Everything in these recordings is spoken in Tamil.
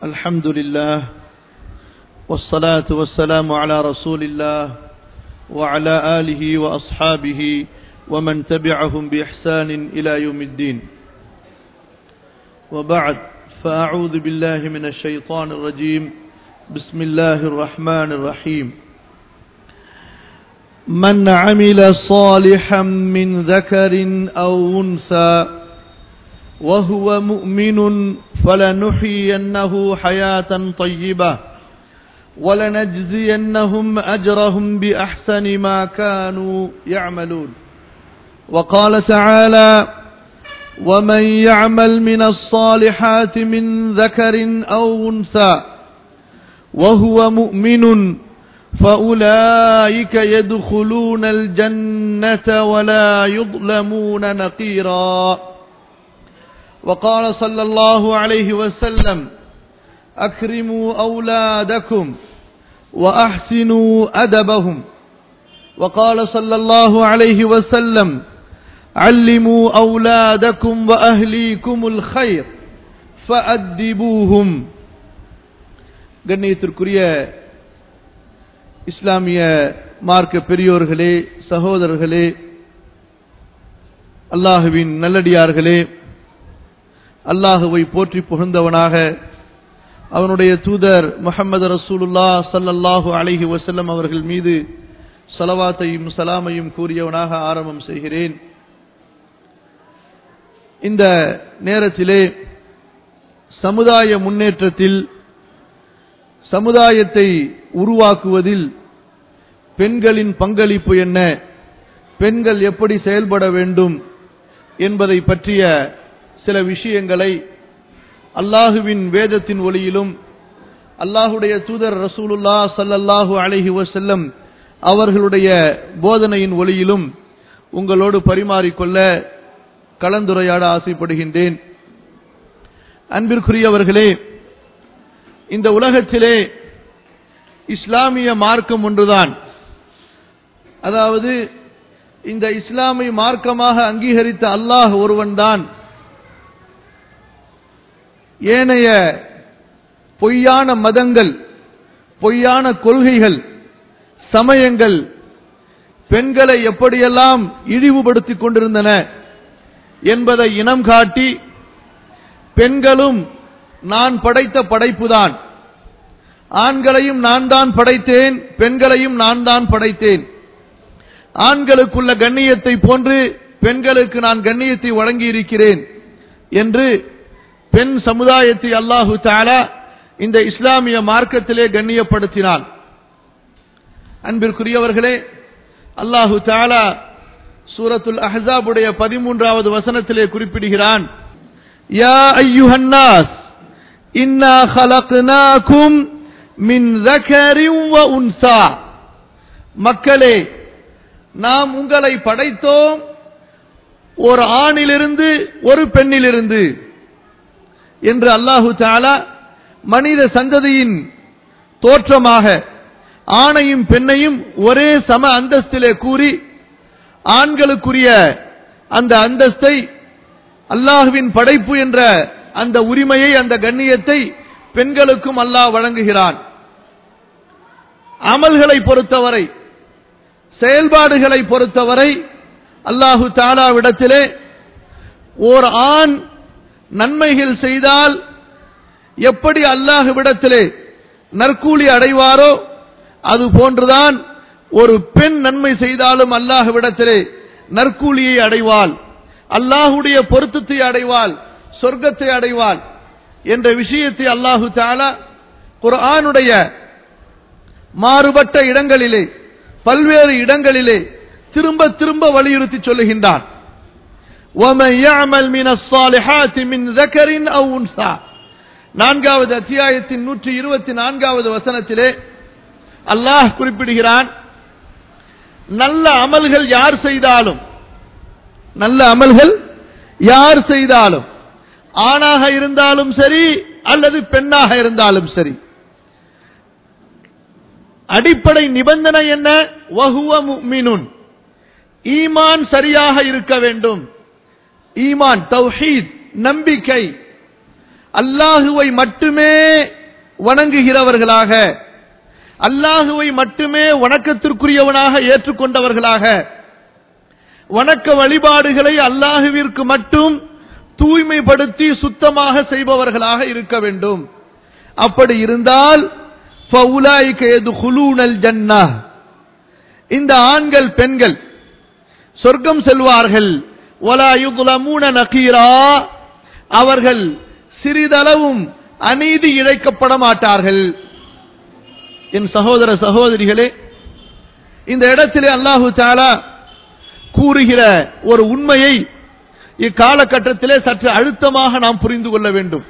الحمد لله والصلاة والسلام على رسول الله وعلى آله وأصحابه ومن تبعهم بإحسان إلى يوم الدين وبعد فأعوذ بالله من الشيطان الرجيم بسم الله الرحمن الرحيم من عمل صالحا من ذكر أو أنثى وهو مؤمن فلنحيينه حياة طيبة ولنجزينهم أجرهم بأحسن ما كانوا يعملون وقال تعالى ومن يعمل من الصالحات من ذكر أو أنثى وهو مؤمن فأولئك يدخلون الجنة ولا يظلمون نقيرا وقال صلى الله عليه وسلم أكرموا أولادكم وأحسنوا أدبهم وقال صلى الله عليه وسلم علموا أولادكم وأهليكم الخير فأدبوهم கண்ணியத்திற்குரிய இஸ்லாமிய மார்க்க பெரியோர்களே சகோதரர்களே அல்லாஹுவின் நல்லடியார்களே அல்லாஹுவை போற்றி புகழ்ந்தவனாக அவனுடைய தூதர் முகமது ரசூலுல்லா சல்லல்லாஹு அலைஹி வசல்லம் அவர்கள் மீது சலவாத்தையும் சலாமையும் கூறியவனாக ஆரம்பம் செய்கிறேன் இந்த நேரத்திலே சமுதாய முன்னேற்றத்தில் சமுதாயத்தை உருவாக்குவதில் பெண்களின் பங்களிப்பு என்ன பெண்கள் எப்படி செயல்பட வேண்டும் என்பதை பற்றிய சில விஷயங்களை அல்லாஹுவின் வேதத்தின் ஒளியிலும் அல்லாஹுடைய தூதர் ரசூலுல்லா சல்லல்லாஹு அலஹி வசல்லம் அவர்களுடைய போதனையின் ஒளியிலும் உங்களோடு பரிமாறிக்கொள்ள கலந்துரையாட ஆசைப்படுகின்றேன் அன்பிற்குரியவர்களே இந்த உலகத்திலே இஸ்லாமிய மார்க்கம் ஒன்றுதான் அதாவது இந்த இஸ்லாமை மார்க்கமாக அங்கீகரித்த அல்லாஹ் ஒருவன்தான் ஏனைய பொய்யான மதங்கள் பொய்யான கொள்கைகள் சமயங்கள் பெண்களை எப்படியெல்லாம் இழிவுபடுத்திக் கொண்டிருந்தன என்பதை இனம் காட்டி பெண்களும் நான் படைத்த படைப்புதான் ஆண்களையும் நான் தான் படைத்தேன் பெண்களையும் நான் தான் படைத்தேன் ஆண்களுக்குள்ள கண்ணியத்தை போன்று பெண்களுக்கு நான் கண்ணியத்தை வழங்கி இருக்கிறேன் என்று பெண் சமுதாயத்தை அல்லாஹு தாலா இந்த இஸ்லாமிய மார்க்கத்திலே கண்ணியப்படுத்தினான் அன்பிற்குரியவர்களே அல்லாஹு தாலா சூரத்துல் அஹாபுடைய பதிமூன்றாவது வசனத்திலே குறிப்பிடுகிறான் யா ஐயுஹன்னாஸ் இன்னா ஹலக்னாக்கும் மின் தகரின் வ உன்சா மக்களே நாம் உங்களை படைத்தோம் ஒரு ஆணிலிருந்து ஒரு பெண்ணிலிருந்து என்று அல்லாஹு தாலா மனித சந்ததியின் தோற்றமாக ஆணையும் பெண்ணையும் ஒரே சம அந்தஸ்திலே கூறி ஆண்களுக்குரிய அந்த அந்தஸ்தை அல்லாஹுவின் படைப்பு என்ற அந்த உரிமையை அந்த கண்ணியத்தை பெண்களுக்கும் அல்லாஹ் வழங்குகிறான் அமல்களை பொறுத்தவரை செயல்பாடுகளை பொறுத்தவரை அல்லாஹு தாலாவிடத்திலே ஓர் ஆண் நன்மைகள் செய்தால் எப்படி அல்லாஹுவிடத்திலே நற்கூலி அடைவாரோ அது போன்றுதான் ஒரு பெண் நன்மை செய்தாலும் அல்லாஹுவிடத்திலே நற்கூலியை அடைவாள் அல்லாஹுடைய பொருத்தத்தை அடைவாள் சொர்க்கத்தை அடைவாள் என்ற விஷயத்தை அல்லாஹு தாலா குர்ஆனுடைய மாறுபட்ட இடங்களிலே பல்வேறு இடங்களிலே திரும்ப திரும்ப வலியுறுத்தி சொல்லுகின்றான் நான்காவது அத்தியாயத்தின் நூற்றி இருபத்தி நான்காவது வசனத்திலே அல்லாஹ் குறிப்பிடுகிறான் நல்ல அமல்கள் யார் செய்தாலும் நல்ல அமல்கள் யார் செய்தாலும் ஆணாக இருந்தாலும் சரி அல்லது பெண்ணாக இருந்தாலும் சரி அடிப்படை நிபந்தனை என்ன வகுவ முக்மினுன் ஈமான் சரியாக இருக்க வேண்டும் ஈமான் தௌஹீத் நம்பிக்கை அல்லாஹுவை மட்டுமே வணங்குகிறவர்களாக அல்லாஹுவை மட்டுமே வணக்கத்திற்குரியவனாக ஏற்றுக்கொண்டவர்களாக வணக்க வழிபாடுகளை அல்லாஹுவிற்கு மட்டும் தூய்மைப்படுத்தி சுத்தமாக செய்பவர்களாக இருக்க வேண்டும் அப்படி இருந்தால் ஜன்னா இந்த ஆண்கள் பெண்கள் சொர்க்கம் செல்வார்கள் நகீரா அவர்கள் சிறிதளவும் அநீதி இழைக்கப்பட மாட்டார்கள் என் சகோதர சகோதரிகளே இந்த இடத்திலே அல்லாஹு தாலா கூறுகிற ஒரு உண்மையை இக்காலகட்டத்திலே சற்று அழுத்தமாக நாம் புரிந்து கொள்ள வேண்டும்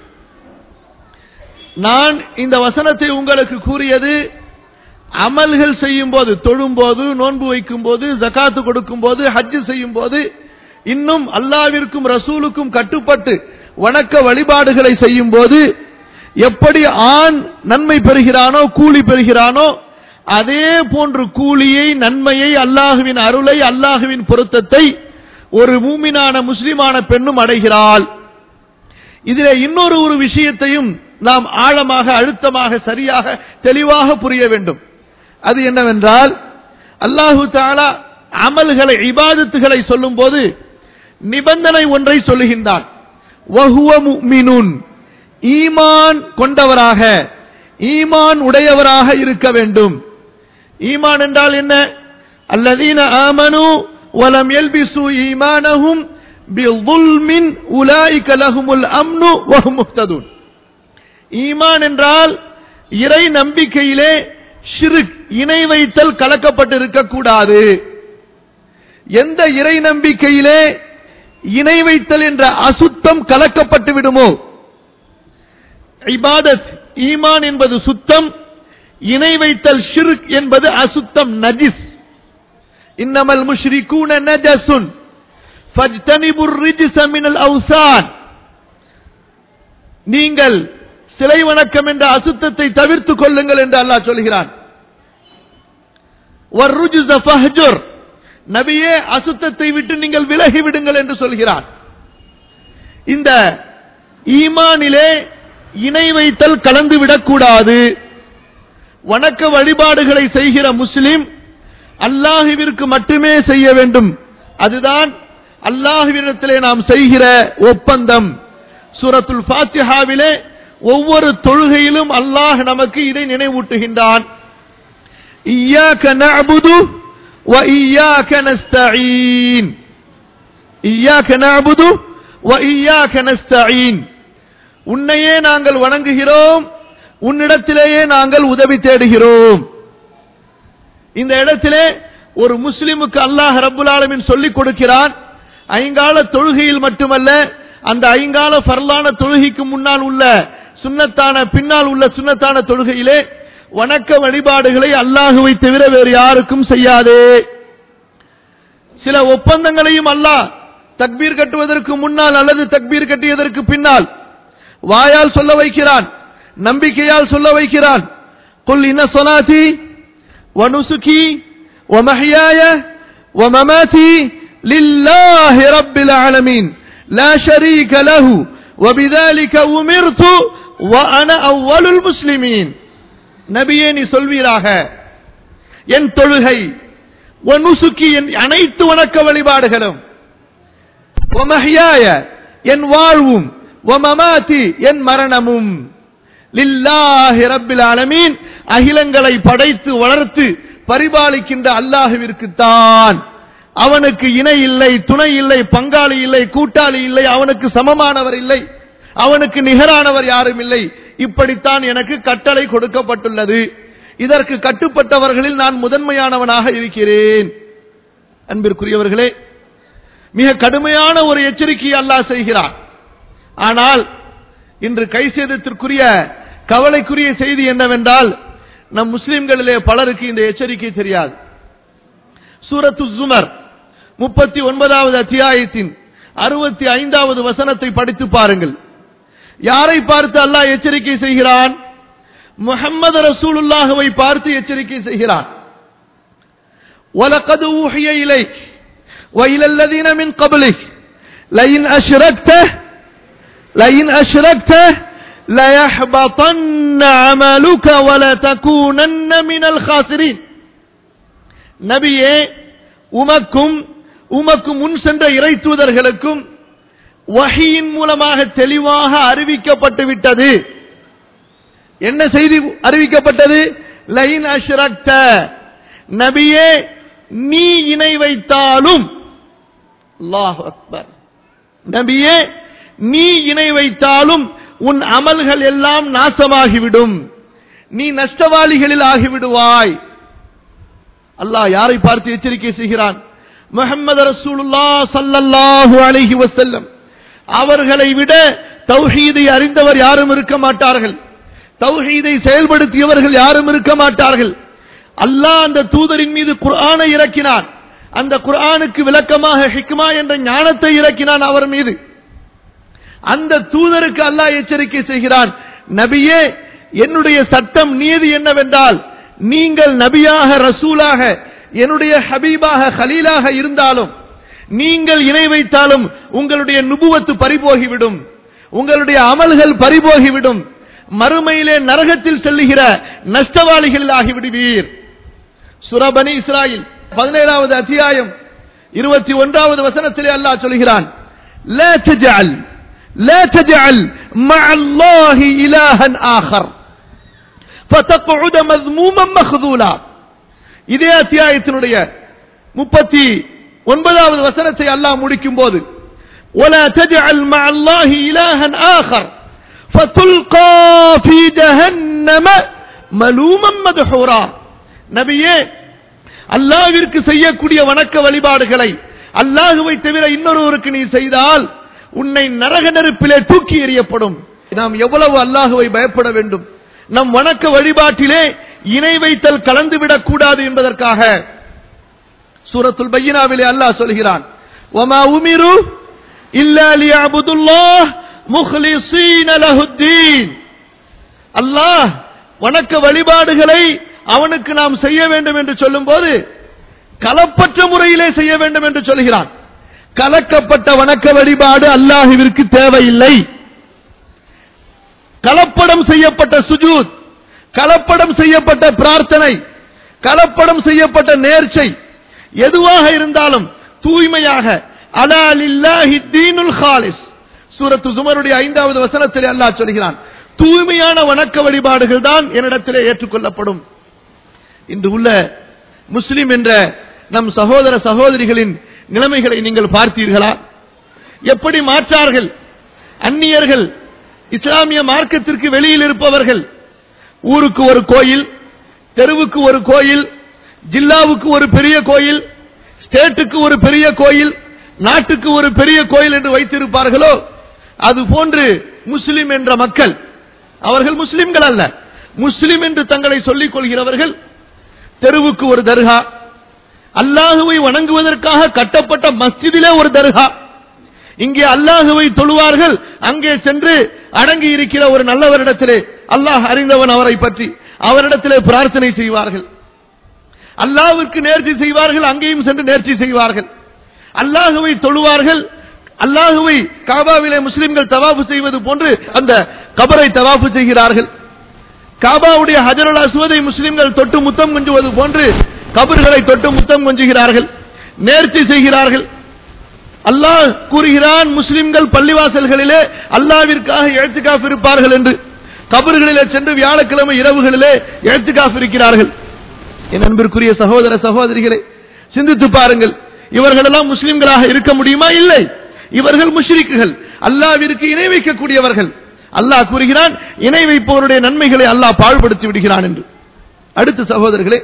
நான் இந்த வசனத்தை உங்களுக்கு கூறியது அமல்கள் செய்யும் போது தொழும் போது நோன்பு வைக்கும் போது ஜக்காத்து கொடுக்கும் போது ஹஜ்ஜு செய்யும் போது இன்னும் அல்லாவிற்கும் ரசூலுக்கும் கட்டுப்பட்டு வணக்க வழிபாடுகளை செய்யும் போது எப்படி ஆண் நன்மை பெறுகிறானோ கூலி பெறுகிறானோ அதே போன்று கூலியை நன்மையை அல்லாஹுவின் அருளை அல்லாஹுவின் பொருத்தத்தை ஒரு மூமினான முஸ்லிமான பெண்ணும் அடைகிறாள் இதிலே இன்னொரு ஒரு விஷயத்தையும் நாம் ஆழமாக அழுத்தமாக சரியாக தெளிவாக புரிய வேண்டும் அது என்னவென்றால் அல்லாஹு தாலா அமல்களை இபாதத்துகளை சொல்லும் போது நிபந்தனை ஒன்றை சொல்லுகின்றான் ஈமான் கொண்டவராக ஈமான் உடையவராக இருக்க வேண்டும் ஈமான் என்றால் என்ன அல்லதீன ஆமனு வலம் எல்பிசு ஈமானஹும் பிظுல்மின் உலாயிக லஹுமுல் அம்னு வஹும் முஹ்ததுன் ஈமான் என்றால் இறை நம்பிக்கையிலே ஷிருக் இணை வைத்தல் கலக்கப்பட்டிருக்க கூடாது எந்த இறை நம்பிக்கையிலே இணை வைத்தல் என்ற அசுத்தம் கலக்கப்பட்டு விடுமோ இபாதத் ஈமான் என்பது சுத்தம் இணை வைத்தல் ஷிர்க் என்பது அசுத்தம் நஜிஸ் இன்னமல் முஷ்ரிகூன நஜசுன் ஃபஜ்தனிபுர் ரிஜ்ஸ மினல் அவ்சான் நீங்கள் சிலை வணக்கம் என்ற அசுத்தத்தை தவிர்த்துக் கொள்ளுங்கள் என்று அல்லாஹ் சொல்கிறான் வர்ருஜ்ஸ ஃபஹ்ஜுர் நபியே அசுத்தத்தை விட்டு நீங்கள் விலகி விடுங்கள் என்று சொல்கிறான் இந்த ஈமானிலே இணை வைத்தல் கலந்து விடக்கூடாது வணக்க வழிபாடுகளை செய்கிற முஸ்லிம் அல்லாஹுவிற்கு மட்டுமே செய்ய வேண்டும் அதுதான் அல்லாஹுவிடத்திலே நாம் செய்கிற ஒப்பந்தம் சூரத்துல் ஃபாத்திஹாவிலே ஒவ்வொரு தொழுகையிலும் அல்லாஹ் நமக்கு இதை நினைவூட்டுகின்றான் இய்யாக நஅபுது வ இய்யாக நஸ்தஈன் இய்யாக நஅபுது வ இய்யாக நஸ்தஈன் உன்னையே நாங்கள் வணங்குகிறோம் உன்னிடத்திலேயே நாங்கள் உதவி தேடுகிறோம் இந்த இடத்திலே ஒரு முஸ்லிமுக்கு அல்லாஹ் ரப்புல் ஆலமின் சொல்லிக் கொடுக்கிறான் ஐங்கால தொழுகையில் மட்டுமல்ல அந்த ஐங்கால ஃபர்லான தொழுகைக்கு முன்னால் உள்ள சுன்னத்தான பின்னால் உள்ள சுன்னத்தான தொழுகையிலே வணக்க வழிபாடுகளை அல்லாஹுவை தவிர வேறு யாருக்கும் செய்யாதே சில ஒப்பந்தங்களையும் அல்லாஹ் தக்பீர் கட்டுவதற்கு முன்னால் அல்லது தக்பீர் கட்டியதற்கு பின்னால் வாயால் சொல்ல வைக்கிறான் நம்பிக்கையால் சொல்ல வைக்கிறான் குல் இன சொலாத்தி ونسكي ومحياي ومماتي لله رب العالمين لا شريك له وبذلك أمرت وأنا أول المسلمين நபியே நீ சொல்வீராக என் தொழுகை நுசுக்கி என் அனைத்து வணக்க வழிபாடுகளும் ஒமஹியாய என் வாழ்வும் ஒமமாத்தி என் மரணமும் லில்லாஹி ரப்பில் ஆலமீன் அகிலங்களை படைத்து வளர்த்து பரிபாலிக்கின்ற அல்லாஹுவிற்கு தான் அவனுக்கு இணை இல்லை துணை இல்லை பங்காளி இல்லை கூட்டாளி இல்லை அவனுக்கு சமமானவர் இல்லை அவனுக்கு நிகரானவர் யாரும் இல்லை இப்படித்தான் எனக்கு கட்டளை கொடுக்கப்பட்டுள்ளது இதற்கு கட்டுப்பட்டவர்களில் நான் முதன்மையானவனாக இருக்கிறேன் அன்பிற்குரியவர்களே மிக கடுமையான ஒரு எச்சரிக்கையை அல்லாஹ் செய்கிறான் ஆனால் இன்று கை சேதத்திற்குரிய கவலைக்குரிய செய்தி என்னவென்றால் நம் முஸ்லிம்களிலே பலருக்கு இந்த எச்சரிக்கை தெரியாது சூரத்து ஜுமர் முப்பத்தி ஒன்பதாவது அத்தியாயத்தின் அறுபத்தி ஐந்தாவது வசனத்தை படித்து பாருங்கள் யாரை பார்த்து அல்லாஹ் எச்சரிக்கை செய்கிறான் முகம்மது ரசூலுல்லாஹுவை பார்த்து எச்சரிக்கை செய்கிறான் وَلَقَدْ أُوحِيَ إِلَيْكَ وَإِلَى الَّذِينَ مِنْ قَبْلِكَ لَئِنْ أَشْرَكْتَ لَئِنْ أَشْرَكْتَ لَيَحْبَطَنَّ عَمَلُكَ وَلَتَكُونَنَّ مِنَ الْخَاسِرِينَ நபியே உமக்கும் உமக்கு முன் சென்ற இறை தூதர்களுக்கும் வஹியின் மூலமாக தெளிவாக அறிவிக்கப்பட்டு விட்டது என்ன செய்தி அறிவிக்கப்பட்டது லைன் அஷ்ரக்த நபியே நீ இணை வைத்தாலும் அல்லாஹ் அக்பர் நபியே நீ இணை வைத்தாலும் உன் அமல்கள் எல்லாம் நாசமாகிவிடும் நீ நஷ்டவாளிகளில் ஆகிவிடுவாய் அல்லாஹ் யாரை பார்த்து எச்சரிக்கை செய்கிறான் முஹம்மது ரசூலுல்லா ஸல்லல்லாஹு அலைஹி வஸல்லம் அவர்களை விட தௌஹீதை அறிந்தவர் யாரும் இருக்க மாட்டார்கள் தௌஹீதை செயல்படுத்தியவர்கள் யாரும் இருக்க மாட்டார்கள் அல்லாஹ் அந்த தூதரின் மீது குர்ஆனை இறக்கினான் அந்த குர்ஆனுக்கு விளக்கமாக ஹிக்மா என்ற ஞானத்தை இறக்கினான் அவர் மீது அந்த தூதருக்கு அல்லாஹ் எச்சரிக்கை செய்கிறான் நபியே என்னுடைய சட்டம் நீதி என்னவென்றால் நீங்கள் நபியாக ரசூலாக என்னுடைய ஹபீபாக ஹலீலாக இருந்தாலும் நீங்கள் இணை வைத்தாலும் உங்களுடைய நுபுவத்து பறிபோகிவிடும் உங்களுடைய அமல்கள் பறிபோகிவிடும் மறுமையிலே நரகத்தில் செல்லுகிற நஷ்டவாளிகளில் ஆகிவிடுவீர் சுரபனி இஸ்ராயில் பதினேழாவது அத்தியாயம் இருபத்தி ஒன்றாவது வசனத்திலே அல்லாஹ் சொல்கிறான் لا تجعل لا تجعل مع الله إلها آخر فتقعد مذموما مخذولا இதே அத்தியாயத்தினுடைய முப்பத்தி ஒன்பதாவது வசனத்தை அல்லாஹ் முடிக்கும் போது ولا تجعل مع الله إلها آخر فتلقى في جهنم ملوما مدحورا நபியே அல்லாஹ்விற்கு செய்யக்கூடிய வணக்க வழிபாடுகளை அல்லாஹுவை தவிர இன்னொருவருக்கு நீ செய்தால் உன்னை நரக நெருப்பிலே தூக்கி எறியப்படும் நாம் எவ்வளவு அல்லாஹுவை பயப்பட வேண்டும் நம் வணக்க வழிபாட்டிலே இணை வைத்தல் கலந்துவிடக் கூடாது என்பதற்காக சூரத்துல் பையினாவிலே அல்லாஹ் சொல்கிறான் وما أمروا إلا ليعبدوا الله مخلصين له الدين அல்லாஹ் வணக்க வழிபாடுகளை அவனுக்கு நாம் செய்ய வேண்டும் என்று சொல்லும் போது கலப்பற்ற முறையிலே செய்ய வேண்டும் என்று சொல்கிறான் கலக்கப்பட்ட வணக்க வழிபாடு அல்லாஹுவிற்கு தேவையில்லை கலப்படம் செய்யப்பட்ட சுஜூத் கலப்படம் செய்யப்பட்ட பிரார்த்தனை கலப்படம் செய்யப்பட்ட நேர்ச்சை எதுவாக இருந்தாலும் தூய்மையாக அலாலில்லாஹி தீனுல் ஹாலிஸ் சூரத்து சுமருடைய ஐந்தாவது வசனத்திலே அல்லாஹ் சொல்கிறான் தூய்மையான வணக்க வழிபாடுகள் தான் என்னிடத்திலே ஏற்றுக்கொள்ளப்படும் இன்று உள்ள முஸ்லிம் என்ற நம் சகோதர சகோதரிகளின் நிலைமைகளை நீங்கள் பார்த்தீர்களா எப்படி மாற்றார்கள் அந்நியர்கள் இஸ்லாமிய மார்க்கத்திற்கு வெளியில் இருப்பவர்கள் ஊருக்கு ஒரு கோயில் தெருவுக்கு ஒரு கோயில் ஜில்லாவுக்கு ஒரு பெரிய கோயில் ஸ்டேட்டுக்கு ஒரு பெரிய கோயில் நாட்டுக்கு ஒரு பெரிய கோயில் என்று வைத்திருப்பார்களோ அது போன்று முஸ்லிம் என்ற மக்கள் அவர்கள் முஸ்லிம்கள் அல்ல முஸ்லிம் என்று தங்களை சொல்லிக் கொள்கிறவர்கள் தெருவுக்கு ஒரு தர்கா அல்லாஹுவை வணங்குவதற்காக கட்டப்பட்ட மஸ்ஜிதிலே ஒரு தர்கா இங்கே அல்லாஹுவை தொழுவார்கள் அங்கே சென்று அடங்கி இருக்கிற ஒரு நல்லவரிடத்திலே அல்லாஹ் அறிந்தவன் அவரை பற்றி அவரிடத்திலே பிரார்த்தனை செய்வார்கள் அல்லாஹ்விற்கு நேர்ச்சி செய்வார்கள் அங்கேயும் சென்று நேர்ச்சி செய்வார்கள் அல்லாஹுவை தொழுவார்கள் அல்லாஹுவை காபாவிலே முஸ்லிம்கள் தவாஃபு செய்வது போன்று அந்த கபரை தவாஃபு செய்கிறார்கள் காபாவுடைய ஹஜருல் அஸ்வதை முஸ்லிம்கள் தொட்டு முத்தம் கொஞ்சுவது போன்று கபர்களை தொட்டு முத்தம் கொஞ்சுகிறார்கள் நேர்ச்சி செய்கிறார்கள் அல்லாஹ் கூறுகிறான் முஸ்லிம்கள் பள்ளிவாசல்களிலே அல்லாவிற்காக எழுத்துக்காஃப் இருப்பார்கள் என்று கபர்களிலே சென்று வியாழக்கிழமை இரவுகளிலே எழுத்துக்காஃப் இருக்கிறார்கள் என் அன்பிற்குரிய சகோதர சகோதரிகளை சிந்தித்து பாருங்கள் இவர்களெல்லாம் முஸ்லிம்களாக இருக்க முடியுமா இல்லை இவர்கள் முஷ்ரிக்குகள் அல்லாவிற்கு இணை வைக்கக்கூடியவர்கள் அல்லாஹ் கூறுகிறான் இணை வைப்பவருடைய நன்மைகளை அல்லாஹ் பாழ்படுத்தி விடுகிறான் என்று அடுத்த சகோதரர்களே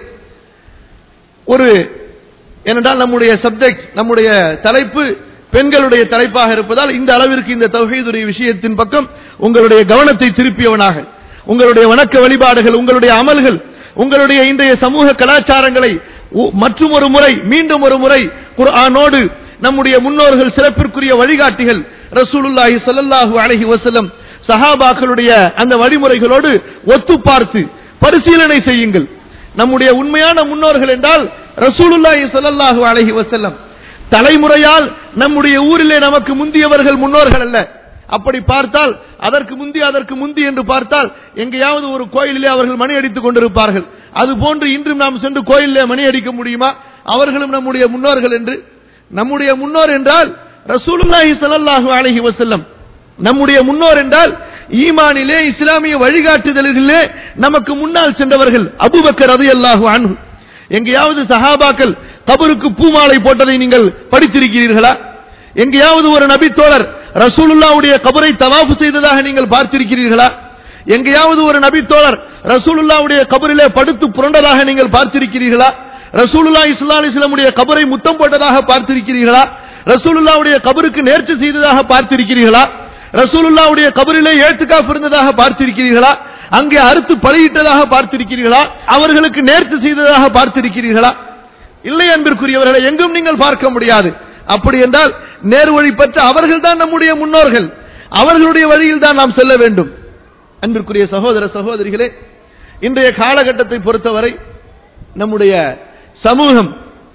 ஒரு ஏனென்றால் நம்முடைய சப்ஜெக்ட் நம்முடைய தலைப்பு பெண்களுடைய தலைப்பாக இருப்பதால் இந்த அளவிற்கு இந்த தௌஹீதுடைய விஷயத்தின் பக்கம் உங்களுடைய கவனத்தை திருப்பியவனாக உங்களுடைய வணக்க வழிபாடுகள் உங்களுடைய அமல்கள் உங்களுடைய இன்றைய சமூக கலாச்சாரங்களை மற்றும் ஒரு முறை மீண்டும் ஒரு முறை குர்ஆனோடு நம்முடைய முன்னோர்கள் சிறப்பிற்குரிய வழிகாட்டிகள் ரசூலுல்லாஹி ஸல்லல்லாஹு அலைஹி வஸல்லம் சஹாபாக்களுடைய அந்த வழிமுறைகளோடு ஒத்து பார்த்து பரிசீலனை செய்யுங்கள் நம்முடைய உண்மையான முன்னோர்கள் என்றால் ரசூலுல்லாஹி ஸல்லல்லாஹு அலைஹி வஸல்லம் தலைமுறையால் நம்முடைய ஊரிலே நமக்கு முந்தியவர்கள் முன்னோர்கள் அல்ல அப்படி பார்த்தால் அதற்கு முந்தி அதற்கு முந்தி என்று பார்த்தால் எங்கேயாவது ஒரு கோயிலிலே அவர்கள் மணி அடித்துக் கொண்டிருப்பார்கள் அது போன்று இன்றும் நாம் சென்று கோயிலிலே மணி அடிக்க முடியுமா அவர்களும் நம்முடைய முன்னோர்கள் என்று நம்முடைய முன்னோர் என்றால் ரசூலுல்லாஹி ஸல்லல்லாஹு அலைஹி வஸல்லம் நம்முடைய முன்னோர் என்றால் ஈமானிலே இஸ்லாமிய வழிகாட்டுதல்களிலே நமக்கு முன்னால் சென்றவர்கள் அபூபக்கர் ரலியல்லாஹு அன்ஹு எங்கேயாவது சஹாபாக்கள் கபருக்கு பூமாலை போட்டதை நீங்கள் படித்திருக்கிறீர்களா எங்கேயாவது ஒரு நபித்தோழர் ரசூலுல்லாவுடைய கபரை தவாஃபு செய்ததாக நீங்கள் பார்த்திருக்கிறீர்களா எங்கேயாவது ஒரு நபித்தோழர் ரசூலுல்லாவுடைய கபரிலே படுத்து புரண்டதாக நீங்கள் பார்த்திருக்கிறீர்களா ரசூலுல்லா இஸ்லா அலிஸ்லமுடைய கபரை முத்தம் போட்டதாக பார்த்திருக்கிறீர்களா ரசூலுல்லாவுடைய கபருக்கு நேர்ச்சி செய்ததாக பார்த்திருக்கிறீர்களா ரசூலுல்லாவுடைய கபரிலே ஏத்துக்காப் இருந்ததாக பார்த்திருக்கிறீர்களா அங்கே அறுத்து பலியிட்டதாக பார்த்திருக்கிறீர்களா அவர்களுக்கு நேர்ச்சி செய்ததாக பார்த்திருக்கிறீர்களா இல்லை அன்பிற்குரியவர்களை எங்கும் நீங்கள் பார்க்க முடியாது அப்படி என்றால் நேர்வழி பெற்ற அவர்கள் தான் நம்முடைய முன்னோர்கள் அவர்களுடைய வழியில் தான் நாம் செல்ல வேண்டும் அன்பிற்குரிய சகோதர சகோதரிகளே இன்றைய காலகட்டத்தை பொறுத்தவரை நம்முடைய சமூகம்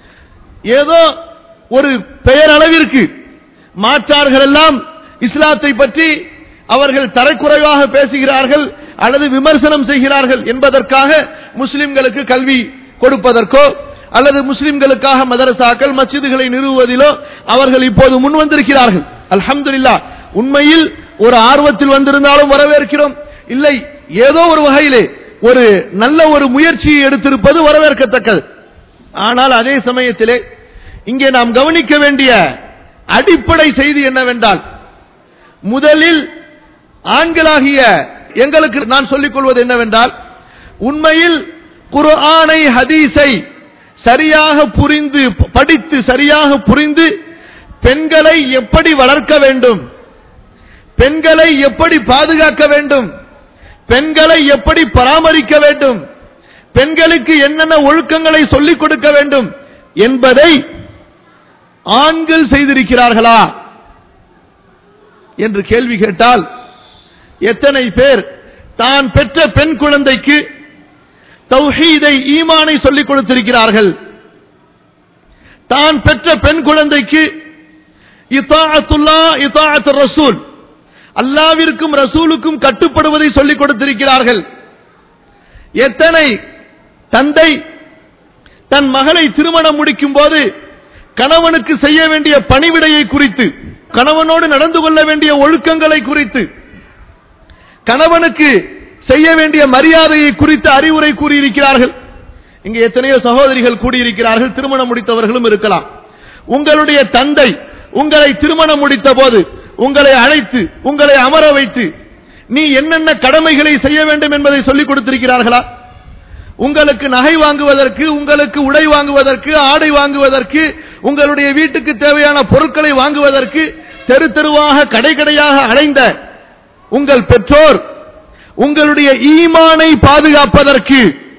ஏதோ ஒரு பெயரளவிற்கு மாற்றார்கள் எல்லாம் இஸ்லாத்தை பற்றி அவர்கள் தரக்குறைவாக பேசுகிறார்கள் அல்லது விமர்சனம் செய்கிறார்கள் என்பதற்காக முஸ்லிம்களுக்கு கல்வி கொடுப்பதற்கோ அல்லது முஸ்லிம்களுக்காக மதரசாக்கள் மஸ்ஜிதுகளை நிறுவுவதிலோ அவர்கள் இப்போது முன் வந்திருக்கிறார்கள் அல்ஹம்துலில்லாஹ் உண்மையில் ஒரு ஆர்வத்தில் வந்திருந்தாலும் வரவேற்கிறோம் இல்லை ஏதோ ஒரு வகையிலே ஒரு நல்ல ஒரு முயற்சியை எடுத்திருப்பது வரவேற்கத்தக்கது ஆனால் அதே சமயத்திலே இங்கே நாம் கவனிக்க வேண்டிய அடிப்படை செய்தி என்னவென்றால் முதலில் ஆண்களாகிய எங்களுக்கு நான் சொல்லிக் கொள்வது என்னவென்றால் உண்மையில் குர்ஆனை ஹதீஸை சரியாக புரிந்து படித்து சரியாக புரிந்து பெண்களை எப்படி வளர்க்க வேண்டும் பெண்களை எப்படி பாதுகாக்க வேண்டும் பெண்களை எப்படி பராமரிக்க வேண்டும் பெண்களுக்கு என்னென்ன ஒழுக்கங்களை சொல்லிக் கொடுக்க வேண்டும் என்பதை ஆண்கள் செய்திருக்கிறார்களா என்று கேள்வி கேட்டால் எத்தனை பேர் தான் பெற்ற பெண் குழந்தைக்கு தௌஹீதை ஈமானை சொல்லிக் கொடுத்திருக்கிறார்கள் தான் பெற்ற பெண் குழந்தைக்கு இத்தாஅத்துல்லா இத்தாஅத்து ரசூல் அல்லாவிற்கும் ரசூலுக்கும் கட்டுப்படுவதை சொல்லிக் கொடுத்திருக்கிறார்கள் எத்தனை தந்தை தன் மகளை திருமணம் முடிக்கும் போது கணவனுக்கு செய்ய வேண்டிய பணிவிடையை குறித்து கணவனோடு நடந்து கொள்ள வேண்டிய ஒழுக்கங்களை குறித்து கணவனுக்கு செய்ய வேண்டிய மரியாதையை குறித்து அறிவுரை கூறியிருக்கிறார்கள் இங்கே எத்தனையோ சகோதரிகள் கூடியிருக்கிறார்கள் திருமணம் முடித்தவர்களும் இருக்கலாம் உங்களுடைய தந்தை உங்களை திருமணம் முடித்த போது உங்களை அழைத்து உங்களை அமர வைத்து நீ என்னென்ன கடமைகளை செய்ய வேண்டும் என்பதை சொல்லிக் கொடுத்திருக்கிறார்களா உங்களுக்கு நகை வாங்குவதற்கு உங்களுக்கு உடை வாங்குவதற்கு ஆடை வாங்குவதற்கு உங்களுடைய வீட்டுக்கு தேவையான பொருட்களை வாங்குவதற்கு தெரு தெருவாக கடை கடையாக அடைந்த உங்கள் பெற்றோர் உங்களுடைய ஈமானை பாதுகாப்பதற்கு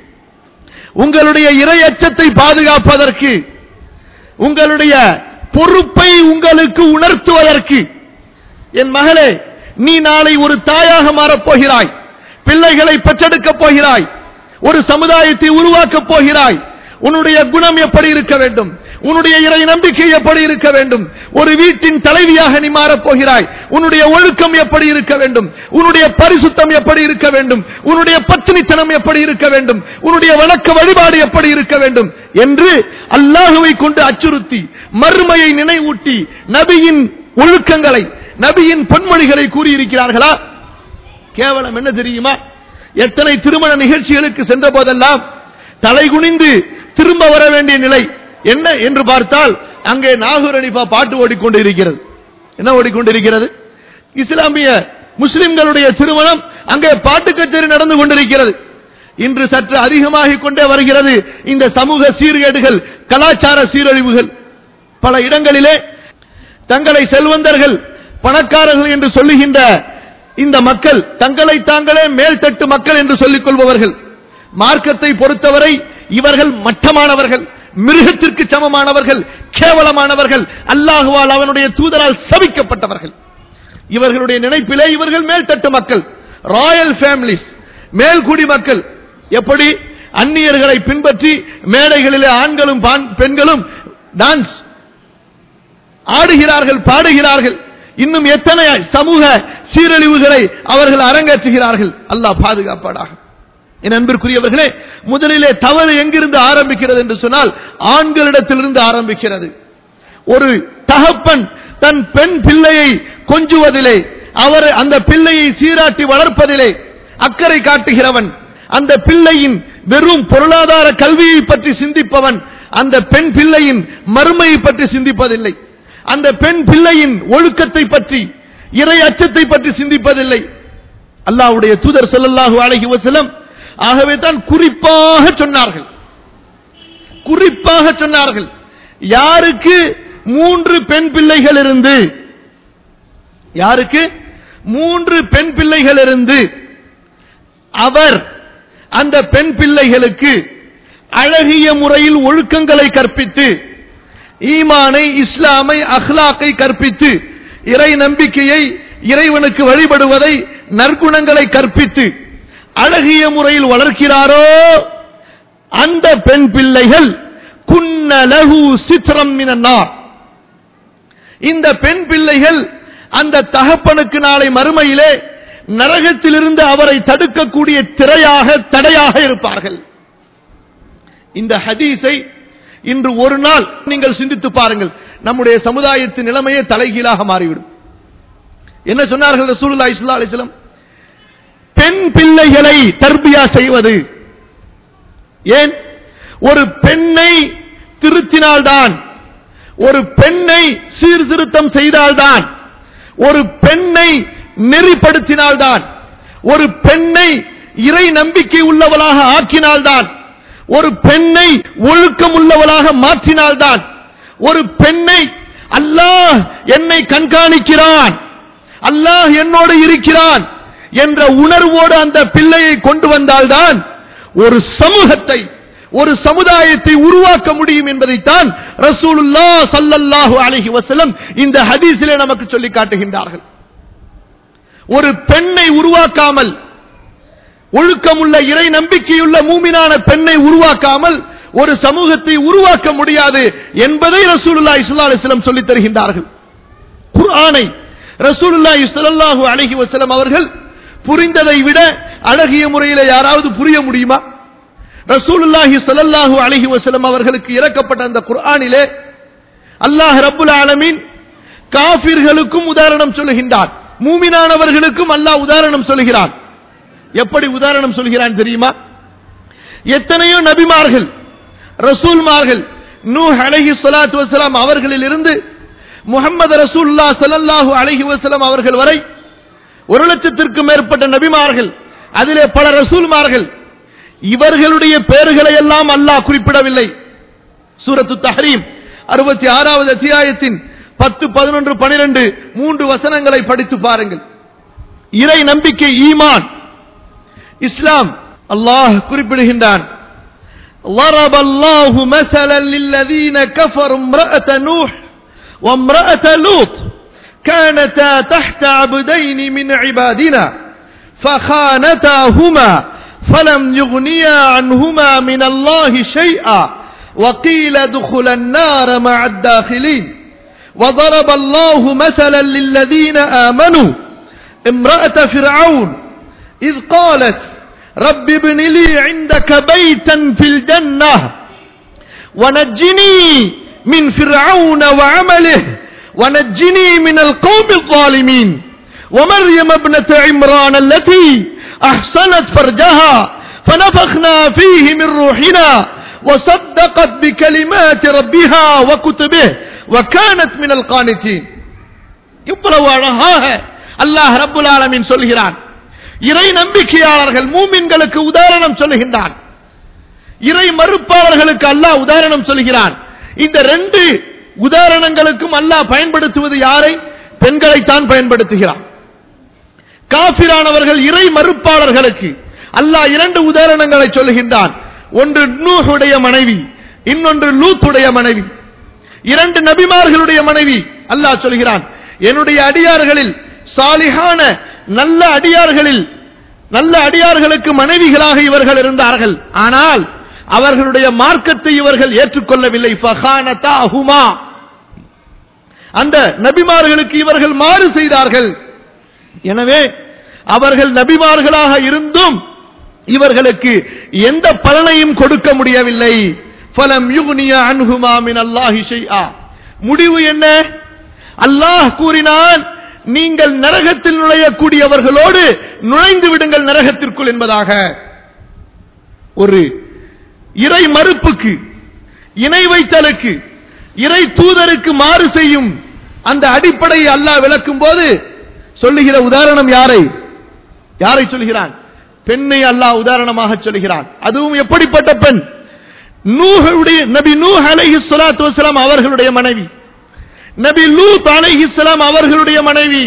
உங்களுடைய இறை அச்சத்தை பாதுகாப்பதற்கு உங்களுடைய பொறுப்பை உங்களுக்கு உணர்த்துவதற்கு என் மகளே நீ நாளை ஒரு தாயாக மாறப் போகிறாய் பிள்ளைகளை பெற்றெடுக்கப் போகிறாய் ஒரு சமுதாயத்தை உருவாக்கப் போகிறாய் உன்னுடைய குணம் எப்படி இருக்க வேண்டும் உன்னுடைய இறை நம்பிக்கை எப்படி இருக்க வேண்டும் ஒரு வீட்டின் தலைவியாக நீ மாறப் போகிறாய் உன்னுடைய ஒழுக்கம் எப்படி இருக்க வேண்டும் உன்னுடைய பரிசுத்தம் எப்படி இருக்க வேண்டும் உன்னுடைய பத்தினித்தனம் எப்படி இருக்க வேண்டும் உன்னுடைய வணக்க வழிபாடு எப்படி இருக்க வேண்டும் என்று அல்லாஹுவை கொண்டு அச்சுறுத்தி மறுமையை நினைவூட்டி நபியின் ஒழுக்கங்களை நபியின் பொன்மொழிகளை கூறியிருக்கிறார்களா கேவலம் என்ன தெரியுமா எத்தனை திருமண நிகழ்ச்சிகளுக்கு சென்ற போதெல்லாம் தலைகுனிந்து திரும்ப வர வேண்டிய நிலை என்ன என்று பார்த்தால் அங்கே நாகூர் அனிஃபா பாட்டு ஓடிக்கொண்டு இருக்கிறது என்ன ஓடிக்கொண்டிருக்கிறது இஸ்லாமிய முஸ்லிம்களுடைய திருமணம் அங்கே பாட்டு கச்சேரி நடந்து கொண்டிருக்கிறது இன்று சற்று அதிகமாகிக் கொண்டே வருகிறது இந்த சமூக சீர்கேடுகள் கலாச்சார சீரழிவுகள் பல இடங்களிலே தங்களை செல்வந்தர்கள் பணக்காரர்கள் என்று சொல்லுகின்ற இந்த மக்கள் தங்களை தாங்களே மேல்தட்டு மக்கள் என்று சொல்லிக் கொள்பவர்கள் மார்க்கத்தை பொறுத்தவரை இவர்கள் மட்டமானவர்கள் மிருகத்திற்கு சமமானவர்கள் கேவலமானவர்கள் அல்லாஹுவால் அவனுடைய தூதரால் சபிக்கப்பட்டவர்கள் இவர்களுடைய நினைப்பிலே இவர்கள் மேல்தட்டு மக்கள் ராயல் ஃபேமிலிஸ் மேல்குடி மக்கள் எப்படி அந்நியர்களை பின்பற்றி மேடைகளிலே ஆண்களும் பான்- பெண்களும் டான்ஸ் ஆடுகிறார்கள் பாடுகிறார்கள் இன்னும் எத்தனை சமூக சீரழிவுகளை அவர்கள் அரங்கேற்றுகிறார்கள் அல்லாஹ் பாதுகாப்பாடாக என் அன்பிற்குரியவர்களே முதலிலே தவறு எங்கிருந்து ஆரம்பிக்கிறது என்று சொன்னால் ஆண்களிடத்திலிருந்து ஆரம்பிக்கிறது ஒரு தகப்பன் தன் பெண் பிள்ளையை கொஞ்சுவதிலே அவர் அந்த பிள்ளையை சீராட்டி வளர்ப்பதிலே அக்கறை காட்டுகிறவன் அந்த பிள்ளையின் வெறும் பொருளாதார கல்வியை பற்றி சிந்திப்பவன் அந்த பெண் பிள்ளையின் மறுமையை பற்றி சிந்திப்பதில்லை அந்த பெண் பிள்ளையின் ஒழுக்கத்தை பற்றி இறை அச்சத்தை பற்றி சிந்திப்பதில்லை அல்லாஹ்வுடைய தூதர் ஸல்லல்லாஹு அலைஹி வஸல்லம் ஆகவே தான் குறிப்பாக சொன்னார்கள் குறிப்பாக சொன்னார்கள் யாருக்கு மூன்று பெண் பிள்ளைகள் இருந்து யாருக்கு மூன்று பெண் பிள்ளைகள் இருந்து அவர் அந்த பெண் பிள்ளைகளுக்கு அழகிய முறையில் ஒழுக்கங்களை கற்பித்து ஈமானை இஸ்லாமை அஹ்லாக்கை கற்பித்து இறை நம்பிக்கையை இறைவனுக்கு வழிபடுவதை நற்குணங்களை கற்பித்து அழகிய முறையில் வளர்க்கிறாரோ அந்த பெண் பிள்ளைகள் குன்ன லகு சித்திரம் மினன்னார் இந்த பெண் பிள்ளைகள் அந்த தகப்பனுக்கு நாளை மறுமையிலே நரகத்திலிருந்து அவரை தடுக்கக்கூடிய திரையாக தடையாக இருப்பார்கள் இந்த ஹதீஸை இன்று ஒரு நாள் நீங்கள் சிந்தித்து பாருங்கள் நம்முடைய சமுதாயத்தின் நிலைமையே தலைகீழாக மாறிவிடும் என்ன சொன்னார்கள் ரசூலுல்லாஹி ஸல்லல்லாஹு அலைஹி வஸல்லம் பெண் பிள்ளைகளை தர்பியா செய்வது ஏன் ஒரு பெண்ணை திருத்தினால்தான் ஒரு பெண்ணை சீர்திருத்தம் செய்தால்தான் ஒரு பெண்ணை நெறிப்படுத்தினால்தான் ஒரு பெண்ணை இறை நம்பிக்கை உள்ளவளாக ஆக்கினால்தான் ஒரு பெண்ணை ஒழுக்கம் உள்ளவளாக மாற்றினால்தான் ஒரு பெண்ணை அல்லாஹ் என்னை கண்காணிக்கிறான் அல்லாஹ் என்னோடு இருக்கிறான் என்ற உணர்வோடு அந்த பிள்ளையை கொண்டு வந்தால்தான் ஒரு சமூகத்தை ஒரு சமுதாயத்தை உருவாக்க முடியும் என்பதைத்தான் ரசூலுல்லா சல்லல்லாஹு அலைஹி வஸல்லம் இந்த ஹதீஸிலே நமக்கு சொல்லி காட்டுகின்றார்கள் ஒரு பெண்ணை உருவாக்காமல் ஒழுக்கமுள்ள இறை நம்பிக்கையுள்ள மூமினான பெண்ணை உருவாக்காமல் ஒரு சமூகத்தை உருவாக்க முடியாது என்பதை ரசூலுல்லாஹி ஸல்லல்லாஹு அலைஹி வஸல்லம் சொல்லித் தருகின்றார்கள் குர்ஆனை ரசூலுல்லாஹி ஸல்லல்லாஹு அலைஹி வஸல்லம் அவர்கள் புரிந்ததை விட அழகிய முறையில் யாராவது புரிய முடியுமா ரசூலுல்லாஹி ஸல்லல்லாஹு அலைஹி வஸல்லம் அவர்களுக்கு இறக்கப்பட்ட அந்த குர்ஆனிலே அல்லாஹ் ரப்புல் ஆலமீன் காபிர்களுக்கும் உதாரணம் சொல்லுகின்றான் மூமினானவர்களுக்கும் அல்லாஹ் உதாரணம் சொல்கிறான் எப்படி உதாரணம் சொல்கிறான் தெரியுமா எத்தனையோ நபிமார்கள் ரசூல்மார்கள் நூஹ் அலைஹி ஸலாத்து வஸலாம் அவர்களில் இருந்து முகமது ரசூல்லா ஸல்லல்லாஹு அலைஹி வஸல்லம் அவர்கள் வரை ஒரு லட்சத்திற்கும் மேற்பட்ட நபிமார்கள் அதிலே பல ரசூல்மார்கள் இவர்களுடைய பெயர்களை எல்லாம் அல்லாஹ் குறிப்பிடவில்லை சூரத்து தஹரீம் அறுபத்தி ஆறாவது அத்தியாயத்தின் பத்து பதினொன்று பனிரெண்டு மூன்று வசனங்களை படித்து பாருங்கள் இறை நம்பிக்கை ஈமான் இஸ்லாம் அல்லாஹ் குறிப்பிடுகின்றான் ضرب الله مثلا للذين كفروا امرأة نوح وامرأة لوط كانتا تحت عبدين من عبادنا فخانتاهما فلم يغنيا عنهما من الله شيئا وقيل ادخلا النار مع الداخلين وضرب الله مثلا للذين آمنوا امرأة فرعون إذ قالت رب ابن لي عندك بيتا في الجنة ونجني من فرعون وعمله ونجني من القوم الظالمين ومريم ابنة عمران التي أحسنت فرجها فنفخنا فيه من روحنا وصدقت بكلمات ربها وكتبه وكانت من القانتين இவ்வளவு அழகாக அல்லாஹ் ரப்புல் ஆலமீன் சொல்கிறான் இறை நம்பிக்கையாளர்கள் மூமின்களுக்கு உதாரணம் சொல்லுகின்றான் இறை மறுப்பாளர்களுக்கு அல்லாஹ் உதாரணம் சொல்கிறான் இந்த ரெண்டு உதாரணங்களுக்கும் அல்லாஹ் பயன்படுத்துவது யாரை பெண்களைத்தான் பயன்படுத்துகிறான் காபிரானவர்கள் இறை மறுப்பாளர்களுக்கு அல்லாஹ் இரண்டு உதாரணங்களை சொல்லுகின்றான் ஒன்று நூஹுடைய மனைவி இன்னொன்று லூத்துடைய மனைவி இரண்டு நபிமார்களுடைய மனைவி அல்லாஹ் சொல்கிறான் என்னுடைய அடியார்களில் சாலிகான நல்ல அடியார்களில் நல்ல அடியார்களுக்கு மனைவிகளாக இவர்கள் இருந்தார்கள் ஆனால் அவர்களுடைய மார்க்கத்தை இவர்கள் ஏற்றுக்கொள்ளவில்லை ஃபகானதாஹுமா அந்த நபிமார்களுக்கு இவர்கள் மாறு செய்தார்கள் எனவே அவர்கள் நபிமார்களாக இருந்தும் இவர்களுக்கு எந்த பலனையும் கொடுக்க முடியவில்லை ஃபலம் யுக்னிய அன்ஹுமா மின் அல்லாஹி ஷைஆ முடிவு என்ன அல்லாஹ் கூறினான் நீங்கள் நரகத்தில் நுழையக்கூடியவர்களோடு நுழைந்து விடுங்கள் நரகத்திற்குள் என்பதாக ஒரு இறை மறுப்புக்கு இணை வைத்தலுக்கு இறை தூதருக்கு மாறு செய்யும் அந்த அடிப்படையை அல்லாஹ் விளக்கும் போது சொல்லுகிற உதாரணம் யாரை யாரை சொல்கிறான் பெண்ணை அல்லாஹ் உதாரணமாக சொல்கிறான் அதுவும் எப்படிப்பட்ட பெண் நூஹுடைய நபி நூஹ் அலைஹி ஸலாத்து வஸலாம் அவர்களுடைய மனைவி நபி லூத் அலைஹி ஸலாம் அவர்களுடைய மனைவி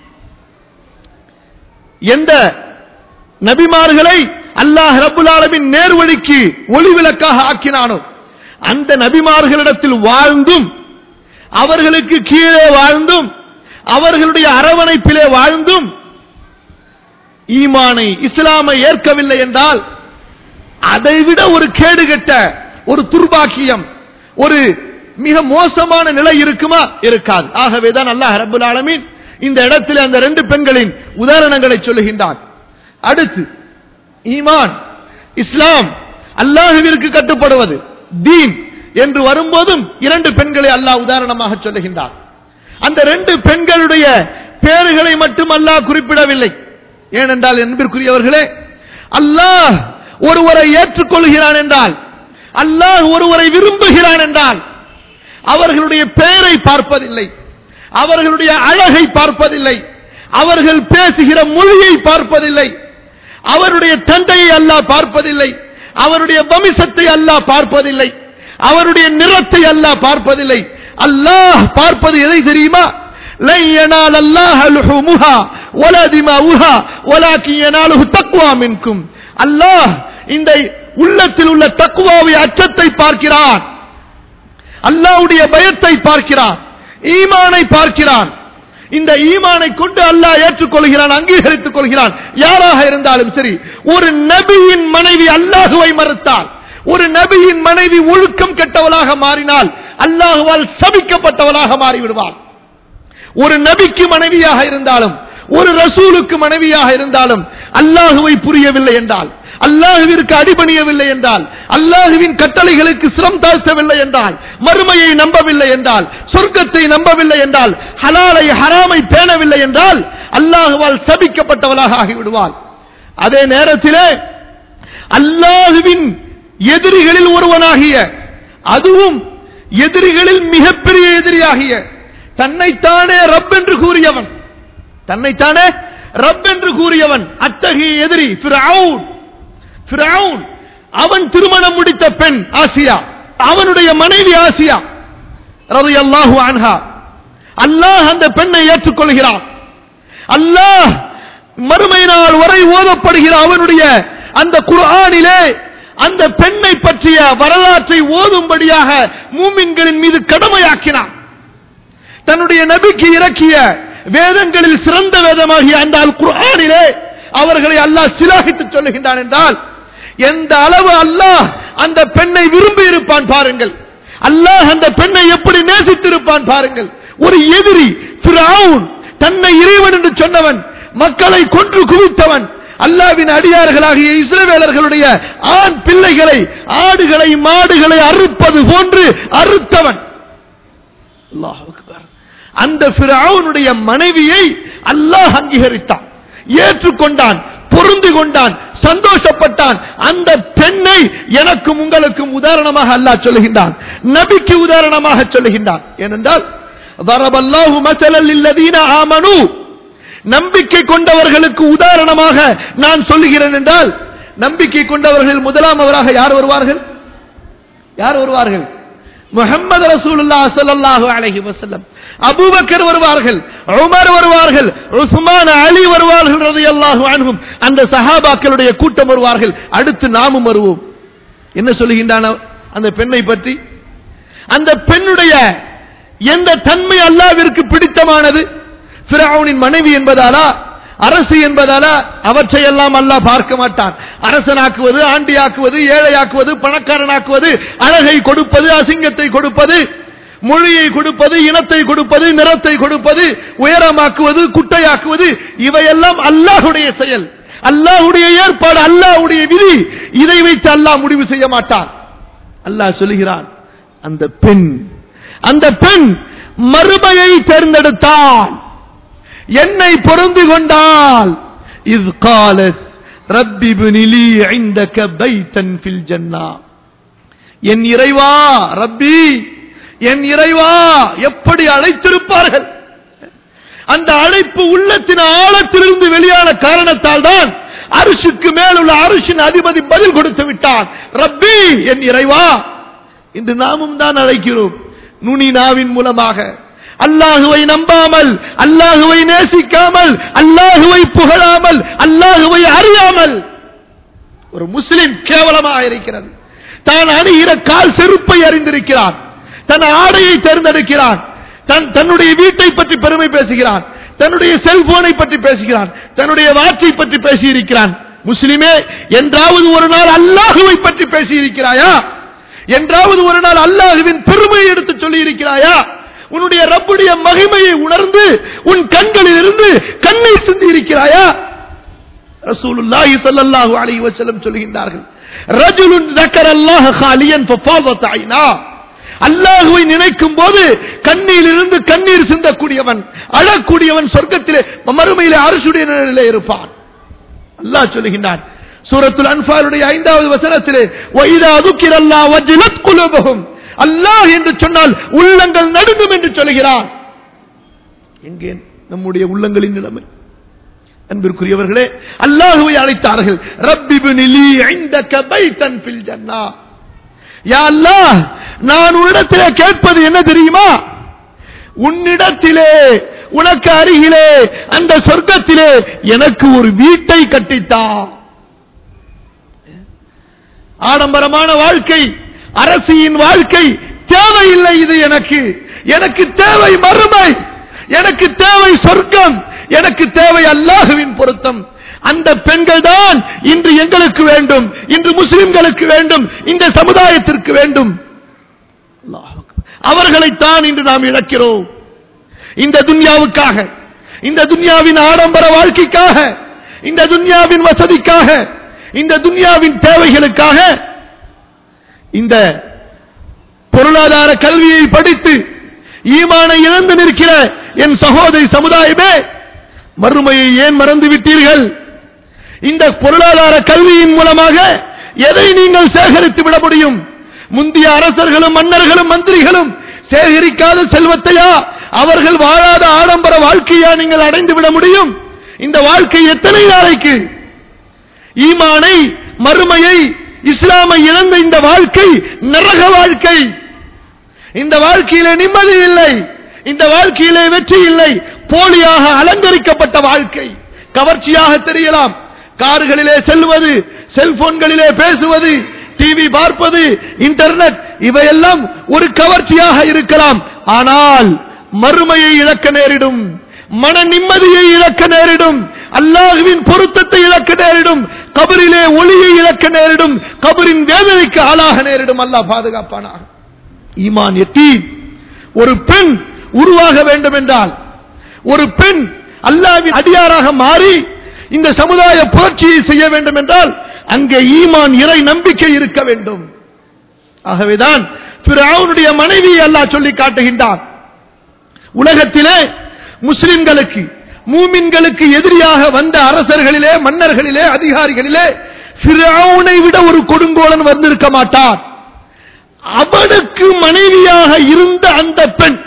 எந்த நபிமார்களை அல்லாஹ் ரப்புல் ஆலமின் நேர்வழிக்கு ஒளிவிளக்காக ஆக்கினானோ அந்த நபிமார்களிடத்தில் வாழ்ந்தும் அவர்களுக்கு கீழே வாழ்ந்தும் அவர்களுடைய அரவணைப்பிலே வாழ்ந்தும் ஈமானை இஸ்லாமை ஏற்கவில்லை என்றால் அதைவிட ஒரு கேடுகட்ட ஒரு துர்பாக்கியம் ஒரு மிக மோசமான நிலை இருக்குமா இருக்காது ஆகவேதான் அல்லாஹ் ரப்புல் ஆலமீன் இந்த இடத்தில் அந்த ரெண்டு பெண்களின் உதாரணங்களை சொல்லுகின்றான் அடுத்து ஈமான் இஸ்லாம் அல்லாஹுவிற்கு கட்டுப்படுவது தீன் என்று வரும்போதும் இரண்டு பெண்களை அல்லாஹ் உதாரணமாக சொல்லுகின்றான் அந்த ரெண்டு பெண்களுடைய பேர்களை மட்டும் அல்லாஹ் குறிப்பிடவில்லை ஏனென்றால் என்பதற்குரியவர்களே அல்லாஹ் ஒருவரை ஏற்றுக்கொள்கிறான் என்றால் அல்லாஹ் ஒருவரை விரும்புகிறான் என்றால் அவர்களுடைய பெயரை பார்ப்பதில்லை அவர்களுடைய அழகை பார்ப்பதில்லை அவர்கள் பேசுகிற மொழியை பார்ப்பதில்லை அவருடைய தந்தையை அல்லாஹ் பார்ப்பதில்லை அவருடைய வம்சத்தை அல்லாஹ் பார்ப்பதில்லை அவருடைய நிறத்தை அல்லாஹ் பார்ப்பதில்லை அல்லாஹ் பார்ப்பது எதை தெரியுமா لن ينال الله لحومها ولا دماؤها ولكن يناله تقوى منكم அல்லாஹ் இந்த உள்ளத்தில் உள்ள தக்குவாவை அச்சத்தை பார்க்கிறான் அல்லாஹ்வுடைய பயத்தை பார்க்கிறான் ஈமானை பார்க்கிறான் இந்த ஈமானை கொண்டு அல்லாஹ் ஏற்றுக்கொள்கிறான் அங்கீகரித்துக் கொள்கிறான் யாராக இருந்தாலும் சரி ஒரு நபியின் மனைவி அல்லாஹுவை மறுத்தால் ஒரு நபியின் மனைவி ஒழுக்கம் கெட்டவளாக மாறினால் அல்லாஹுவால் சபிக்கப்பட்டவளாக மாறிவிடுவாள் ஒரு நபிக்கு மனைவியாக இருந்தாலும் ஒரு ரசூலுக்கு மனைவியாக இருந்தாலும் அல்லாஹுவை புரியவில்லை என்றால் அல்லாஹுவிற்கு அடிபணியவில்லை என்றால் அல்லாஹுவின் கட்டளைகளுக்கு சிரம் தாழ்த்தவில்லை என்றால் மறுமையை நம்பவில்லை என்றால் சொர்க்கத்தை நம்பவில்லை என்றால் ஹலாலை ஹராமை பேணவில்லை என்றால் அல்லாஹுவால் சபிக்கப்பட்டவளாக ஆகிவிடுவாள் அதே நேரத்திலே அல்லாஹுவின் எதிரிகளில் ஒருவனாகிய அதுவும் எதிரிகளில் மிகப்பெரிய எதிரியாகிய தன்னைத்தானே ரப் என்று கூறியவன் தன்னைத்தானே ரப் என்று கூறியவன் அத்தகைய எதிரி ஃபிரவுன் ஃபிரவுன் அவன் திருமணம் முடித்த பெண் ஆசியா அவனுடைய மனைவி ஆசியா ரலியல்லாஹு அன்ஹா அல்லாஹ் அந்த பெண்ணை ஏற்றுக்கொள்கிறான் அல்லாஹ் மறுமை நாள் வரை ஓதப்படுகிற அவனுடைய அந்த குர்ஆனிலே அந்த பெண்ணை பற்றிய வரலாற்றை ஓதும்படியாக மூமின்களின் மீது கடமையாக்கினான் தன்னுடைய நபிக்கு இறக்கிய வேதங்களில் சிறந்த வேதமாகிய அந்த அல் குர்ஆனிலே அவர்களை அல்லாஹ் சிலாகித்து சொல்லுகின்றான் என்றால் எந்த அளவு அல்லாஹ் அந்த பெண்ணை விரும்பி இருப்பான் பாருங்கள் அல்லாஹ் அந்த பெண்ணை எப்படி நேசித்திருப்பான் பாருங்கள் ஒரு எதிரி ஃபிரவுன் தன்னை இறைவன் என்று சொன்னவன் மக்களை கொன்று குவித்தவன் அல்லாவின் அடியார்களாகிய இஸ்ரவேலர்களுடைய ஆண் பிள்ளைகளை ஆடுகளை மாடுகளை அறுப்பது போன்று அறுத்தவன் அல்லாஹ் அக்பர் அந்த பிறவுனுடைய மனைவியை அல்லாஹ் அங்கீகரித்தான் ஏற்றுக்கொண்டான் பொருந்து கொண்டான் சந்தோஷப்பட்டான் அந்த பெண்ணை எனக்கும் உங்களுக்கும் உதாரணமாக அல்லாஹ் சொல்லுகின்றான் நபிக்கு உதாரணமாக சொல்லுகின்றான் ஏனென்றால் வரபல்லாஹு மசலல் இல்லதீன ஆமனு நம்பிக்கை கொண்டவர்களுக்கு உதாரணமாக நான் சொல்லுகிறேன் என்றால் நம்பிக்கை கொண்டவர்கள் முதலாம் அவராக யார் வருவார்கள் யார் வருவார்கள் முகமது ரசூலுல்லா ஸல்லல்லாஹு அலைஹி வஸல்லம் அபூபக்கர் வருவார்கள் உமர் வருவார்கள் உஸ்மான் அலி வருவார்கள் ரலியல்லாஹு அன்ஹும் அந்த சஹாபாக்களுடைய கூட்டம் வருவார்கள் அடுத்து நாமும் வருவோம் என்ன சொல்லுகின்றான் அந்த பெண்ணை பற்றி அந்த பெண்ணுடைய எந்த தன்மை அல்லாவிற்கு பிடித்தமானது பிறவுனின் மனைவி என்பதாலா அரசு என்பதாலா அவற்றையெல்லாம் அல்லாஹ் பார்க்க மாட்டான் அரசனாக்குவது ஆண்டியாக்குவது ஏழையாக்குவது பணக்காரனாக்குவது அழகை கொடுப்பது அசிங்கத்தை கொடுப்பது மொழியை கொடுப்பது இனத்தை கொடுப்பது நிறத்தை கொடுப்பது உயரமாக்குவது குட்டையாக்குவது இவையெல்லாம் அல்லாஹுடைய செயல் அல்லாஹுடைய ஏற்பாடு அல்லாஹுடைய விதி இதை வைத்து அல்லாஹ் முடிவு செய்ய மாட்டான் அல்லாஹ் சொல்லுகிறான் அந்த பெண் அந்த பெண் மறுமையை தேர்ந்தெடுத்தாள் என்னை பொருந்து கொண்டால் இது காலத் ரப்பி பினிலி ஐந்தக பைத்தன் ஃபில் ஜன்னா என் இறைவா ரப்பி என் இறைவா எப்படி அழைத்திருப்பார்கள் அந்த அழைப்பு உள்ளத்தின் ஆழத்திலிருந்து வெளியான காரணத்தால் தான் அரிசுக்கு மேலுள்ள அரிசின் அதிபதி பதில் கொடுத்து விட்டான் ரப்பி என் இறைவா இன்று நாமும் தான் அழைக்கிறோம் நுனி நாவின் மூலமாக அல்லாஹுவை நம்பாமல் அல்லாஹுவை நேசிக்காமல் அல்லாஹுவை புகழாமல் அல்லாஹுவை அறியாமல் ஒரு முஸ்லிம் கேவலமாக இருக்கிறது தான் அணுகிற கால் செருப்பை அறிந்திருக்கிறான் தன் ஆடையை தேர்ந்தெடுக்கிறான் தன் தன்னுடைய வீட்டை பற்றி பெருமை பேசுகிறான் தன்னுடைய செல்போனை பற்றி பேசுகிறான் தன்னுடைய வாட்சை பற்றி பேசியிருக்கிறான் முஸ்லிமே என்றாவது ஒரு நாள் அல்லாஹுவை பற்றி பேசியிருக்கிறாயா என்றாவது ஒரு நாள் அல்லாஹுவின் பெருமையை எடுத்து சொல்லி இருக்கிறாயா உன்னுடைய ரப்புடைய மகிமையை உணர்ந்து உன் கண்களில் இருந்து கண்ணீர் சிந்தி இருக்கிறாயா ரசூலுல்லாஹி ஸல்லல்லாஹு அலைஹி வஸல்லம் சொல்கின்றார்கள் ரஜுலுன் ذكر الله خاليا ففاضت عيناه அல்லாஹுவை நினைக்கும் போது கண்ணில் இருந்து கண்ணீர் சிந்தக்கூடியவன் அழக்கூடியவன் சொர்க்கத்திலே மறுமையிலே அரசுடைய நிலையிலே இருப்பான் அல்லாஹ் சொல்லுகின்றான் சூரத்துல் அன்பாலுடைய ஐந்தாவது வசனத்திலே வைதா துக்கிரல்லா வஜிலத் குலுபுகும் அல்லாஹ் என்று சொன்னால் உள்ளங்கள் நடுங்கும் என்று சொல்கிறான் எங்கே நம்முடைய உள்ளங்களின் நிலைமை அன்பிற்குரியவர்களே அல்லாஹுவை அழைத்தார்கள் ரப்பி பினிலி ஐந்தக பைத்தன் ஃபில் ஜன்னா யா அல்லாஹ் நான் உன்னிடத்திலே கேட்பது என்ன தெரியுமா உன்னிடத்திலே உனக்கு அருகிலே அந்த சொர்க்கத்திலே எனக்கு ஒரு வீட்டை கட்டித்தா ஆடம்பரமான வாழ்க்கை அரசியின் வாழ்க்கை தேவையில்லை இது எனக்கு எனக்கு தேவை மறுமை எனக்கு தேவை சொர்க்கம் எனக்கு தேவை அல்லாஹுவின் பொருத்தம் அந்த பெண்கள் தான் இன்று எங்களுக்கு வேண்டும் இன்று முஸ்லிம்களுக்கு வேண்டும் இந்த சமுதாயத்திற்கு வேண்டும் அல்லாஹ் அக்பர். அவர்களைத்தான் இன்று நாம் இழக்கிறோம் இந்த துன்யாவுக்காக இந்த துன்யாவின் ஆடம்பர வாழ்க்கைக்காக இந்த துன்யாவின் வசதிக்காக இந்த துன்யாவின் தேவைகளுக்காக இந்த பொருளாதார கல்வியை படித்து ஈமானை இழந்து நிற்கிற என் சகோதரி சமுதாயமே மறுமையை ஏன் மறந்து விட்டீர்கள் இந்த பொருளாதார கல்வியின் மூலமாக எதை நீங்கள் சேகரித்து விட முடியும் முந்தைய அரசர்களும் மன்னர்களும் மந்திரிகளும் சேகரிக்காத செல்வத்தையா அவர்கள் வாழாத ஆடம்பர வாழ்க்கையா நீங்கள் அடைந்து விட முடியும் இந்த வாழ்க்கை எத்தனை நாளைக்கு ஈமானை மறுமையை இஸ்லாமை இழந்த இந்த வாழ்க்கை நரக வாழ்க்கை இந்த வாழ்க்கையிலே நிம்மதி இல்லை இந்த வாழ்க்கையிலே வெற்றி இல்லை போலியாக அலங்கரிக்கப்பட்ட வாழ்க்கை கவர்ச்சியாக தெரியலாம் கார்களிலே செல்வது செல்போன்களிலே பேசுவது டிவி பார்ப்பது இன்டர்நெட் இவையெல்லாம் ஒரு கவர்ச்சியாக இருக்கலாம் ஆனால் மறுமையை இழக்க நேரிடும் மன நிம்மதியை இழக்க நேரிடும் அல்லாஹுவின் பொருத்தத்தை இழக்க நேரிடும் கபரிலே ஒளியை இழக்க நேரிடும் கபரின் வேதனைக்கு ஆளாக நேரிடும் அல்லாஹ் பாதுகாப்பானாக ஈமான் எத்தீன் ஒரு பெண் உருவாக வேண்டும் என்றால் ஒரு பெண் அல்லாவின் அடியாராக மாறி இந்த சமுதாய புரட்சியை செய்ய வேண்டும் என்றால் அங்கே ஈமான் இறை நம்பிக்கை இருக்க வேண்டும் ஆகவேதான் பிறவுடைய மனைவி அல்லாஹ் சொல்லி காட்டுகின்றான் உலகத்திலே முஸ்லிம்களுக்கு மூமின்களுக்கு எதிரியாக வந்த அரசர்களிலே மன்னர்களிலே அதிகாரிகளிலே பிறவுனை விட ஒரு கொடுங்கோலன் வந்திருக்க மாட்டான் அவனுக்கு மனைவியாக இருந்த அந்த பெண்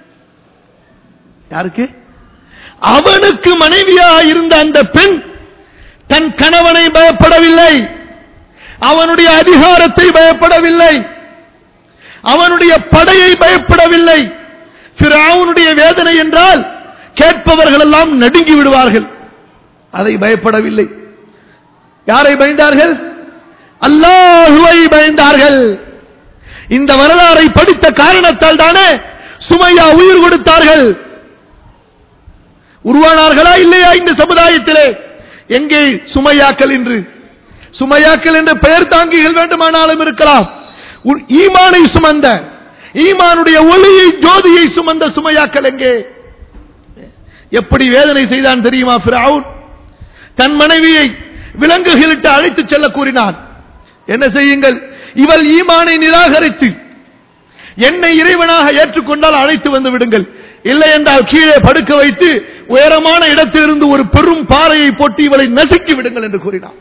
யாருக்கு அவனுக்கு மனைவியாக இருந்த அந்த பெண் தன் கணவனை பயப்படவில்லை அவனுடைய அதிகாரத்தை பயப்படவில்லை அவனுடைய படையை பயப்படவில்லை அவனுடைய வேதனை என்றால் கேட்பவர்கள் எல்லாம் நடுங்கி விடுவார்கள் அதை பயப்படவில்லை யாரை பயந்தார்கள் அல்லாஹுவை பயந்தார்கள் இந்த வரலாறை படித்த காரணத்தால் தானே சுமையா உயிர் கொடுத்தார்கள் உருவானார்களா இல்லையா இந்த சமுதாயத்திலே எங்கே சுமையாக்கள் என்று சுமையாக்கள் என்ற பெயர் தாங்கிகள் வேண்டுமானாலும் இருக்கலாம் உன் ஈமானை சுமந்த ஈமானுடைய ஒளியை ஜோதியை சுமந்த சுமையாக்கள் எங்கே எப்படி வேதனை செய்தான் தெரியுமா ஃபிரவுன் தன் மனைவியை விலங்குகளிட்டு அழைத்துச் செல்ல கூறினான் என்ன செய்யுங்கள் இவள் ஈமானை நிராகரித்து என்னை இறைவனாக ஏற்றுக்கொண்டால் அழைத்து வந்து விடுங்கள் இல்லை என்றால் கீழே படுக்க வைத்து உயரமான இடத்திலிருந்து ஒரு பெரும் பாறையை போட்டு இவளை நசுக்கி விடுங்கள் என்று கூறினான்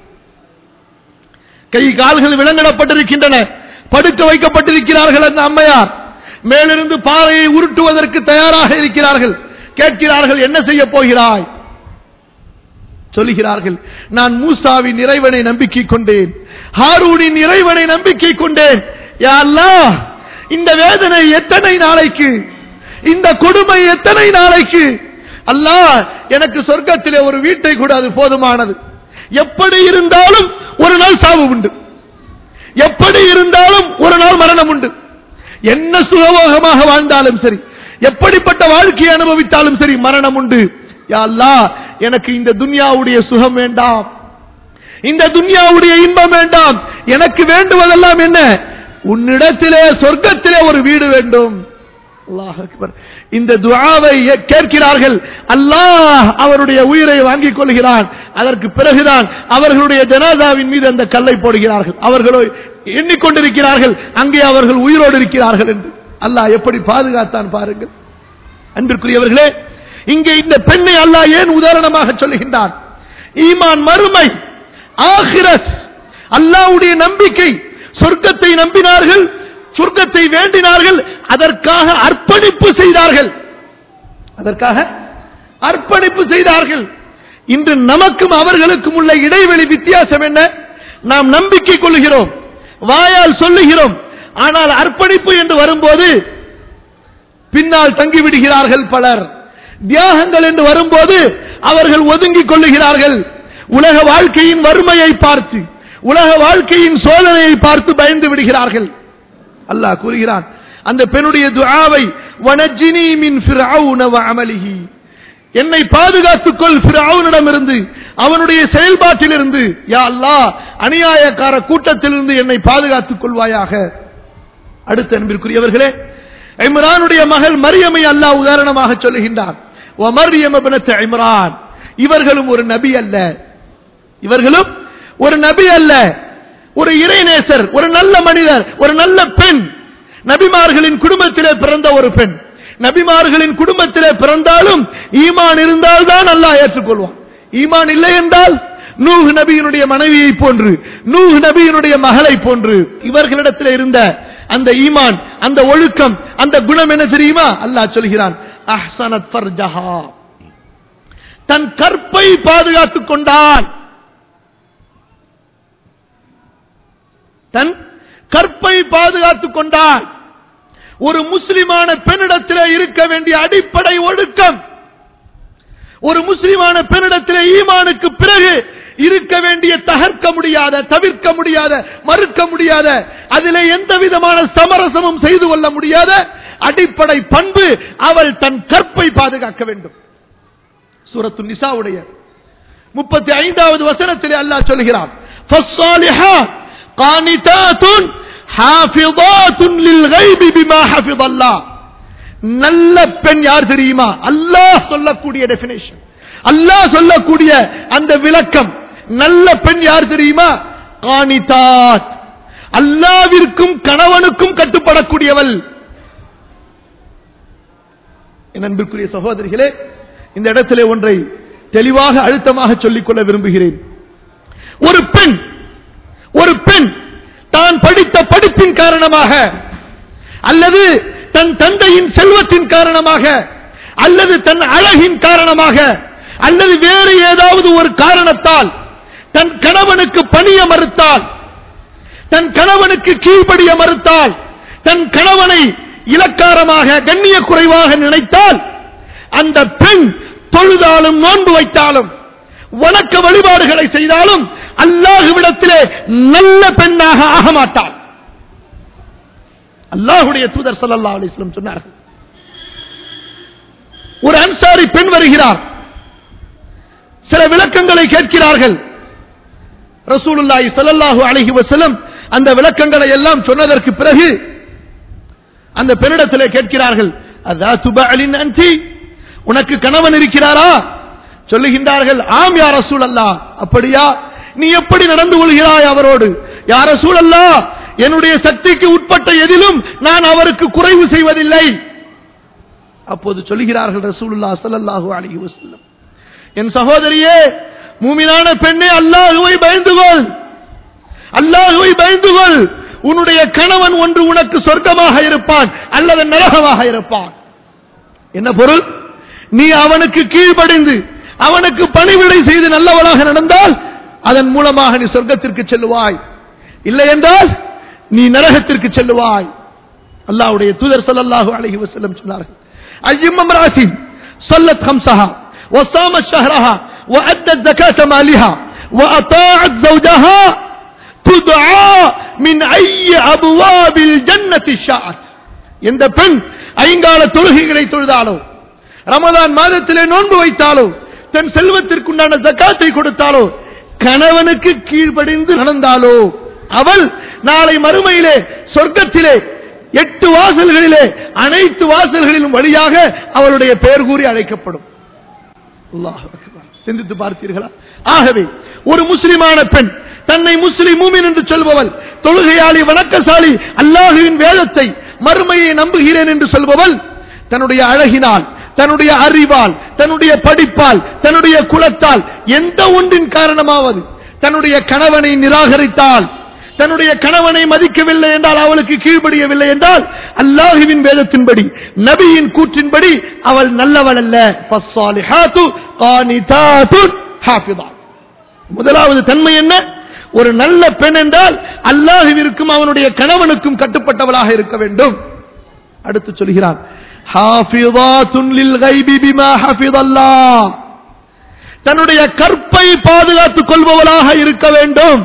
கை கால்கள் விலங்கிடப்பட்டிருக்கின்றன படுக்க வைக்கப்பட்டிருக்கிறார்கள் அந்த அம்மையார் மேலிருந்து பாறையை உருட்டுவதற்கு தயாராக இருக்கிறார்கள் கேட்கிறார்கள் என்ன செய்ய போகிறாய் சொல்லுகிறார்கள் நான் மூசாவின் இறைவனை நம்பிக்கை கொண்டேன் ஹாரூனின் இறைவனை நம்பிக்கை கொண்டேன் யா அல்லாஹ் இந்த வேதனை எத்தனை நாளைக்கு இந்த கொடுமை எத்தனை நாளைக்கு அல்லாஹ் எனக்கு சொர்க்கத்திலே ஒரு வீட்டை கூட அது போதுமானது எப்படி இருந்தாலும் ஒரு நாள் சாவு உண்டு எப்படி இருந்தாலும் ஒரு நாள் மரணம் உண்டு என்ன சுகபோகமாக வாழ்ந்தாலும் சரி எப்படிப்பட்ட வாழ்க்கையை அனுபவித்தாலும் சரி மரணம் உண்டு யா அல்லாஹ் எனக்கு இந்த துன்யாவுடைய சுகம் வேண்டாம் இந்த துன்யாவுடைய இன்பம் வேண்டாம் எனக்கு வேண்டுவதெல்லாம் என்ன உன்னிடத்திலே சொர்க்கத்திலே ஒரு வீடு வேண்டும் அல்லாஹ் அக்பர் இந்த துஆவை கேட்கிறார்கள் அல்லாஹ் அவருடைய உயிரை வாங்கிக் கொள்கிறான் அதற்கு பிறகுதான் அவர்களுடைய ஜனாதாவின் மீது அந்த கல்லை போடுகிறார்கள் அவர்களோ எண்ணிக்கொண்டிருக்கிறார்கள் அங்கே அவர்கள் உயிரோடு இருக்கிறார்கள் என்று அல்லாஹ் எப்படி பாதுகாத்தான் பாருங்கள் அன்பிற்குரியவர்களே இங்கே இந்த பெண்ணை அல்லாஹ் ஏன் உதாரணமாக சொல்லுகின்றான் ஈமான் மறுமை ஆகிரத் அல்லாஹ்வுடைய நம்பிக்கை சொர்க்கத்தை நம்பினார்கள் சொர்க்கத்தை வேண்டினார்கள் அதற்காக அர்ப்பணிப்பு செய்தார்கள் அதற்காக அர்ப்பணிப்பு செய்தார்கள் இன்று நமக்கும் அவர்களுக்கும் உள்ள இடைவெளி வித்தியாசம் என்ன நாம் நம்பிக்கை கொள்ளுகிறோம் வாயால் சொல்லுகிறோம் ஆனால் அர்ப்பணிப்பு என்று வரும்போது பின்னால் தங்கிவிடுகிறார்கள் பலர் தியாகங்கள் என்று வரும்போது அவர்கள் ஒதுங்கிக் கொள்ளுகிறார்கள் உலக வாழ்க்கையின் வறுமையை பார்த்து உலக வாழ்க்கையின் சோதனையை பார்த்து பயந்து விடுகிறார்கள் அல்லாஹ் கூறுகிறான் அந்த பெண்ணுடைய துஆவை வனஜினி மின் ஃபிர்அவுன வ அமலிஹி என்னை பாதுகாத்துக் கொள் ஃபிர்அவுனிடம் இருந்து அவனுடைய செயல்பாட்டிலிருந்து யா அல்லாஹ் அநியாயக்கார கூட்டத்திலிருந்து என்னை பாதுகாத்துக் கொள்வாயாக அடுத்த அன்பிற்குரியவர்களே இம்ரானுடைய மகள் மரியமை அல்லாஹ் உதாரணமாக சொல்லுகின்றான் "வ மர்யம் இப்னத் இம்ரான் இவர்களும் ஒரு நபி அல்ல இவர்களும் ஒரு நபி அல்ல ஒரு இறைநேசர் ஒரு நல்ல மனிதர் ஒரு நல்ல பெண் நபிமார்களின் குடும்பத்திலே பிறந்த ஒரு பெண் நபிமார்களின் குடும்பத்திலே பிறந்தாலும் ஈமான் இருந்தால்தான் அல்லாஹ் ஏற்றுக்கொள்வான் ஈமான் இல்லை என்றால் நூஹ் நபியினுடைய மனைவியை போன்று நூஹ் நபியினுடைய மகளை போன்று இவர்களிடத்தில் இருந்த அந்த ஈமான் அந்த ஒழுக்கம் அந்த குணம் என்ன தெரியுமா அல்லாஹ் சொல்கிறான் அஹ்சனத் ஃபர்ஜஹா தன் கற்பை பாதுகாத்துக் கொண்டான் தன் கற்பை பாதுகாத்துக் கொண்டான் ஒரு முஸ்லிமான பெண்ணிடத்தில் இருக்க வேண்டிய அடிப்படை ஒழுக்கம் ஒரு முஸ்லிமான பெண்ணிடத்தில் ஈமானுக்கு பிறகு இருக்க வேண்டிய தகர்க்க முடியாத தவிர்க்க முடியாத மறுக்க முடியாத அதிலே எந்த விதமான சமரசமும் செய்து கொள்ள முடியாத அடிப்படை பண்பு அவள் தன் கற்பை பாதுகாக்க வேண்டும் சூரத்து நிசாவுடைய முப்பத்தி ஐந்தாவது வசனத்திலே அல்லாஹ் சொல்கிறான் فَالصَّالِحَاتُ قَانِتَاتٌ حَافِظَاتٌ لِلْغَيْبِ بِمَا حَفِظَ اللَّهُ நல்ல பெண் யார் தெரியுமா அல்லாஹ் சொல்லக்கூடிய டெபினேஷன் அல்லாஹ் சொல்லக்கூடிய அந்த விளக்கம் நல்ல பெண் யார் தெரியுமா காணிதாத் அல்லாவிற்கும் கணவனுக்கும் கட்டுப்படக்கூடியவள் என் அன்பிற்குரிய சகோதரிகளே இந்த இடத்திலே ஒன்றை தெளிவாக அழுத்தமாக சொல்லிக்கொள்ள விரும்புகிறேன் ஒரு பெண் ஒரு பெண் தான் படித்த படிப்பின் காரணமாக அல்லது தன் தந்தையின் செல்வத்தின் காரணமாக அல்லது தன் அழகின் காரணமாக அல்லது வேறு ஏதாவது ஒரு காரணத்தால் தன் கணவனுக்கு பணிய மறுத்தால் தன் கணவனுக்கு கீழ்ப்படிய மறுத்தால் தன் கணவனை இலக்காரமாக கண்ணிய குறைவாக நினைத்தால் அந்த பெண் தொழுதாலும் நோன்பு வைத்தாலும் வணக்க வழிபாடுகளை செய்தாலும் அல்லாஹுவிடத்திலே நல்ல பெண்ணாக ஆக மாட்டாள் அல்லாஹுடைய தூதர் ஸல்லல்லாஹு அலைஹி வஸல்லம் சொன்னார்கள் ஒரு அன்சாரி பெண் வருகிறார் சில விளக்கங்களை கேட்கிறார்கள் ரசூலுல்லாஹி ஸல்லல்லாஹு அலைஹி வஸல்லம் அந்த விளக்கங்களை எல்லாம் சொன்னதற்கு பிறகு அந்த பெண்ணிடத்திலே கேட்கிறார்கள் அதா துபலின் அன்சி உனக்கு கணவன் இருக்கிறாரா சொல்லுகின்றார்கள் ஆம் யார சூழல்லா அப்படியா நீ எப்படி நடந்து கொள்கிறாய் அவரோடு யார சூழல்லா என்னுடைய சக்திக்கு உட்பட்ட எதிலும் நான் அவருக்கு குறைவு செய்வதில்லை அப்போது சொல்லுகிறார்கள் ரசூலுல்லா ஸல்லல்லாஹு அலைஹி வஸல்லம் என் சகோதரியே மூமினான பெண்ணே அல்லாஹுவை பயந்துகொள் அல்லாஹுவை பயந்துகொள் உன்னுடைய கணவன் ஒன்று உனக்கு சொர்க்கமாக இருப்பான் அல்லது நரகமாக இருப்பான் என்ன பொருள் நீ அவனுக்கு கீழ்ப்படிந்து அவனுக்கு பணிவிடை செய்து நல்லவளாக நடந்தால் அதன் மூலமாக நீ சொர்க்கத்திற்கு செல்லுவாய் இல்லை என்றால் நீ நரகத்திற்கு செல்லுவாய் அல்லாஹ்வுடைய தூதர் ஸல்லல்லாஹு அலைஹி வஸல்லம் சொன்னார்கள் அய்யும் அம்ராசின் صلت خمسها وصامت شهرها وأدت زكاة مالها وأطاعت زوجها تدعى من أي أبواب الجنة شاءت எந்த பெண் ஐங்கால தொழுகைகளை தொழுதாலோ ரமதான் மாதத்திலே நோன்பு வைத்தாலோ தன் செல்வத்திற்குண்டான ஜக்காத்தை கொடுத்தாலோ கணவனுக்கு கீழ்ப்படிந்து நடந்தாலோ அவள் நாளை மறுமையிலே சொர்க்கத்திலே எட்டு வாசல்களிலே அனைத்து வாசல்களிலும் வழியாக அவளுடைய பெயர் கூறி அழைக்கப்படும் அல்லாஹ் அக்பர். சிந்தித்து பார்த்தீர்களா ஆகவே ஒரு முஸ்லிமான பெண் தன்னை முஸ்லிம் மூமின் என்று சொல்பவள் தொழுகையாளி வணக்கசாலி அல்லாஹுவின் வேதத்தை மறுமையை நம்புகிறேன் என்று சொல்பவள் தன்னுடைய அழகினால் தன்னுடைய அறிவால் தன்னுடைய படிப்பால் தன்னுடைய குலத்தால் எந்த ஒன்றின் காரணமாவது தன்னுடைய கணவனை நிராகரித்தால் தன்னுடைய கணவனை மதிக்கவில்லை என்றால் அவளுக்கு கீழ்ப்படியவில்லை என்றால் அல்லாஹுவின் வேதத்தின்படி நபியின் கூற்றின்படி அவள் நல்லவள் அல்ல ஃபஸ்ஸாலிஹாத்து கானிதாத்துன் ஹாஃபிதாத். முதலாவது தன்மை என்ன ஒரு நல்ல பெண் என்றால் அல்லாஹுவிற்கும் அவனுடைய கணவனுக்கும் கட்டுப்பட்டவளாக இருக்க வேண்டும் அடுத்து சொல்கிறான் ஹாஃபிதாத்துன் லில் கைபி பிமா ஹஃபிதல்லாஹ். தன்னுடைய கற்பை பாதுகாத்துக் கொள்பவளாக இருக்க வேண்டும்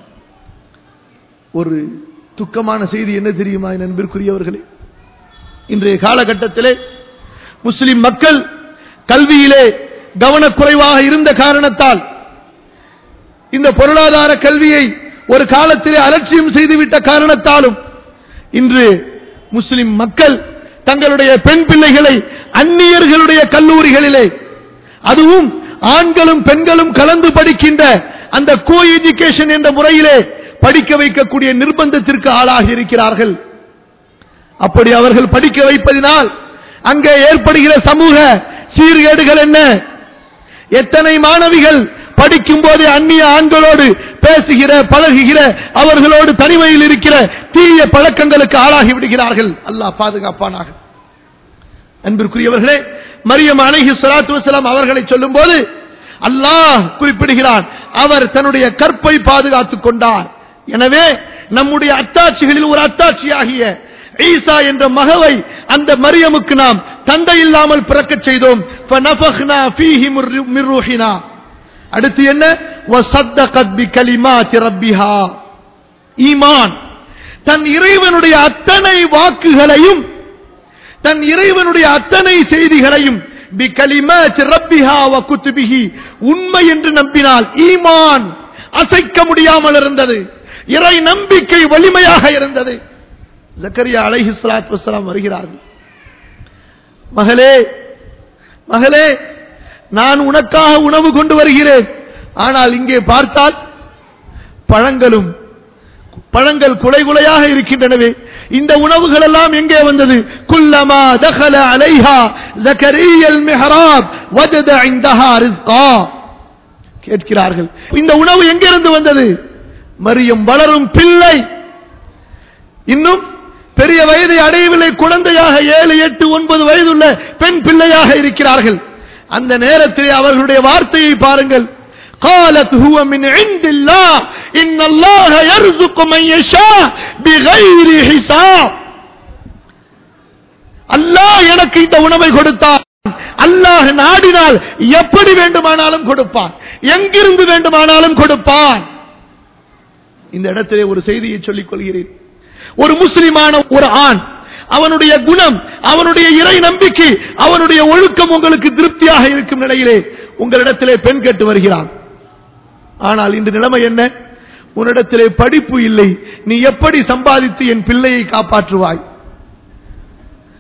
ஒரு துக்கமான செய்தி என்ன தெரியுமா என் அன்பிற்குரியவர்களே இன்றைய காலகட்டத்திலே முஸ்லிம் மக்கள் கல்வியிலே கவனக்குறைவாக இருந்த காரணத்தால் இந்த பொருளாதார கல்வியை ஒரு காலத்திலே அலட்சியம் செய்துவிட்ட காரணத்தாலும் இன்று முஸ்லிம் மக்கள் தங்களுடைய பெண் பிள்ளைகளை அந்நியர்களுடைய கல்லூரிகளிலே அதுவும் ஆண்களும் பெண்களும் கலந்து படிக்கின்ற அந்த கோ எஜுகேஷன் என்ற முறையிலே படிக்க வைக்கக்கூடிய நிர்பந்தத்திற்கு ஆளாகி இருக்கிறார்கள் அப்படி அவர்கள் படிக்க வைப்பதினால் அங்கே ஏற்படுகிற சமூக சீர்கேடுகள் என்ன எத்தனை மாணவிகள் படிக்கும் போதே அந்நிய ஆண்களோடு பேசுகிற பழகுகிற அவர்களோடு தனிமையில் இருக்கிற தீய பழக்கங்களுக்கு ஆளாகி விடுகிறார்கள் அல்லாஹ் பாதுகாப்பானாக அன்பிற்குரியவர்களே மரியம் அலைஹி ஸலாத்து வஸலாம் அவர்களை சொல்லும்போது அல்லாஹ் குறிப்பிடுகிறான் அவர் தன்னுடைய கற்பை பாதுகாத்துக் கொண்டார் எனவே நம்முடைய அத்தாட்சிகளில் ஒரு அத்தாட்சியாகிய ஈசா என்ற மகவை அந்த மரியமுக்கு நாம் தந்தை இல்லாமல் பிறக்கச் செய்தோம் فَنَفَخْنَا فِيهِ مِنْ رُوحِنَا. அடுத்து என்ன وَصَدَّقَتْ بِكَلِمَاتِ رَبِّهَا. ஈமான் தன் இறைவனுடைய அத்தனை வாக்குகளையும் தன் இறைவனுடைய அத்தனை செய்திகளையும் பிகலிமாத் ரப்பிஹா வ குத்துபிஹி உண்மை என்று நம்பினால் ஈமான் அசைக்க முடியாமல் இருந்தது இறை நம்பிக்கை வலிமையாக இருந்தது ஜக்கரியா அலைஹி ஸலாத்து வஸலாம் வருகிறார்கள் மகளே மகளே நான் உனக்காக உணவு கொண்டு வருகிறேன் ஆனால் இங்கே பார்த்தால் பழங்களும் பழங்கள் குலை குலையாக இருக்கின்றனவே இந்த உணவுகள் எல்லாம் எங்கே வந்தது குல்லமா தகல அலைஹா ஜக்கரியல் மிஹராப் வஜத இந்தஹா ரிஸ்கா கேட்கிறார்கள் இந்த உணவு எங்கிருந்து வந்தது மரியம் வளரும் பிள்ளை இன்னும் பெரிய வயதை அடையவில்லை குழந்தையாக ஏழு எட்டு ஒன்பது வயதுள்ள பெண் பிள்ளையாக இருக்கிறார்கள் அந்த நேரத்தில் அவர்களுடைய வார்த்தையை பாருங்கள் قالت هو من عند الله إن الله يرزق من يشاء بغير حساب அல்லாஹ் எனக்கு இந்த உணவை கொடுத்தார் அல்லாஹ் நாடினால் எப்படி வேண்டுமானாலும் கொடுப்பான் எங்கிருந்து வேண்டுமானாலும் கொடுப்பான் இந்த இடத்திலே ஒரு செய்தியை சொல்லிக் கொள்கிறேன் ஒரு முஸ்லிமான ஒரு ஆண் அவனுடைய குணம் அவனுடைய இறை நம்பிக்கை அவனுடைய ஒழுக்கம் உங்களுக்கு திருப்தியாக இருக்கும் நிலையிலே உங்களிடத்திலே பெண் கேட்டு வருகிறான் ஆனால் இந்த நிலைமை என்ன உன்னிடத்திலே படிப்பு இல்லை நீ எப்படி சம்பாதித்து என் பிள்ளையை காப்பாற்றுவாய்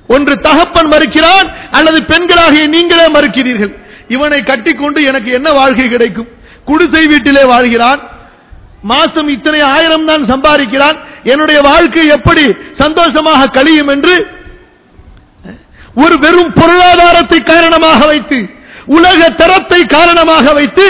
ஒன்று தகப்பன் மறுக்கிறான் அல்லது பெண்களாகிய நீங்களே மறுக்கிறீர்கள் இவனை கட்டிக்கொண்டு எனக்கு என்ன வாழ்க்கை கிடைக்கும் குடிசை வீட்டிலே வாழ்கிறான் மாசம் இத்தனை ஆயிரம் தான் சம்பாதிக்கிறான் என்னுடைய வாழ்க்கை எப்படி சந்தோஷமாக கழியும் என்று ஒரு வெறும் பொருளாதாரத்தை காரணமாக வைத்து உலக தரத்தை காரணமாக வைத்து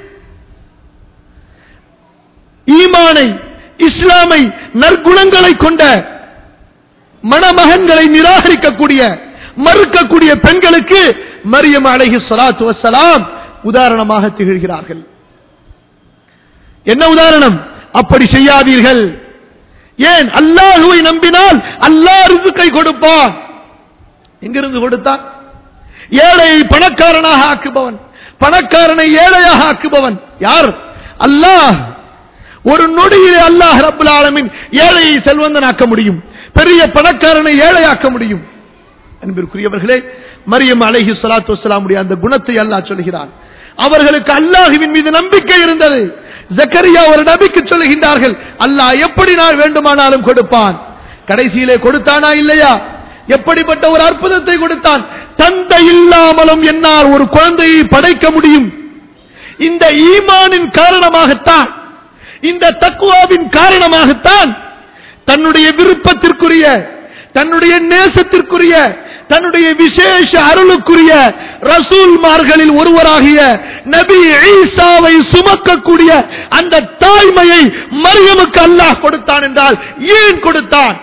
ஈமானை இஸ்லாமை நற்குணங்களை கொண்ட மணமகன்களை நிராகரிக்கக்கூடிய மறுக்கக்கூடிய பெண்களுக்கு மரியம் அலைஹி ஸலாத்து வஸ்ஸலாம் உதாரணமாக திகழ்கிறார்கள் என்ன உதாரணம் அப்படி செய்யாதீர்கள் ஏன் அல்லாஹுவை நம்பினால் அல்லாஹ் ரிசுக்கை கொடுப்பான் எங்கிருந்து கொடுத்தான் ஏழையை பணக்காரனாக ஆக்குபவன் பணக்காரனை ஏழையாக ஆக்குபவன் யார் அல்லாஹ் ஒரு நொடியிலே அல்லாஹ் ரப்புல் ஆலமீன் ஏழையை செல்வந்தன் ஆக்க முடியும் பெரிய பணக்காரனை ஏழையாக்க முடியும் அன்பிற்குரியவர்களே மரியம் அலைஹி ஸலாத்து வஸ்ஸலாமுடைய அந்த குணத்தை அல்லாஹ் சொல்கிறான் அவர்களுக்கு அல்லாஹுவின் மீது நம்பிக்கை இருந்தது ஜக்கரியா ஒரு நபிக்கு சொல்லுகின்றார்கள் அல்லாஹ் எப்படி நான் வேண்டுமானாலும் கொடுப்பான் கடைசியிலே கொடுத்தானா இல்லையா எப்படிப்பட்ட ஒரு அற்புதத்தை கொடுத்தான் தந்தை இல்லாமலும் என்னால் ஒரு குழந்தையை படைக்க முடியும் இந்த ஈமானின் காரணமாகத்தான் இந்த தக்குவாவின் காரணமாகத்தான் தன்னுடைய விருப்பத்திற்குரிய தன்னுடைய நேசத்திற்குரிய தன்னுடைய விசேஷ அருளுக்குரிய ரசூல்மார்களில் ஒருவராகிய நபி ஈசாவை சுமக்கக்கூடிய அந்த தாய்மையை மரியமுக்கு அல்லாஹ் கொடுத்தான் என்றால் ஏன் கொடுத்தான்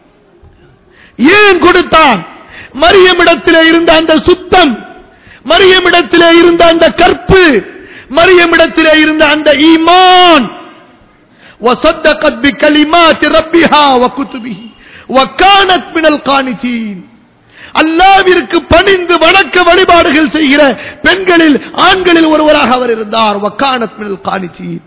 ஏன் கொடுத்தான் மரியமிடத்திலே இருந்த அந்த சுத்தம் மரியமிடத்திலே இருந்த அந்த கற்பு மரியமிடத்திலே இருந்த அந்த ஈமான் وصدقت بكلمات ربها وكتبه وكانت من القانتين அல்லாவிற்கு பணிந்து வணக்க வழிபாடுகள் செய்கிற பெண்களில் ஆண்களில் ஒருவராக அவர் இருந்தார் வக்கானத் மினல் காணித்தீன்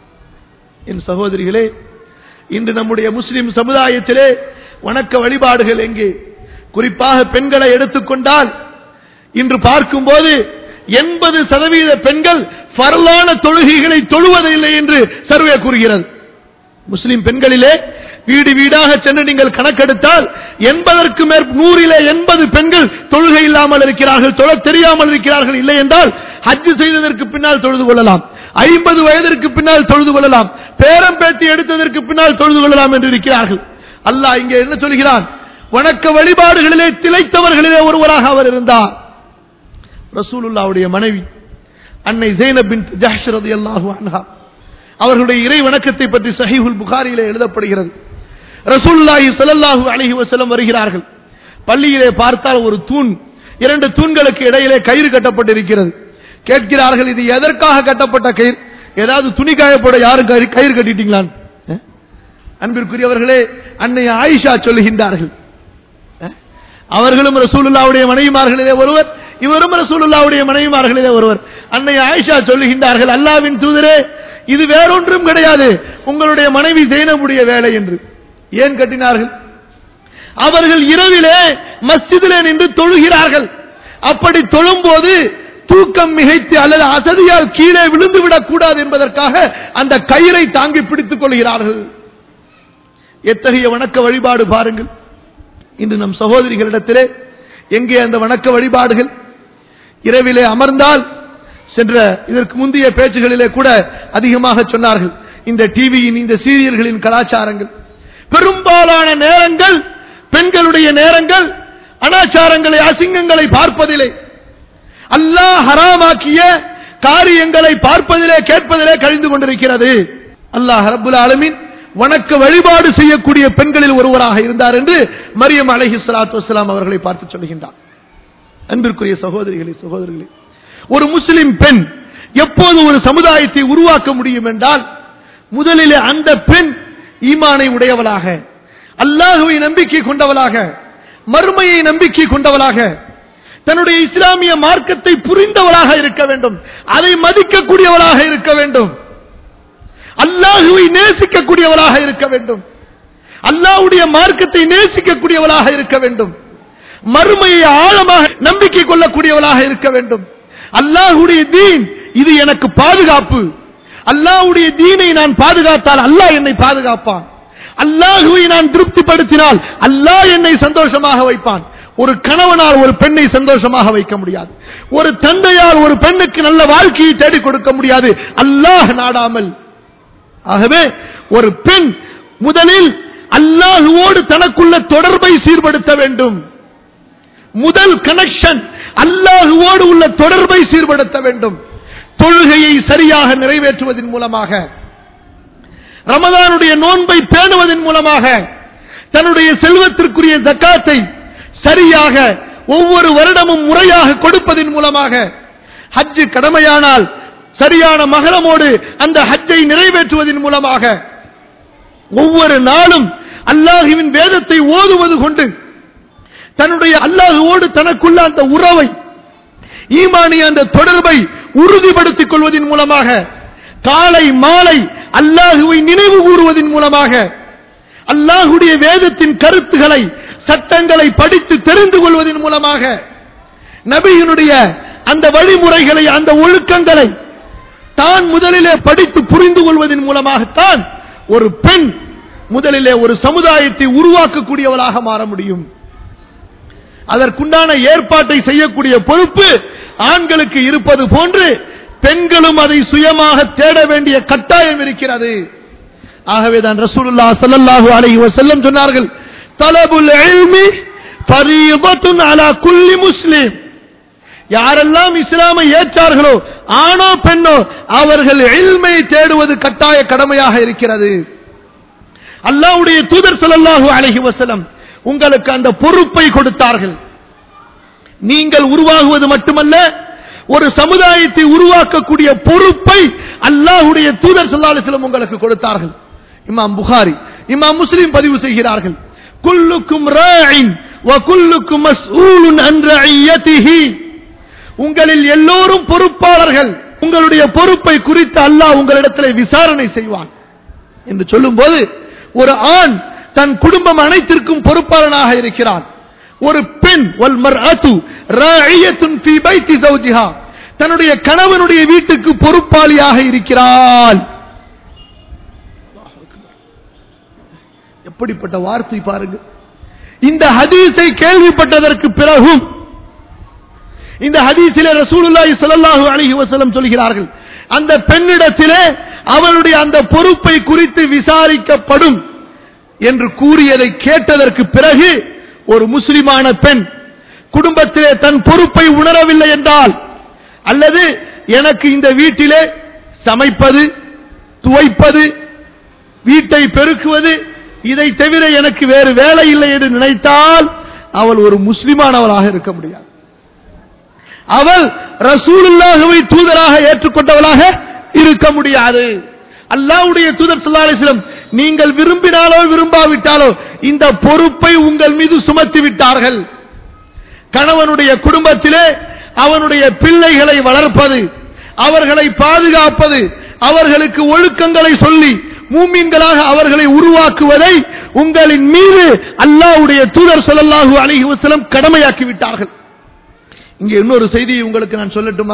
என் சகோதரிகளே இன்று நம்முடைய முஸ்லிம் சமுதாயத்திலே வணக்க வழிபாடுகள் எங்கே குறிப்பாக பெண்களை எடுத்துக்கொண்டால் இன்று பார்க்கும்போது எண்பது சதவீத பெண்கள் பரலான தொழுகைகளை தொழுவதில்லை என்று சர்வே கூறுகிறது முஸ்லிம் பெண்களிலே வீடு வீடாக சென்று நீங்கள் கணக்கெடுத்தால் எண்பதற்கு மேற் நூறிலே எண்பது பெண்கள் தொழுகை இல்லாமல் இருக்கிறார்கள் தொழ தெரியாமல் இருக்கிறார்கள் இல்லை என்றால் ஹஜ் செய்ததற்கு பின்னால் தொழுது கொள்ளலாம் ஐம்பது வயதிற்கு பின்னால் தொழுது கொள்ளலாம் பேரம் பேட்டி எடுத்ததற்கு பின்னால் தொழுது கொள்ளலாம் என்று இருக்கிறார்கள் அல்லாஹ் இங்கே என்ன சொல்கிறான் வணக்க வழிபாடுகளிலே திளைத்தவர்களிலே ஒருவராக அவர் இருந்தார் ரசூலுல்லாவுடைய மனைவி அன்னை ஜெய்னப் பின் ஜஹ்ஷ் ரலியல்லாஹு அன்ஹா அவர்களுடைய இறை வணக்கத்தை பற்றி சஹீஹுல் புகாரியிலே எழுதப்படுகிறது ரசூலுல்லாஹி ஸல்லல்லாஹு அலைஹி வஸல்லம் வருகிறார்கள் பள்ளியிலே பார்த்தால் ஒரு தூண் இரண்டு தூண்களுக்கு இடையிலே கயிறு கட்டப்பட்டிருக்கிறது கேட்கிறார்கள் இது எதற்காக கட்டப்பட்ட கயிறு ஏதாவது துணி காயப்போட யாரும் கயிறு கயிறு கட்டிட்டீங்களான்னு அஹ்? அன்பிற்குரியவர்களே அன்னை ஆயிஷா சொல்லுகின்றார்கள் அஹ்? அவர்களும் ரசூலுல்லாவுடைய மனைவிமார்களிலே ஒருவர் இவரும் ரசூலுல்லாவுடைய மனைவிமார்களிலே ஒருவர் அன்னை ஆயிஷா சொல்லுகின்றார்கள் அல்லாவின் தூதரே இது வேறொன்றும் கிடையாது உங்களுடைய மனைவி ஜெயினமுடைய வேலை என்று ஏன் கட்டினார்கள் அவர்கள் இரவிலே மஸ்ஜிதிலே நின்று தொழுகிறார்கள் அப்படி தொழும்போது தூக்கம் மிகைத்து அல்லது அசதியால் கீழே விழுந்து விடக் கூடாது என்பதற்காக அந்த கயிறை தாங்கி பிடித்துக் கொள்கிறார்கள் எத்தகைய வணக்க வழிபாடு பாருங்கள் இன்று நம் சகோதரிகளிடத்திலே எங்கே அந்த வணக்க வழிபாடுகள் இரவிலே அமர்ந்தால் சென்ற இதற்கு முந்தைய பேச்சுகளிலே கூட அதிகமாக சொன்னார்கள் இந்த டிவியின் இந்த சீரியல்களின் கலாச்சாரங்கள் பெரும்பாலான நேரங்கள் பெண்களுடைய நேரங்கள் அனாச்சாரங்களை அசிங்கங்களை பார்ப்பதிலே அல்லாஹ் ஹராமாக்கிய காரியங்களை பார்ப்பதிலே கேட்பதிலே கழிந்து கொண்டிருக்கிறது அல்லாஹ் ரப்புல் ஆலமீன் வணக்க வழிபாடு செய்யக்கூடிய பெண்களில் ஒருவராக இருந்தார் என்று மரியம் அலஹி சலாத்து வசலாம் அவர்களை பார்த்து சொல்கின்றார் அன்பிற்குரிய சகோதரிகளே சகோதரிகளே ஒரு முஸ்லிம் பெண் எப்போது ஒரு சமுதாயத்தை உருவாக்க முடியும் என்றால் முதலிலே அந்த பெண் ஈமானை உடையவளாக அல்லாஹுவை நம்பிக்கை கொண்டவளாக மறுமையை நம்பிக்கை கொண்டவளாக தன்னுடைய இஸ்லாமிய மார்க்கத்தை புரிந்தவளாக இருக்க வேண்டும் அதை மதிக்கக்கூடியவளாக இருக்க வேண்டும் அல்லாஹுவை நேசிக்கக்கூடியவளாக இருக்க வேண்டும் அல்லாஹ்வுடைய மார்க்கத்தை நேசிக்கக்கூடியவளாக இருக்க வேண்டும் மறுமையை ஆழமாக நம்பிக்கை கொள்ளக்கூடியவளாக இருக்க வேண்டும் அல்லாஹ்வுடைய தீன் இது எனக்கு பாதுகாப்பு அல்லாஹ்வுடைய தீனை நான் பாதுகாத்தால் அல்லாஹ் என்னை பாதுகாப்பான் அல்லாஹுவை நான் திருப்திப்படுத்தினால் அல்லாஹ் என்னை சந்தோஷமாக வைப்பான் ஒரு கணவனால் ஒரு பெண்ணை சந்தோஷமாக வைக்க முடியாது ஒரு தந்தையால் ஒரு பெண்ணுக்கு நல்ல வாழ்க்கையை தேடிக் கொடுக்க முடியாது அல்லாஹ் நாடாமல் ஆகவே ஒரு பெண் முதலில் அல்லாஹுவோடு தனக்குள்ள தொடர்பை சீர்படுத்த வேண்டும் முதல் கனெக்ஷன் அல்லாஹுவோடு உள்ள தொடர்பை சீர்படுத்த வேண்டும் தொழுகையை சரியாக நிறைவேற்றுவதன் மூலமாக ரமதானுடைய நோன்பை பேணுவதன் மூலமாக தன்னுடைய செல்வத்திற்குரிய ஜக்காத்தை சரியாக ஒவ்வொரு வருடமும் முறையாக கொடுப்பதன் மூலமாக ஹஜ்ஜு கடமையானால் சரியான மகரமோடு அந்த ஹஜ்ஜை நிறைவேற்றுவதன் மூலமாக ஒவ்வொரு நாளும் அல்லாஹுவின் வேதத்தை ஓதுவது கொண்டு தன்னுடைய அல்லாஹுவோடு தனக்குள்ள அந்த உறவை ஈமானிய அந்த தொடர்பை உறுதிப்படுத்திக் கொள்வதன் மூலமாக காலை மாலை அல்லாஹுவை நினைவு கூறுவதன் மூலமாக அல்லாஹுடைய வேதத்தின் கருத்துக்களை சட்டங்களை படித்து தெரிந்து கொள்வதன் மூலமாக நபியினுடைய அந்த வழிமுறைகளை அந்த ஒழுக்கங்களை தான் முதலிலே படித்து புரிந்து கொள்வதன் மூலமாகத்தான் ஒரு பெண் முதலிலே ஒரு சமுதாயத்தை உருவாக்கக்கூடியவளாக மாற முடியும் அதற்குண்டான ஏற்பாட்டை செய்யக்கூடிய பொறுப்பு ஆண்களுக்கு இருப்பது போன்று பெண்களும் அதை சுயமாக தேட வேண்டிய கட்டாயம் இருக்கிறது ஆகவேதான் ரசூலுல்லா ஸல்லல்லாஹு அலைஹி வஸல்லம் சொன்னார்கள் தலபுல் இல்மி ஃபரீதத்துன் அலா குல்லி முஸ்லிம் யாரெல்லாம் இஸ்லாமை ஏற்றார்களோ ஆணோ பெண்ணோ அவர்கள் இல்மை தேடுவது கட்டாய கடமையாக இருக்கிறது அல்லாஹ்வுடைய தூதர் ஸல்லல்லாஹு அலைஹி வஸல்லம் உங்களுக்கு அந்த பொறுப்பை கொடுத்தார்கள் நீங்கள் உருவாகுவது மட்டுமல்ல ஒரு சமுதாயத்தை உருவாக்கக்கூடிய பொறுப்பை அல்லாஹ்வுடைய தூதர் ஸல்லல்லாஹு அலைஹி வஸல்லம் உங்களுக்கு கொடுத்தார்கள் இமாம் புகாரி இமாம் முஸ்லிம் பதிவு செய்கிறார்கள் குல்லுக்கும் ராயின் வ குல்லுக்கும் மஸ்ஊலுன் அன் ரஇயத்திஹி உங்களில் எல்லோரும் பொறுப்பாளர்கள் உங்களுடைய பொறுப்பை குறித்து அல்லாஹ் உங்களிடத்தில் விசாரணை செய்வான் என்று சொல்லும்போது ஒரு ஆண் தன் குடும்பம் அனைத்திற்கும் பொறுப்பாளனாக இருக்கிறான் ஒரு பெண் வல் மர்அத்து ராயியத்துன் ஃபீ பைத்தி ஜௌஜிஹா தன்னுடைய கணவனுடைய வீட்டுக்கு பொறுப்பாளியாக இருக்கிறாள் எப்படிப்பட்ட வார்த்தை பாருங்க இந்த ஹதீஸை கேள்விப்பட்டதற்கு பிறகும் இந்த ஹதீஸிலே ரசூலுல்லாஹி ஸல்லல்லாஹு அலைஹி வஸல்லம் சொல்கிறார்கள் அந்த பெண்ணிடத்திலே அவளுடைய அந்த பொறுப்பை குறித்து விசாரிக்கப்படும் என்று கூறியதை கேட்டதற்கு பிறகு ஒரு முஸ்லிமான பெண் குடும்பத்திலே தன் பொறுப்பை உணரவில்லை என்றால் அல்லது எனக்கு இந்த வீட்டிலே சமைப்பது துவைப்பது வீட்டை பெருக்குவது இதை தவிர எனக்கு வேறு வேலை இல்லை என்று நினைத்தால் அவள் ஒரு முஸ்லிமானவளாக இருக்க முடியாது அவள் ரசூலுல்லாஹுவை தூதராக ஏற்றுக்கொண்டவளாக இருக்க முடியாது அல்லாஹ்வுடைய தூதர் ஸல்லல்லாஹு அலைஹி வஸல்லம் நீங்கள் விரும்பினாலோ விரும்பாவிட்டாலோ இந்த பொறுப்பை உங்கள் மீது சுமத்தி விட்டார்கள் கணவனுடைய குடும்பத்திலே அவனுடைய பிள்ளைகளை வளர்ப்பது அவர்களை பாதுகாப்பது அவர்களுக்கு ஒழுக்கங்களை சொல்லி மூமீன்களாக அவர்களை உருவாக்குவதை உங்களின் மீது அல்லாஹ்வுடைய தூதர் ஸல்லல்லாஹு அலைஹி வஸல்லம் கடமையாக்கி விட்டார்கள் இங்கே இன்னொரு செய்தியை உங்களுக்கு நான் சொல்லட்டுமா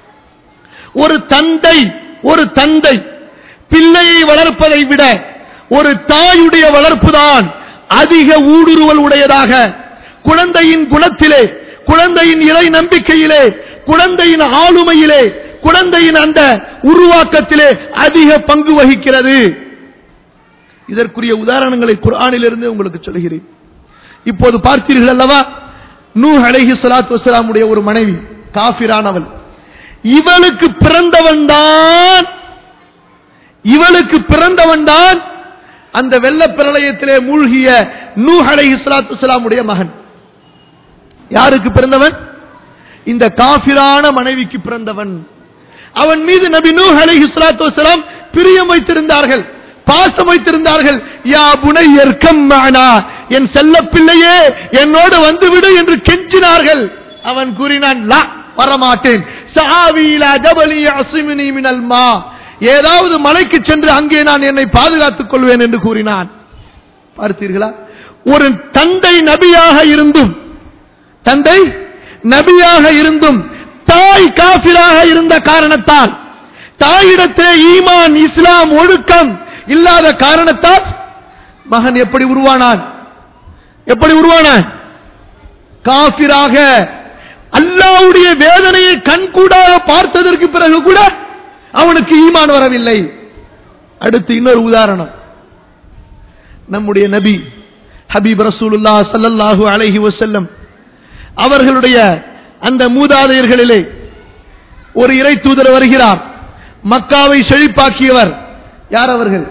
ஒரு தந்தை ஒரு தந்தை பிள்ளையை வளர்ப்பதை விட ஒரு தாயுடைய வளர்ப்புதான் அதிக ஊடுருவல் உடையதாக குழந்தையின் குணத்திலே குழந்தையின் இறை நம்பிக்கையிலே குழந்தையின் ஆளுமையிலே குழந்தையின் அந்த உருவாக்கத்திலே அதிக பங்கு வகிக்கிறது இதற்குரிய உதாரணங்களை குர்ஆனிலிருந்து உங்களுக்கு சொல்கிறேன் இப்போது பார்த்தீர்கள் அல்லவா நூ அலைஹி ஸலாத்து வஸலாமுடைய ஒரு மனைவி காஃபிரானவள் இவளுக்கு பிறந்தவன் தான் இவளுக்கு பிறந்தவன் தான் அந்த வெள்ள பிரளயத்திலே மூழ்கிய நூ அலைஹி ஸலாத்து வஸலாமுடைய மகன் யாருக்கு பிறந்தவன் இந்த காஃபிரான மனைவிக்கு பிறந்தவன் அவன் மீது நபி நூ அலைஹி ஸலாத்து வஸலாம் பிரியம் வைத்திருந்தார்கள் பாசம் வைத்திருந்தார்கள் யா புனையர் கம்மானா என் செல்ல பிள்ளையே என்னோடு வந்துவிடு என்று கெஞ்சினார்கள் அவன் கூறினான் லா வரமாட்டேன் சஹாவி இலா ஜபலி அஸ்மினி மினல் மா ஏதாவது மலைக்கு சென்று அங்கே நான் என்னை பாதுகாத்துக் கொள்வேன் என்று கூறினான் பார்த்தீர்களா ஒரு தந்தை நபியாக இருந்தும் தந்தை நபியாக இருந்தும் தாய் காபிராக இருந்த காரணத்தால் தாயிடத்திலே ஈமான் இஸ்லாம் ஒழுக்கம் இல்லாத காரணத்தால் மகன் எப்படி உருவானான் எப்படி உருவானான் காபிராக அல்லாவுடைய வேதனையை கண்கூடாக பார்த்ததற்கு பிறகு கூட அவனுக்கு ஈமான் வரவில்லை அடுத்து இன்னொரு உதாரணம் நம்முடைய நபி ஹபீப் ரசூலுல்லா ஸல்லல்லாஹு அலைஹி வஸல்லம் அவர்களுடைய அந்த மூதாதையர்களிலே ஒரு இறை தூதர் வருகிறார் மக்காவை செழிப்பாக்கியவர் யார் அவர்கள்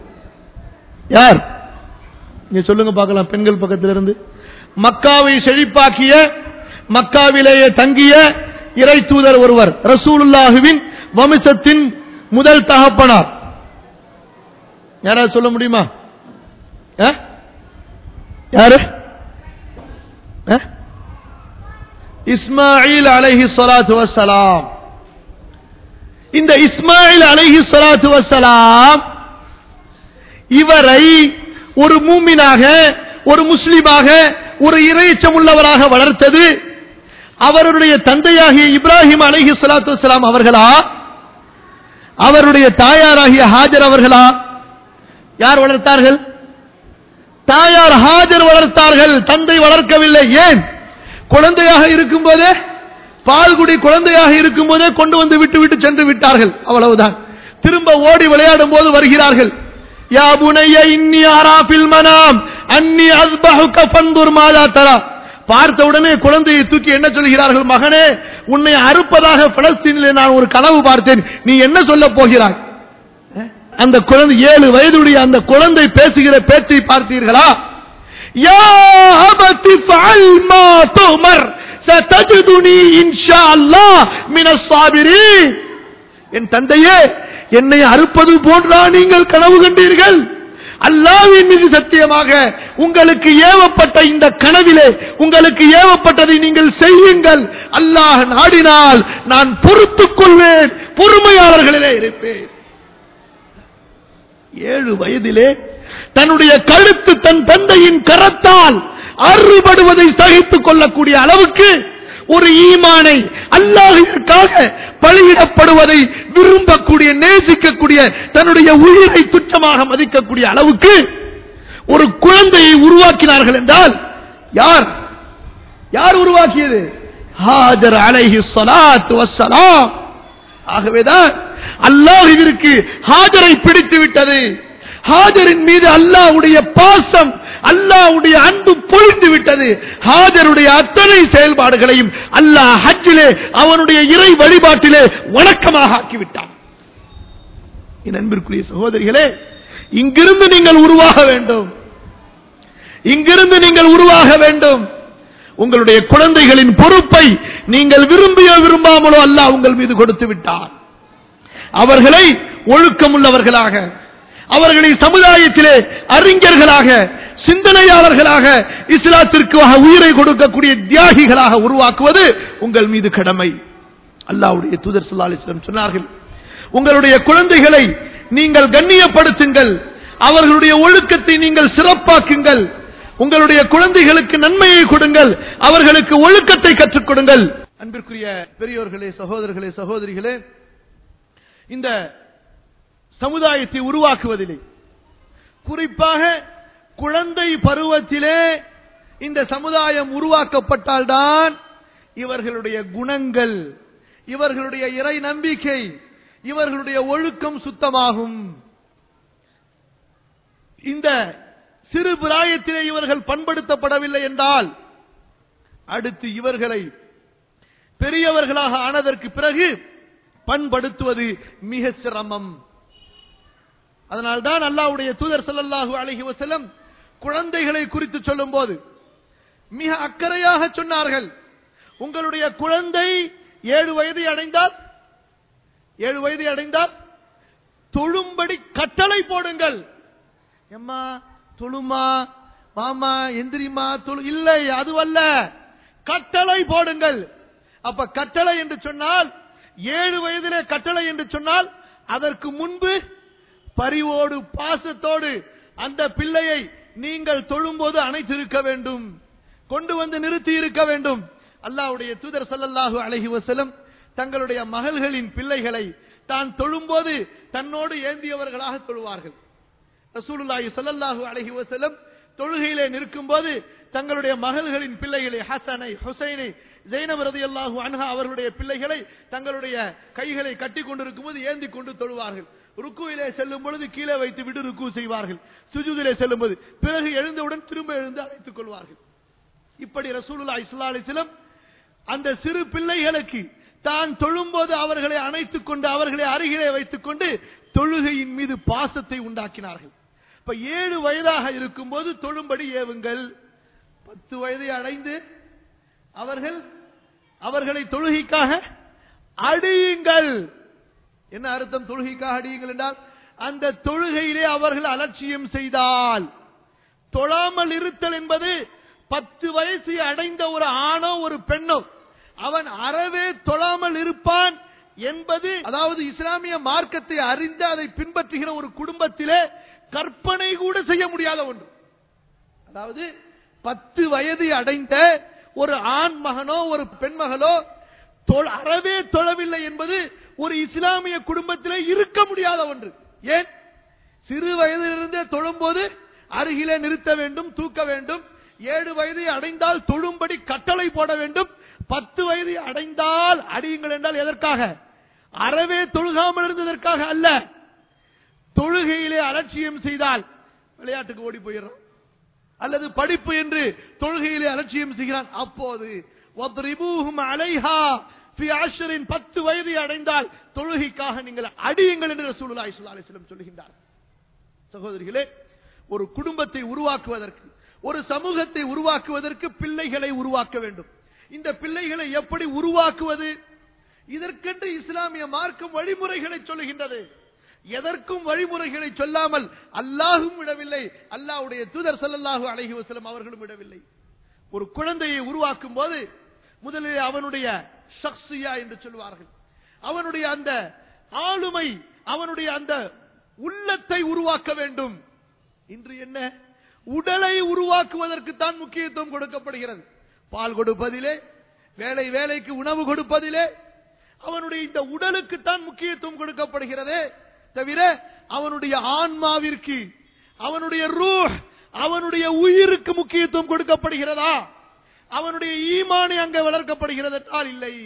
யார் நீங்க சொல்லுங்க பார்க்கலாம் பெண்கள் பக்கத்திலிருந்து மக்காவை செழிப்பாக்கிய மக்காவிலேயே தங்கிய இறை தூதர் ஒருவர் ரசூலுல்லாஹுவின் வம்சத்தின் முதல் தகப்பனார் யாராவது சொல்ல முடியுமா ஆ? யாரு ஆ? இஸ்மாயில் அலைஹி ஸலாத்து வஸ்ஸலாம் இந்த இஸ்மாயில் அலைஹி ஸலாத்து வஸ்ஸலாம் இவரை ஒரு மூமினாக ஒரு முஸ்லிமாக ஒரு இறைச்சம் உள்ளவராக வளர்த்தது அவருடைய தந்தையாகிய இப்ராஹிம் அலைஹி ஸலாத்து வஸ்ஸலாம் அவர்களா அவருடைய தாயாராகிய ஹாஜர் அவர்களா யார் வளர்த்தார்கள் தாயார் ஹாஜர் வளர்த்தார்கள் தந்தை வளர்க்கவில்லை ஏன் குழந்தையாக இருக்கும் போதே பால்குடி குழந்தையாக இருக்கும் போதே கொண்டு வந்து விட்டு விட்டு சென்று விட்டார்கள் அவ்வளவுதான் திரும்ப ஓடி விளையாடும் போது வருகிறார்கள் யா புனைய இன்னி ஆராபில் மனாம் அன்னி அஸ்பஹுக ஃபந்துர் மாதா தரா பார்த்த உடனே குழந்தையை தூக்கி என்ன சொல்கிறார்கள் மகனே உன்னை அறுப்பதாக பலஸ்தீனிலே நான் ஒரு கனவு பார்த்தேன் நீ என்ன சொல்ல போகிறாய் அந்த குழந்தை ஏழு வயதுடைய அந்த குழந்தை பேசுகிற பேச்சை பார்த்தீர்களா யா அபதி ஃபஅல் மா துமர் சதஜதுனி இன்ஷா அல்லாஹ் மினஸ் சாபிரீன் என் தந்தையே என்னை அறுப்பது போன்றா நீங்கள் கனவு கண்டீர்கள் அல்லாவின் மீது சத்தியமாக உங்களுக்கு ஏவப்பட்ட இந்த கனவிலே உங்களுக்கு ஏவப்பட்டதை நீங்கள் செய்யுங்கள் அல்லாஹ் நாடினால் நான் பொறுத்துக் கொள்வேன் பொறுமையாளர்களிலே இருப்பேன் ஏழு வயதிலே தன்னுடைய கழுத்து தன் தந்தையின் கரத்தால் அறுபடுவதை சகித்துக் கொள்ளக்கூடிய அளவுக்கு ஒரு ஈமானை அல்லாஹிற்காக பலியிடப்படுவதை விரும்பக்கூடிய நேசிக்கக்கூடிய தன்னுடைய உயிரை துச்சமாக மதிக்கக்கூடிய அளவுக்கு ஒரு குழந்தையை உருவாக்கினார்கள் என்றால் யார் யார் உருவாக்கியது ஹாஜர் அலைஹி ஸலாத்து வஸ்ஸலாம் ஆகவேதான் அல்லாஹுவிற்கு ஹாஜரை பிடித்து விட்டது ஹாஜரின் மீது அல்லாஹ்வுடைய பாசம் அல்லாஹ்வுடைய அன்பு பொழிந்து விட்டது ஹாஜருடைய அத்தனை செயல்பாடுகளையும் அல்லாஹ் ஹஜ்ஜிலே அவனுடைய இறை வழிபாட்டிலே வணக்கமாக ஆக்கிவிட்டான் என் அன்பிற்குரிய சகோதரிகளே இங்கிருந்து நீங்கள் உருவாக வேண்டும் இங்கிருந்து நீங்கள் உருவாக வேண்டும் உங்களுடைய குழந்தைகளின் பொறுப்பை நீங்கள் விரும்பியோ விரும்பாமலோ அல்லாஹ் உங்கள் மீது கொடுத்து விட்டார் அவர்களை ஒழுக்கமுள்ளவர்களாக அவர்களை சமுதாயத்திலே அறிஞர்களாக சிந்தனையாளர்களாக இஸ்லாத்திற்கு உயிரை கொடுக்கக்கூடிய தியாகிகளாக உருவாக்குவது உங்கள் மீது கடமை அல்லாஹ்வுடைய தூதர் ஸல்லல்லாஹு அலைஹி வஸல்லம் சொன்னார்கள் உங்களுடைய குழந்தைகளை நீங்கள் கண்ணியப்படுத்துங்கள் அவர்களுடைய ஒழுக்கத்தை நீங்கள் சிறப்பாக்குங்கள் உங்களுடைய குழந்தைகளுக்கு நன்மையை கொடுங்கள் அவர்களுக்கு ஒழுக்கத்தை கற்றுக் கொடுங்கள் அன்பிற்குரிய பெரியோர்களே சகோதரர்களே சகோதரிகளே இந்த சமுதாயத்தை உருவாக்குவதிலே குறிப்பாக குழந்தை பருவத்திலே இந்த சமுதாயம் உருவாக்கப்பட்டால்தான் இவர்களுடைய குணங்கள் இவர்களுடைய இறை நம்பிக்கை இவர்களுடைய ஒழுக்கம் சுத்தமாகும் இந்த சிறு பிராயத்திலே இவர்கள் பண்படுத்தப்படவில்லை என்றால் அடுத்து இவர்களை பெரியவர்களாக ஆனதற்கு பிறகு பண்படுத்துவது மிக சிரமம் அதனால்தான் அல்லாஹ்வுடைய தூதர் ஸல்லல்லாஹு அலைஹி வஸல்லம் குழந்தைகளை குறித்து சொல்லும்போது மிக அக்கறையாக சொன்னார்கள் உங்களுடைய குழந்தை ஏழு வயதை அடைந்தால் ஏழு வயதை அடைந்தால் தொழும்படி கட்டளை போடுங்கள் எம்மா தொழுமா மாமா எந்திரிமா தொழு இல்லை அதுவல்ல கட்டளை போடுங்கள் அப்ப கட்டளை என்று சொன்னால் ஏழு வயதிலே கட்டளை என்று சொன்னால் அதற்கு முன்பு பரிவோடு பாசத்தோடு அந்த பிள்ளையை நீங்கள் தொழும்போது அணைத்திருக்க வேண்டும் கொண்டு வந்து நிறுத்தி இருக்க வேண்டும் அல்லாஹ்வுடைய தூதர் ஸல்லல்லாஹு அலைஹி வஸல்லம் தங்களுடைய மகள்களின் பிள்ளைகளை தான் தொழும்போது தன்னோடு ஏந்தியவர்களாக தொழுவார்கள் ரசூலுல்லாஹி ஸல்லல்லாஹு அலைஹி வஸல்லம் தொழுகையிலே நிற்கும் போது தங்களுடைய மகள்களின் பிள்ளைகளை ஹசனை ஹுசைனை ஜெயினப் ரதியல்லாஹு அன்ஹா அவர்களுடைய பிள்ளைகளை தங்களுடைய கைகளை கட்டி கொண்டிருக்கும் போது ஏந்தி கொண்டு தொழுவார்கள் ருக்குவிலே செல்லும் பொழுது கீழே வைத்து விட்டு ருக்கு செய்வார்கள் சுஜூதிலே செல்லும் போது பிறகு எழுந்தவுடன் திரும்ப எழுந்து அழைத்துக் கொள்வார்கள் இப்படி ரசூலுல்லா இஸ்லா அலிஸ்லம் அந்த சிறு பிள்ளைகளுக்கு தான் தொழும்போது அவர்களை அணைத்துக் கொண்டு அவர்களை அருகிலே வைத்துக் கொண்டு தொழுகையின் மீது பாசத்தை உண்டாக்கினார்கள் இப்ப ஏழு வயதாக இருக்கும்போது தொழும்படி ஏவுங்கள் பத்து வயதை அடைந்து அவர்கள் அவர்களை தொழுகைக்காக அடியுங்கள் என்ன அர்த்தம் தொழுகைக்காக அடியுங்கள் என்றால் அந்த தொழுகையிலே அவர்கள் அலட்சியம் செய்தால் தொழாமல் இருத்தல் என்பது பத்து வயசு அடைந்த ஒரு ஆணோ ஒரு பெண்ணோ அவன் அறவே தொழாமல் இருப்பான் என்பது அதாவது இஸ்லாமிய மார்க்கத்தை அறிந்து அதை பின்பற்றுகிற ஒரு குடும்பத்திலே கற்பனை கூட செய்ய முடியாத ஒன்று அதாவது பத்து வயது அடைந்த ஒரு ஆண் மகனோ ஒரு பெண் மகளோ தொழ- அறவே தொழவில்லை என்பது ஒரு இஸ்லாமிய குடும்பத்திலே இருக்க முடியாத ஒன்று ஏன் சிறு வயதிலிருந்தே தொழும்போது அருகிலே நிறுத்த வேண்டும் தூக்க வேண்டும் ஏழு வயதை அடைந்தால் தொழும்படி கட்டளை போட வேண்டும் பத்து வயது அடைந்தால் அடியுங்கள் என்றால் எதற்காக அறவே தொழுகாமல் இருந்ததற்காக அல்ல தொழுகையிலே அலட்சியம் செய்தால் விளையாட்டுக்கு ஓடி போயிடுறான் அல்லது படிப்பு என்று தொழுகையிலே அலட்சியம் செய்கிறான் அப்போது وَاضْرِبُوهُمْ عَلَيْهَا فِي عَشْرٍ பத்து வயது அடைந்தால் தொழுகைக்காக நீங்கள் அடியுங்கள் என்று ரசூலுல்லாஹி ஸல்லல்லாஹு அலைஹி வஸல்லம் சொல்கின்றார் சகோதரிகளே ஒரு குடும்பத்தை உருவாக்குவதற்கு ஒரு சமூகத்தை உருவாக்குவதற்கு பிள்ளைகளை உருவாக்க வேண்டும் இந்த பிள்ளைகளை எப்படி உருவாக்குவது இதற்கென்று இஸ்லாமிய மார்க்கம் வழிமுறைகளை சொல்லுகின்றது எதற்கும் வழிமுறைகளை சொல்லாமல் அல்லாஹும் விடவில்லை அல்லாஹ்வுடைய தூதர் ஸல்லல்லாஹு அலைஹி வஸல்லம் அவர்களும் விடவில்லை ஒரு குழந்தையை உருவாக்கும் போது முதலில் அவனுடைய ஷக்ஸியா என்று சொல்வார்கள் அவனுடைய அந்த ஆளுமை அவனுடைய அந்த உள்ளத்தை உருவாக்க வேண்டும் இன்று என்ன உடலை உருவாக்குவதற்கு தான் முக்கியத்துவம் கொடுக்கப்படுகிறது பால் கொடுப்பதிலே வேலை வேலைக்கு உணவு கொடுப்பதிலே அவனுடைய இந்த உடலுக்கு தான் முக்கியத்துவம் கொடுக்கப்படுகிறது தவிர அவனுடைய ஆன்மாவிற்கு அவனுடைய ரூஹ் அவனுடைய உயிருக்கு முக்கியத்துவம் கொடுக்கப்படுகிறதா அவனுடைய ஈமானை அங்கே வளர்க்கப்படுகிறது என்றால் இல்லை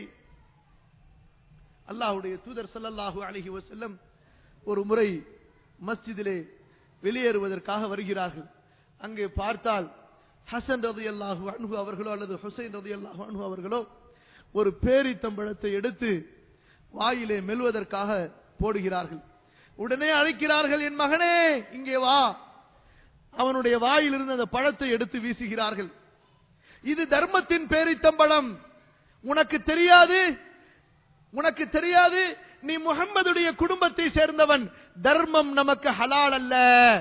அல்லாஹ்வுடைய தூதர் ஸல்லல்லாஹு அலைஹி வஸல்லம் ஒரு முறை மஸ்ஜிதிலே வெளியேறுவதற்காக வருகிறார்கள் அங்கே பார்த்தால் ஹசன் ரலியல்லாஹு அன்ஹு அவர்களோ அல்லது ஹுசைன் ரலியல்லாஹு அன்ஹு அவர்களோ ஒரு பேரித்தம்பழத்தை எடுத்து வாயிலே மெல்வதற்காக போடுகிறார்கள் உடனே அழைக்கிறார்கள் என் மகனே இங்கே வா அவனுடைய வாயிலிருந்து அந்த பழத்தை எடுத்து வீசுகிறார்கள் இது தர்மத்தின் பேரித்தம்பழம் உனக்கு தெரியாது உனக்கு தெரியாது நீ முகம்மதுடைய குடும்பத்தை சேர்ந்தவன் தர்மம் நமக்கு ஹலால் அல்ல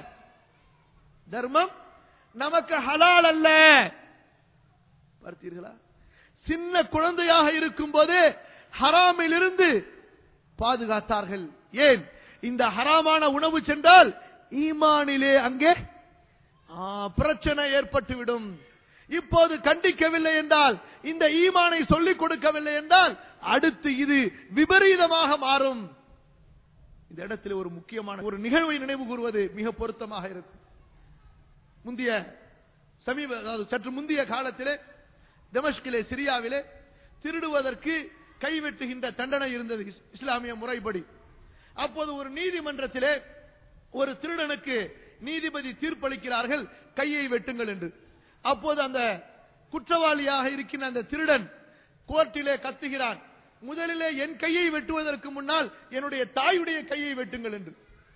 தர்மம் நமக்கு ஹலால் அல்ல பார்த்தீர்களா சின்ன குழந்தையாக இருக்கும் போதே ஹராமில் இருந்து பாதுகாத்தார்கள் ஏன் இந்த ஹராமான உணவு சென்றால் ஈமானிலே அங்கே ஆ, பிரச்சனை ஏற்பட்டுவிடும் இப்போது கண்டிக்கவில்லை என்றால் இந்த ஈமானை சொல்லிக் கொடுக்கவில்லை என்றால் அடுத்து இது விபரீதமாக மாறும் இந்த இடத்தில் ஒரு முக்கியமான ஒரு நிகழ்வை நினைவு கூறுவது மிக பொருத்தமாக இருக்கும் முந்தைய சமீப அதாவது சற்று முந்தைய காலத்திலே டெமஸ்கிலே சிரியாவிலே திருடுவதற்கு கைவெட்டுகின்ற தண்டனை இருந்தது இஸ்- இஸ்லாமிய முறைப்படி அப்போது ஒரு நீதிமன்றத்திலே ஒரு திருடனுக்கு நீதிபதி தீர்ப்பளிக்கிறார்கள் கையை வெட்டுங்கள் என்று அப்போது அந்த குற்றவாளியாக இருக்கின்ற அந்த திருடன் கோர்ட்டிலே கத்துகிறான் முதலிலே என் கையை வெட்டுவதற்கு முன்னால் என்னுடைய தாயுடைய கையை வெட்டுங்கள் என்று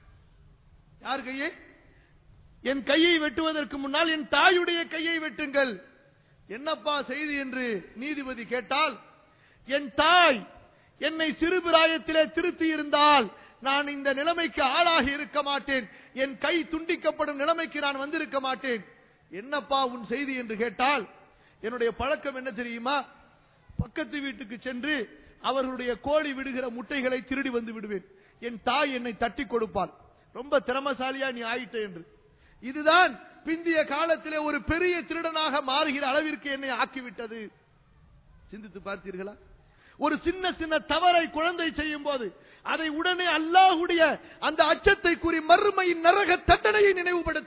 யார் கையை என் கையை வெட்டுவதற்கு முன்னால் என் தாயுடைய கையை வெட்டுங்கள் என்னப்பா செய்தி என்று நீதிபதி கேட்டால் என் தாய் என்னை சிறுபிராயத்திலே திருத்தி இருந்தால் நான் இந்த நிலைமைக்கு ஆளாகி இருக்க மாட்டேன் என் கை துண்டிக்கப்படும் நிலைமைக்கு நான் வந்திருக்க மாட்டேன் என்னப்பா உன் செய்தி என்று கேட்டால் என்னுடைய பழக்கம் என்ன தெரியுமா பக்கத்து வீட்டுக்கு சென்று அவர்களுடைய கோழி விடுகிற முட்டைகளை திருடி வந்து விடுவேன் என் தாய் என்னை தட்டி கொடுப்பாள் ரொம்ப திறமசாலியா நீ ஆயிட்ட என்று இதுதான் பிந்திய காலத்திலே ஒரு பெரிய திருடனாக மாறுகிற அளவிற்கு என்னை ஆக்கிவிட்டது சிந்தித்து பார்த்தீர்களா ஒரு சின்ன சின்ன தவறை குழந்தை செய்யும் போது அதை உடனே அல்லாஹுடைய அந்த அச்சத்தை கூறி மறுமையின் நரக தண்டனையை நினைவுபடுத்தி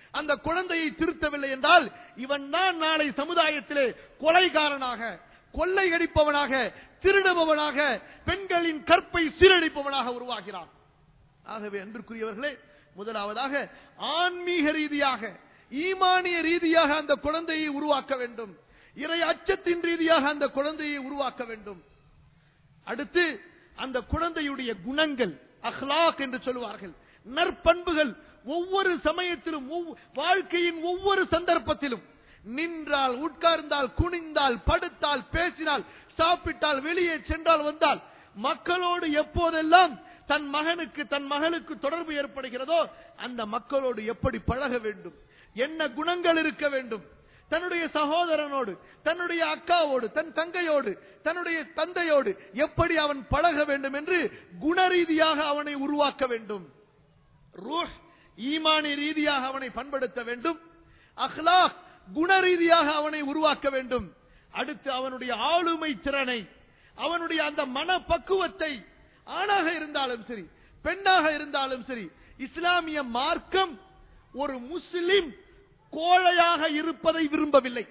அந்த குழந்தையை திருத்தவில்லை என்றால் இவன் தான் நாளை சமுதாயத்திலே கொலைகாரனாக கொள்ளையடிப்பவனாக திருடுபவனாக பெண்களின் கற்பை சீரழிப்பவனாக உருவாகிறான் ஆகவே அன்பிற்குரியவர்களே முதலாவதாக ஆன்மீக ரீதியாக ஈமானிய ரீதியாக அந்த குழந்தையை உருவாக்க வேண்டும் இறை அச்சத்தின் ரீதியாக அந்த குழந்தையை உருவாக்க வேண்டும் அடுத்து அந்த குழந்தையுடைய குணங்கள் அஹ்லாக் என்று சொல்லுவார்கள் நற்பண்புகள் ஒவ்வொரு சமயத்திலும் ஒவ்வொ- வாழ்க்கையின் ஒவ்வொரு சந்தர்ப்பத்திலும் நின்றால் உட்கார்ந்தால் குனிந்தால் படுத்தால் பேசினால் சாப்பிட்டால் வெளியே சென்றால் வந்தால் மக்களோடு எப்போதெல்லாம் தன் மகனுக்கு தன் மகளுக்கு தொடர்பு ஏற்படுகிறதோ அந்த மக்களோடு எப்படி பழக வேண்டும் என்ன குணங்கள் இருக்க வேண்டும் தன்னுடைய சகோதரனோடு தன்னுடைய அக்காவோடு தன் தங்கையோடு தன்னுடைய தந்தையோடு எப்படி அவன் பழக வேண்டும் என்று குணரீதியாக அவனை உருவாக்க வேண்டும் ரூஹ் ஈமானி ரீதியாக அவனை பண்படுத்த வேண்டும் அஹ்லாக் குண ரீதியாக அவனை உருவாக்க வேண்டும் அடுத்து அவனுடைய ஆளுமை திறனை அவனுடைய அந்த மனப்பக்குவத்தை ஆணாக இருந்தாலும் சரி பெண்ணாக இருந்தாலும் சரி இஸ்லாமிய மார்க்கம் ஒரு முஸ்லிம் கோழையாக இருப்பதை விரும்பவில்லை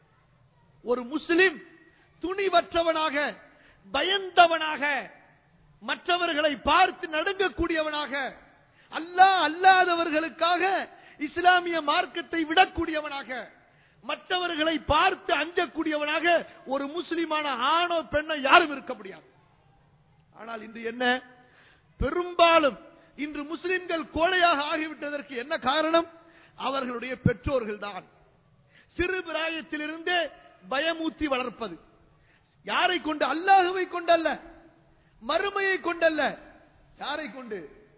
ஒரு முஸ்லிம் துணிவற்றவனாக பயந்தவனாக மற்றவர்களை பார்த்து நடுங்கக்கூடியவனாக அல்லாஹ் அல்லாதவர்களுக்காக இஸ்லாமிய மார்க்கத்தை விடக்கூடியவனாக மற்றவர்களை பார்த்து அஞ்சக்கூடியவனாக ஒரு முஸ்லிமான ஆணோ பெண்ணோ யாரும் இருக்க முடியாது ஆனால் இன்று என்ன பெரும்பாலும் இன்று முஸ்லிம்கள் கோழையாக ஆகிவிட்டதற்கு என்ன காரணம் அவர்களுடைய பெற்றோர்கள் தான் சிறு பிராயத்திலிருந்தே பயமூத்தி வளர்ப்பது யாரை கொண்டு அல்லாஹுவை கொண்டல்ல மறுமையை கொண்டல்ல யாரை கொண்டு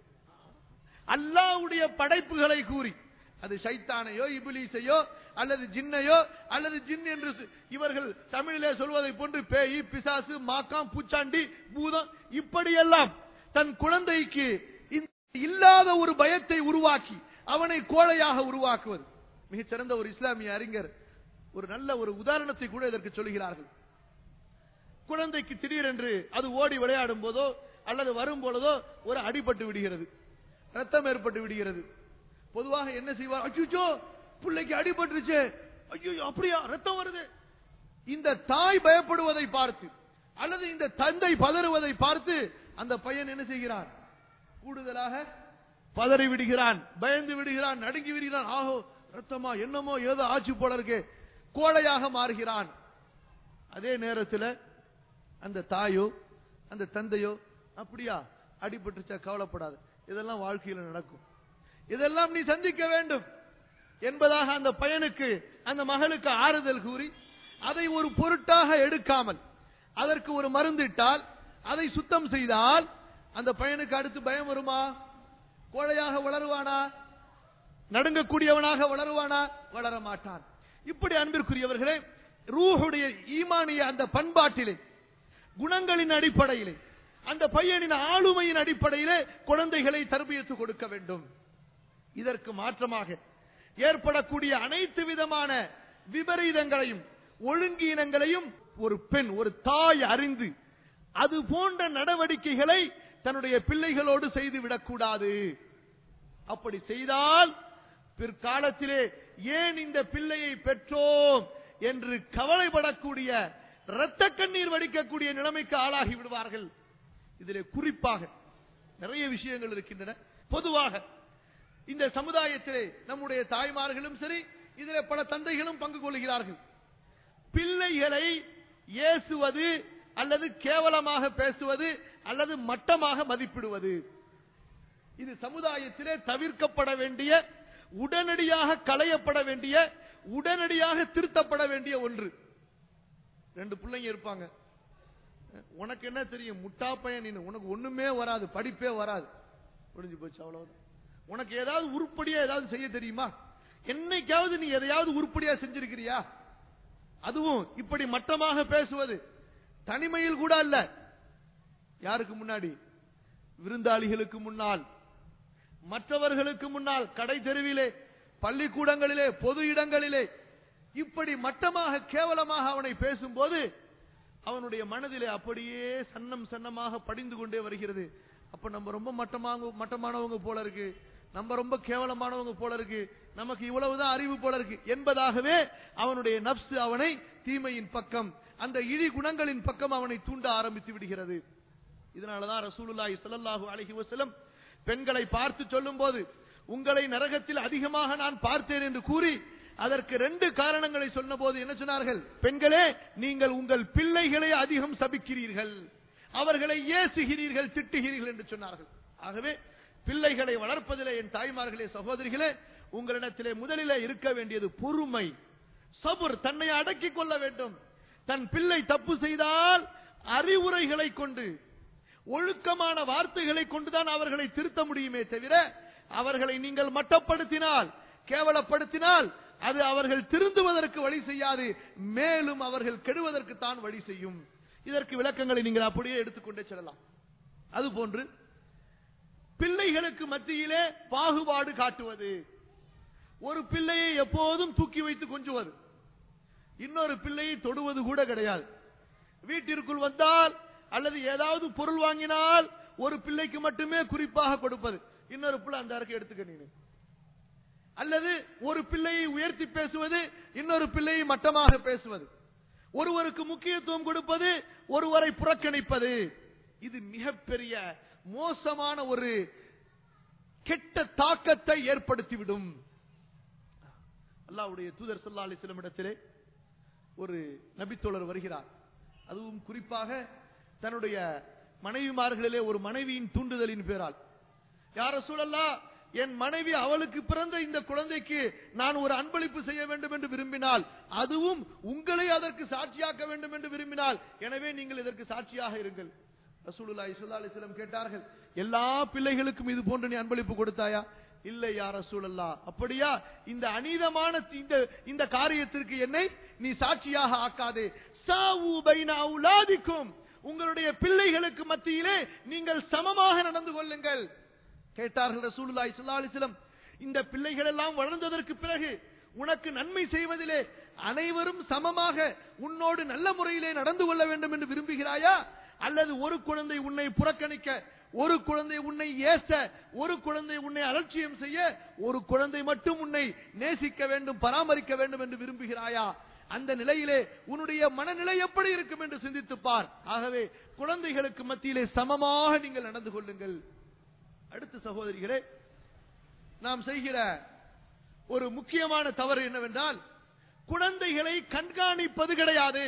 அல்லாஹ்வுடைய படைப்புகளை கூறி அது சைத்தானையோ இபிலிசையோ அல்லது ஜின்னையோ அல்லது ஜின் என்று சு- இவர்கள் தமிழிலே சொல்வதை போன்று பேய் பிசாசு மாக்காம் பூச்சாண்டி பூதம் இப்படியெல்லாம் தன் குழந்தைக்கு இந்த இல்லாத ஒரு பயத்தை உருவாக்கி அவனை கோழையாக உருவாக்குவது மிகச்சிறந்த ஒரு இஸ்லாமிய அறிஞர் ஒரு நல்ல ஒரு உதாரணத்தை கூட இதற்கு சொல்கிறார்கள் குழந்தைக்கு திடீரென்று அது ஓடி விளையாடும் போதோ அல்லது வரும் பொழுதோ ஒரு அடிபட்டு விடுகிறது ரத்தம் ஏற்பட்டு விடுகிறது பொதுவாக என்ன செய்வார் அச்சுச்சோ பிள்ளைக்கு அடிபட்டுருச்சு ஐயோ அப்படியா ரத்தம் வருது இந்த தாய் பயப்படுவதை பார்த்து அல்லது இந்த தந்தை பதறுவதை பார்த்து அந்த பையன் என்ன செய்கிறான் கூடுதலாக பதறி விடுகிறான் பயந்து விடுகிறான் நடுங்கி விடுகிறான் ஆஹோ ரத்தமா என்னமோ ஏதோ ஆட்சி போல இருக்கு கோழையாக மாறுகிறான் அதே நேரத்தில் அந்த தாயோ அந்த தந்தையோ அப்படியா அடிபட்டுச்சா கவலைப்படாது இதெல்லாம் வாழ்க்கையில் நடக்கும் இதெல்லாம் நீ சந்திக்க வேண்டும் என்பதாக அந்த பையனுக்கு அந்த மகளுக்கு ஆறுதல் கூறி அதை ஒரு பொருட்டாக எடுக்காமல் அதற்கு ஒரு மருந்திட்டால் அதை சுத்தம் செய்தால் அந்த பையனுக்கு அடுத்து பயம் வருமா கோழையாக வளருவானா நடுங்கக்கூடியவனாக வளருவானா வளர மாட்டான் இப்படி அன்பிற்குரியவர்களே ரூஹுடைய ஈமானிய அந்த பண்பாட்டிலே குணங்களின் அடிப்படையிலே அந்த பையனின் ஆளுமையின் அடிப்படையிலே குழந்தைகளை தர்பியத்து கொடுக்க வேண்டும் இதற்கு மாற்றமாக ஏற்படக்கூடிய அனைத்து விதமான விபரீதங்களையும் ஒழுங்கீனங்களையும் ஒரு பெண் ஒரு தாய் அறிந்து அது போன்ற நடவடிக்கைகளை தன்னுடைய பிள்ளைகளோடு செய்து விடக்கூடாது அப்படி செய்தால் பிற்காலத்திலே ஏன் இந்த பிள்ளையை பெற்றோம் என்று கவலைப்படக்கூடிய இரத்த கண்ணீர் வடிக்கக்கூடிய நிலைமைக்கு ஆளாகி விடுவார்கள் இதிலே குறிப்பாக நிறைய விஷயங்கள் இருக்கின்றன பொதுவாக இந்த சமுதாயத்திலே நம்முடைய தாய்மார்களும் சரி இதிலே பல தந்தைகளும் பங்கு கொள்கிறார்கள் பிள்ளைகளை ஏசுவது அல்லது கேவலமாக பேசுவது அல்லது மட்டமாக மதிப்பிடுவது இது சமுதாயத்திலே தவிர்க்கப்பட வேண்டிய உடனடியாக களையப்பட வேண்டிய உடனடியாக திருத்தப்பட வேண்டிய ஒன்று ரெண்டு பிள்ளைங்க இருப்பாங்க உனக்கு என்ன தெரியும் முட்டா பையன் நீனு உனக்கு ஒண்ணுமே வராது படிப்பே வராது முடிஞ்சு போச்சு அவ்வளவுதான் உனக்கு ஏதாவது உருப்படியா ஏதாவது செய்ய தெரியுமா என்னைக்காவது நீ எதையாவது உருப்படியா செஞ்சிருக்கிறியா அதுவும் இப்படி மட்டமாக பேசுவது தனிமையில் கூட அல்ல யாருக்கு முன்னாடி விருந்தாளிகளுக்கு முன்னால் மற்றவர்களுக்கு முன்னால் கடை தெருவிலே பள்ளிக்கூடங்களிலே பொது இடங்களிலே இப்படி மட்டமாக கேவலமாக அவனை பேசும்போது அவனுடைய மனதிலே அப்படியே சன்னம் சன்னமாக படிந்து கொண்டே வருகிறது அப்ப நம்ம ரொம்ப மட்டமாக மட்டமானவங்க போல இருக்கு நம்ம ரொம்ப கேவலமானவங்க போல இருக்கு நமக்கு இவ்வளவுதான் அறிவு போல இருக்கு என்பதாகவே அவனுடைய நப்சு அவனை தீமையின் பக்கம் அந்த இழி குணங்களின் பக்கம் அவனை தூண்ட ஆரம்பித்து விடுகிறது இதனாலதான் ரசூலுல்லாஹி ஸல்லல்லாஹு அலைஹி வஸல்லம் பெண்களை பார்த்து சொல்லும்போது உங்களை நரகத்தில் அதிகமாக நான் பார்த்தேன் என்று கூறி அதற்கு ரெண்டு காரணங்களை சொன்னபோது என்ன சொன்னார்கள் பெண்களே நீங்கள் உங்கள் பிள்ளைகளை அதிகம் சபிக்கிறீர்கள் அவர்களை ஏசுகிறீர்கள் திட்டுகிறீர்கள் என்று சொன்னார்கள் ஆகவே பிள்ளைகளை வளர்ப்பதிலே என் தாய்மார்களே சகோதரிகளே உங்களிடத்திலே முதலிலே இருக்க வேண்டியது பொறுமை சபுர் தன்னை அடக்கிக் கொள்ள வேண்டும் தன் பிள்ளை தப்பு செய்தால் அறிவுரைகளை கொண்டு ஒழுக்கமான வார்த்தைகளை கொண்டுதான் அவர்களை திருத்த முடியுமே தவிர அவர்களை நீங்கள் மட்டப்படுத்தினால் கேவலப்படுத்தினால் அது அவர்கள் திருந்துவதற்கு வழி செய்யாது மேலும் அவர்கள் கெடுவதற்கு தான் வழி செய்யும் இதற்கு விளக்கங்களை நீங்கள் அப்படியே எடுத்துக்கொண்டே செல்லலாம் அதுபோன்று பிள்ளைகளுக்கு மத்தியிலே பாகுபாடு காட்டுவது ஒரு பிள்ளையை எப்போதும் தூக்கி வைத்து கொஞ்சுவது இன்னொரு பிள்ளையை தொடுவது கூட கிடையாது வீட்டிற்குள் வந்தால் அல்லது ஏதாவது பொருள் வாங்கினால் ஒரு பிள்ளைக்கு மட்டுமே குறிப்பாக கொடுப்பது இன்னொரு பிள்ளை அந்த அறைக்கு எடுத்துக்க நீனு அல்லது ஒரு பிள்ளையை உயர்த்தி பேசுவது இன்னொரு பிள்ளையை மட்டமாக பேசுவது ஒருவருக்கு முக்கியத்துவம் கொடுப்பது ஒருவரை புறக்கணிப்பது இது மிகப்பெரிய மோசமான ஒரு கெட்ட தாக்கத்தை ஏற்படுத்திவிடும் அல்லாவுடைய தூதர் சொல்லா அலிஸ்லம் இடத்திலே ஒரு நபித்தோழர் வருகிறார் அதுவும் குறிப்பாக தன்னுடைய மனைவிமார்களிலே ஒரு மனைவியின் தூண்டுதலின் பேரால் யார சூழல்லா என் மனைவி அவளுக்கு பிறந்த இந்த குழந்தைக்கு நான் ஒரு அன்பளிப்பு செய்ய வேண்டும் என்று விரும்பினால் அதுவும் உங்களை அதற்கு சாட்சியாக்க வேண்டும் என்று விரும்பினால் எனவே நீங்கள் இதற்கு சாட்சியாக இருங்கள் ரசூலுல்லாஹி ஸல்லல்லாஹு அலைஹி வஸல்லம் கேட்டார்கள் எல்லா பிள்ளைகளுக்கும் இது போன்று நீ அன்பளிப்பு கொடுத்தாயா இல்லை யா ரசூலல்லா அப்படியா இந்த அநீதமான இந்த இந்த காரியத்திற்கு என்னை நீ சாட்சியாக ஆக்காதே சாவு பைன அவுலாதிக்கும் உங்களுடைய பிள்ளைகளுக்கு மத்தியிலே நீங்கள் சமமாக நடந்து கொள்ளுங்கள் கேட்டார்கள் ரசூலுல்லாஹி ஸல்லல்லாஹு அலைஹி வஸல்லம் இந்த பிள்ளைகள் எல்லாம் வளர்ந்ததற்கு பிறகு உனக்கு நன்மை செய்வதிலே அனைவரும் சமமாக உன்னோடு நல்ல முறையிலே நடந்து கொள்ள வேண்டும் என்று விரும்புகிறாயா அல்லது ஒரு குழந்தை உன்னை புறக்கணிக்க ஒரு குழந்தை உன்னை ஏச ஒரு குழந்தை உன்னை அலட்சியம் செய்ய ஒரு குழந்தை மட்டும் உன்னை நேசிக்க வேண்டும் பராமரிக்க வேண்டும் என்று விரும்புகிறாயா அந்த நிலையிலே உன்னுடைய மனநிலை எப்படி இருக்கும் என்று சிந்தித்து பார் ஆகவே குழந்தைகளுக்கு மத்தியிலே சமமாக நீங்கள் நடந்து கொள்ளுங்கள் அடுத்த சகோதரிகளே நாம் செய்கிற ஒரு முக்கியமான தவறு என்னவென்றால் குழந்தைகளை கண்காணிப்பது கிடையாது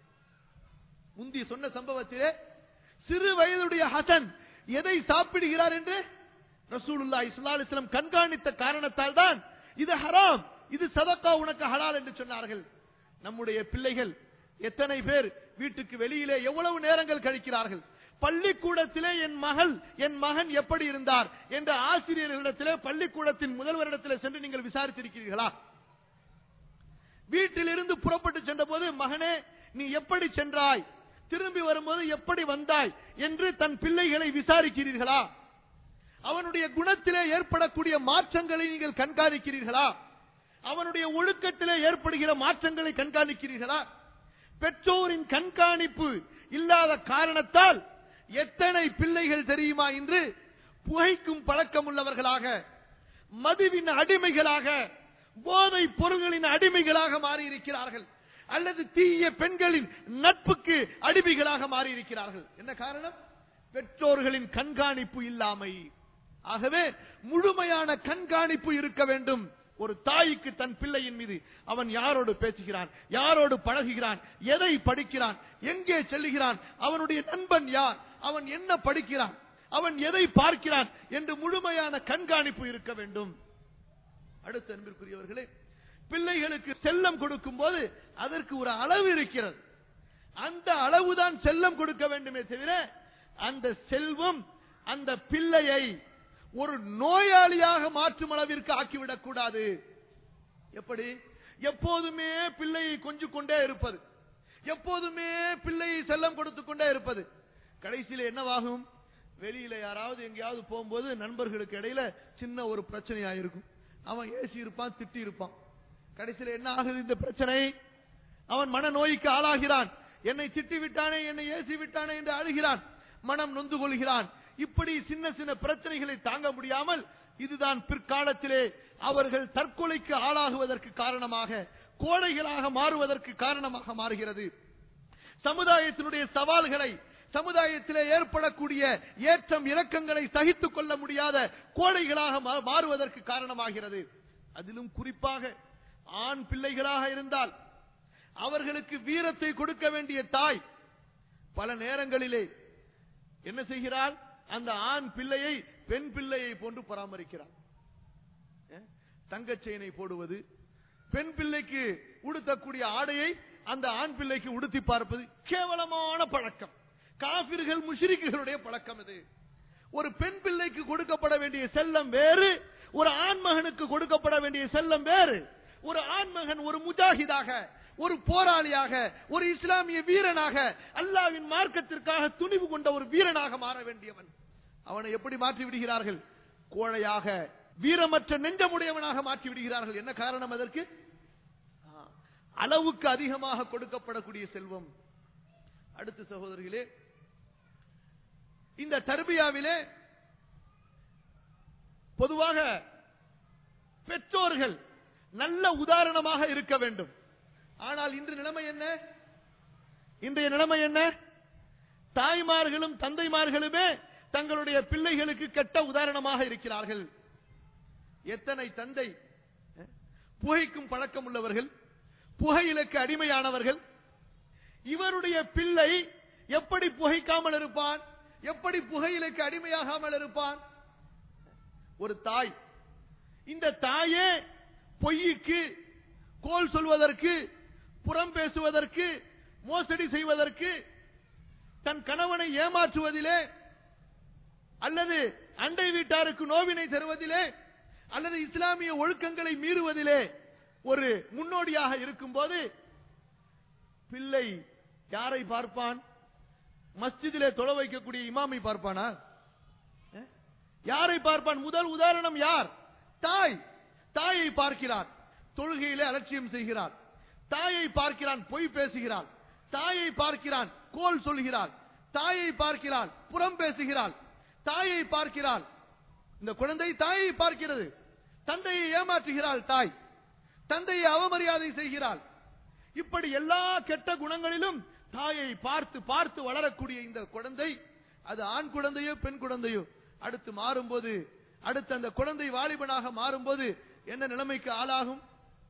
முந்தி சொன்ன சம்பவத்திலே சிறு வயதுடைய ஹசன் எதை சாப்பிடுகிறார் என்று ரசூலுல்லா இஸ்லாம் கண்காணித்த காரணத்தால் தான் இது ஹராம் இது சதக்கா உனக்கு ஹலால் என்று சொன்னார்கள் நம்முடைய பிள்ளைகள் எத்தனை பேர் வீட்டுக்கு வெளியிலே எவ்வளவு நேரங்கள் கழிக்கிறார்கள் பள்ளிக்கூடத்திலே என் மகள் என் மகன் எப்படி இருந்தார் என்ற ஆசிரியர்களிடத்திலே பள்ளிக்கூடத்தின் முதல்வரிடத்திலே சென்று நீங்கள் விசாரித்திருக்கிறீர்களா வீட்டிலிருந்து புறப்பட்டு சென்ற போது மகனே நீ எப்படி சென்றாய் திரும்பி வரும்போது எப்படி வந்தாய் என்று தன் பிள்ளைகளை விசாரிக்கிறீர்களா அவனுடைய குணத்திலே ஏற்படக்கூடிய மாற்றங்களை நீங்கள் கண்காணிக்கிறீர்களா அவனுடைய ஒழுக்கத்திலே ஏற்படுகிற மாற்றங்களை கண்காணிக்கிறீர்களா பெற்றோரின் கண்காணிப்பு இல்லாத காரணத்தால் எத்தனை பிள்ளைகள் தெரியுமா இன்று புகைக்கும் பழக்கம் உள்ளவர்களாக மதுவின் அடிமைகளாக போதை பொருள்களின் அடிமைகளாக மாறி இருக்கிறார்கள் அல்லது தீய பெண்களின் நட்புக்கு அடிமைகளாக மாறி இருக்கிறார்கள் என்ன காரணம் பெற்றோர்களின் கண்காணிப்பு இல்லாமை ஆகவே முழுமையான கண்காணிப்பு இருக்க வேண்டும் ஒரு தாய்க்கு தன் பிள்ளையின் மீது அவன் யாரோடு பேசுகிறான் யாரோடு பழகுகிறான் எதை படிக்கிறான் எங்கே செல்லுகிறான் அவனுடைய நண்பன் யார் அவன் என்ன படிக்கிறான் அவன் எதை பார்க்கிறான் என்று முழுமையான கண்காணிப்பு இருக்க வேண்டும் அடுத்த அன்பிற்குரியவர்களே பிள்ளைகளுக்கு செல்லம் கொடுக்கும் போது அதற்கு ஒரு அளவு இருக்கிறது அந்த அளவுதான் செல்லம் கொடுக்க வேண்டுமே தவிர அந்த செல்வம் அந்த பிள்ளையை ஒரு நோயாளியாக மாற்றும் அளவிற்கு ஆக்கிவிடக் கூடாது எப்படி எப்போதுமே பிள்ளையை கொஞ்சு கொண்டே இருப்பது எப்போதுமே பிள்ளையை செல்லம் கொடுத்து கொண்டே இருப்பது கடைசியில என்னவாகும் வெளியில யாராவது எங்கேயாவது போகும்போது நண்பர்களுக்கு இடையில சின்ன ஒரு பிரச்சனையா இருக்கும் அவன் ஏசி இருப்பான் திட்டி இருப்பான் கடைசியில என்ன ஆகுது இந்த பிரச்சனை அவன் மன நோய்க்கு ஆளாகிறான் என்னை திட்டி விட்டானே என்னை ஏசி விட்டானே என்று அழுகிறான் மனம் நொந்து கொள்கிறான் இப்படி சின்ன சின்ன பிரச்சனைகளை தாங்க முடியாமல் இதுதான் பிற்காலத்திலே அவர்கள் தற்கொலைக்கு ஆளாகுவதற்கு காரணமாக கோழைகளாக மாறுவதற்கு காரணமாக மாறுகிறது சமுதாயத்தினுடைய சவால்களை சமுதாயத்திலே ஏற்படக்கூடிய ஏற்றம் இறக்கங்களை சகித்துக் கொள்ள முடியாத கோழைகளாக மா- மாறுவதற்கு காரணமாகிறது அதிலும் குறிப்பாக ஆண் பிள்ளைகளாக இருந்தால் அவர்களுக்கு வீரத்தை கொடுக்க வேண்டிய தாய் பல நேரங்களிலே என்ன செய்கிறாள் அந்த ஆண் பிள்ளையை பெண் பிள்ளையை போன்று பராமரிக்கிறார் தங்கச் செயினை போடுவது பெண் பிள்ளைக்கு உடுத்தக்கூடிய ஆடையை அந்த ஆண் பிள்ளைக்கு உடுத்தி பார்ப்பது கேவலமான பழக்கம் காபிர்கள் முஷிரிக்குகளுடைய பழக்கம் இது ஒரு பெண் பிள்ளைக்கு கொடுக்கப்பட வேண்டிய செல்லம் வேறு ஒரு ஆண் மகனுக்கு கொடுக்கப்பட வேண்டிய செல்லம் வேறு ஒரு ஆண் மகன் ஒரு முஜாஹிதாக ஒரு போராளியாக ஒரு இஸ்லாமிய வீரனாக அல்லாவின் மார்க்கத்திற்காக துணிவு கொண்ட ஒரு வீரனாக மாற வேண்டியவன் அவனை எப்படி மாற்றி விடுகிறார்கள் கோழையாக வீரமற்ற நெஞ்சமுடையவனாக மாற்றி விடுகிறார்கள் என்ன காரணம் அதற்கு ஆ, அளவுக்கு அதிகமாக கொடுக்கப்படக்கூடிய செல்வம் அடுத்த சகோதரர்களே இந்த தர்பியாவிலே பொதுவாக பெற்றோர்கள் நல்ல உதாரணமாக இருக்க வேண்டும் ஆனால் இன்று நிலைமை என்ன இன்றைய நிலைமை என்ன தாய்மார்களும் தந்தைமார்களுமே தங்களுடைய பிள்ளைகளுக்கு கெட்ட உதாரணமாக இருக்கிறார்கள் எத்தனை தந்தை அஹ், புகைக்கும் பழக்கம் உள்ளவர்கள் புகையிலுக்கு அடிமையானவர்கள் இவருடைய பிள்ளை எப்படி புகைக்காமல் இருப்பான் எப்படி புகையிலுக்கு அடிமையாகாமல் இருப்பான் ஒரு தாய் இந்த தாயே பொய்யுக்கு கோல் சொல்வதற்கு புறம் பேசுவதற்கு மோசடி செய்வதற்கு தன் கணவனை ஏமாற்றுவதிலே அல்லது அண்டை வீட்டாருக்கு நோவினை தருவதிலே அல்லது இஸ்லாமிய ஒழுக்கங்களை மீறுவதிலே ஒரு முன்னோடியாக இருக்கும்போது பிள்ளை யாரை பார்ப்பான் மஸ்ஜிதிலே தொலை வைக்கக்கூடிய இமாமை பார்ப்பானா அஹ்? யாரை பார்ப்பான் முதல் உதாரணம் யார் தாய் தாயை பார்க்கிறான் தொழுகையிலே அலட்சியம் செய்கிறான் தாயை பார்க்கிறான் பொய் பேசுகிறான் தாயை பார்க்கிறான் கோல் சொல்கிறான் தாயை பார்க்கிறான் புறம் பேசுகிறாள் தாயை பார்க்கிறாள் இந்த குழந்தை தாயை பார்க்கிறது தந்தையை ஏமாற்றுகிறாள் தாய் தந்தையை அவமரியாதை செய்கிறாள் இப்படி எல்லா கெட்ட குணங்களிலும் தாயை பார்த்து பார்த்து வளரக்கூடிய இந்த குழந்தை அது ஆண் குழந்தையோ பெண் குழந்தையோ அடுத்து மாறும்போது அடுத்து அந்த குழந்தை வாலிபனாக மாறும்போது என்ன நிலைமைக்கு ஆளாகும்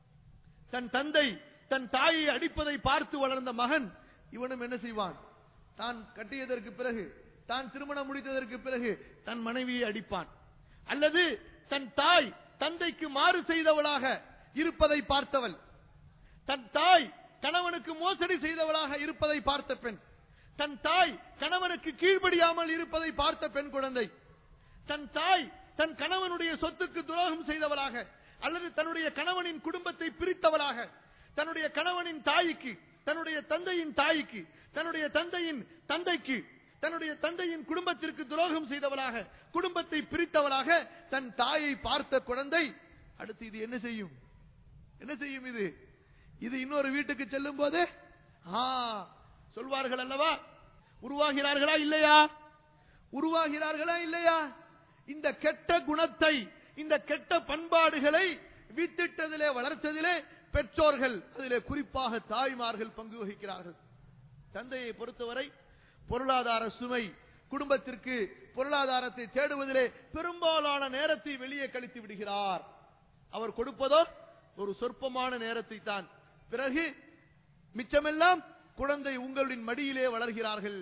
தன் தந்தை தன் தாயை அடிப்பதை பார்த்து வளர்ந்த மகன் இவனும் என்ன செய்வான் தான் கட்டியதற்கு பிறகு தான் திருமணம் முடித்ததற்கு பிறகு தன் மனைவியை அடிப்பான் அல்லது தன் தாய் தந்தைக்கு மாறு செய்தவளாக இருப்பதை பார்த்தவள் தன் தாய் கணவனுக்கு மோசடி செய்தவளாக இருப்பதை பார்த்த பெண் தன் தாய் கணவனுக்கு கீழ்ப்படியாமல் இருப்பதை பார்த்த பெண் குழந்தை தன் தாய் தன் கணவனுடைய சொத்துக்கு துரோகம் செய்தவளாக அல்லது தன்னுடைய கணவனின் குடும்பத்தை பிரித்தவளாக தன்னுடைய கணவனின் தாய்க்கு தன்னுடைய தந்தையின் தாய்க்கு தன்னுடைய தந்தையின் தந்தைக்கு தன்னுடைய தந்தையின் குடும்பத்திற்கு துரோகம் செய்தவளாக குடும்பத்தை பிரித்தவளாக தன் தாயை பார்த்த குழந்தை அடுத்து இது என்ன செய்யும் என்ன செய்யும் இது இது இன்னொரு வீட்டுக்கு செல்லும் போது ஆ, சொல்வார்கள் அல்லவா உருவாகிறார்களா இல்லையா உருவாகிறார்களா இல்லையா இந்த கெட்ட குணத்தை இந்த கெட்ட பண்பாடுகளை வித்திட்டதிலே வளர்த்ததிலே பெற்றோர்கள் அதிலே குறிப்பாக தாய்மார்கள் பங்கு வகிக்கிறார்கள் தந்தையை பொறுத்தவரை பொருளாதார சுமை குடும்பத்திற்கு பொருளாதாரத்தை தேடுவதிலே பெரும்பாலான நேரத்தை வெளியே கழித்து விடுகிறார் அவர் கொடுப்பதோ ஒரு சொற்பமான நேரத்தை தான் பிறகு மிச்சமெல்லாம் குழந்தை உங்களின் மடியிலே வளர்கிறார்கள்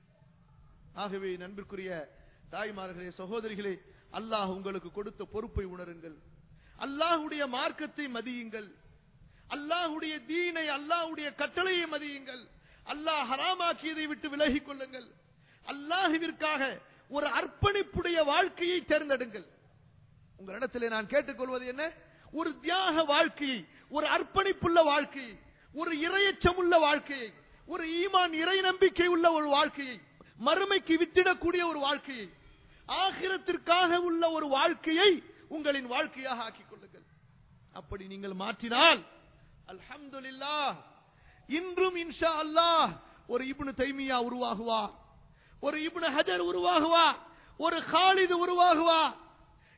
ஆகவே நண்பிற்குரிய தாய்மார்களே சகோதரிகளே அல்லாஹ் உங்களுக்கு கொடுத்த பொறுப்பை உணருங்கள் அல்லாஹுடைய மார்க்கத்தை மதியுங்கள் அல்லாஹுடைய தீனை அல்லாஹுடைய கட்டளையை மதியுங்கள் அல்லாஹ் ஹராமாக்கியதை விட்டு விலகிக் கொள்ளுங்கள் அல்லாஹுவிற்காக ஒரு அர்ப்பணிப்புடைய வாழ்க்கையை தேர்ந்தெடுங்கள் உங்களிடத்திலே நான் கேட்டுக்கொள்வது என்ன ஒரு தியாக வாழ்க்கையை ஒரு அர்ப்பணிப்புள்ள வாழ்க்கையை ஒரு இரையச்சமுள்ள வாழ்க்கையை ஒரு ஈமான் இறை நம்பிக்கை உள்ள ஒரு வாழ்க்கையை மறுமைக்கு வித்திடக்கூடிய ஒரு வாழ்க்கையை ஆகிரத்திற்காக உள்ள ஒரு வாழ்க்கையை உங்களின் வாழ்க்கையாக ஆக்கிக் கொள்ளுங்கள் அப்படி நீங்கள் மாற்றினால் அல்ஹம்துலில்லாஹ் இன்றும் இன்ஷா அல்லாஹ் ஒரு இப்னு தைமியா உருவாகுவா ஒரு இப்னு ஹஜர் உருவாகுவா ஒரு ஹாலிது உருவாகுவா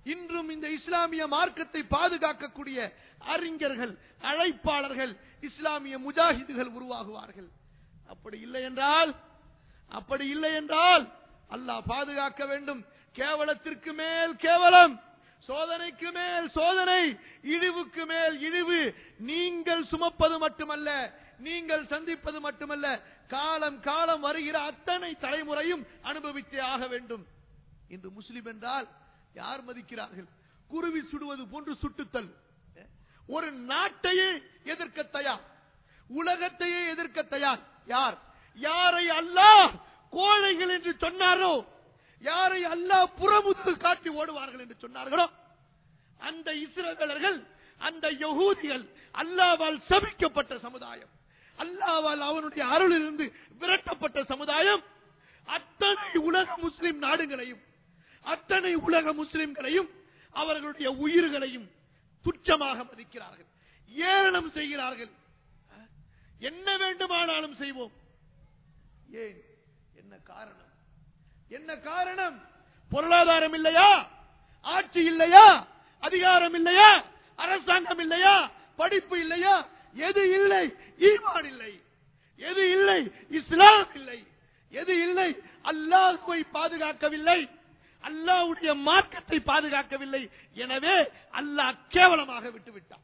இன்றும் இந்த இஸ்லாமிய மார்க்கத்தை பாதுகாக்கக்கூடிய அறிஞர்கள் அழைப்பாளர்கள் இஸ்லாமிய முஜாஹிதுகள் உருவாகுவார்கள் அப்படி இல்லை என்றால் அப்படி இல்லை என்றால் அல்லாஹ் பாதுகாக்க வேண்டும் கேவலத்திற்கு மேல் கேவலம் சோதனைக்கு மேல் சோதனை இழிவுக்கு மேல் இழிவு நீங்கள் சுமப்பது மட்டுமல்ல நீங்கள் சந்திப்பது மட்டுமல்ல காலம் காலம் வருகிற அத்தனை தலைமுறையும் அனுபவித்தே ஆக வேண்டும் இன்று முஸ்லிம் என்றால் யார் மதிக்கிறார்கள் குருவி சுடுவது போன்று சுட்டுத்தல் ஒரு நாட்டையே எதிர்க்க தயார் உலகத்தையே எதிர்க்க தயார் யார் யாரை அல்லாஹ் கோழைகள் என்று சொன்னாரோ யாரை அல்லாஹ் புறமுத்து காட்டி ஓடுவார்கள் என்று சொன்னார்களோ அந்த இஸ்ரவேலர்கள் அந்த யகூதிகள் அல்லாவால் சபிக்கப்பட்ட சமுதாயம் அல்லாவால் அவனுடைய அருளிலிருந்து விரட்டப்பட்ட சமுதாயம் அத்தனை உலக முஸ்லிம் நாடுகளையும் அத்தனை உலக முஸ்லிம்களையும் அவர்களுடைய உயிர்களையும் துச்சமாக மதிக்கிறார்கள் ஏளனம் செய்கிறார்கள் என்ன வேண்டுமானாலும் செய்வோம் ஏன் என்ன காரணம் என்ன காரணம் பொருளாதாரம் இல்லையா ஆட்சி இல்லையா அதிகாரம் இல்லையா அரசாங்கம் இல்லையா படிப்பு இல்லையா எது இல்லை ஈமான் இல்லை எது இல்லை இஸ்லாம் இல்லை எது இல்லை அல்லாஹுவை பாதுகாக்கவில்லை அல்லாஹ்வுடைய மார்க்கத்தை பாதுகாக்கவில்லை எனவே அல்லாஹ் கேவலமாக விட்டுவிட்டான்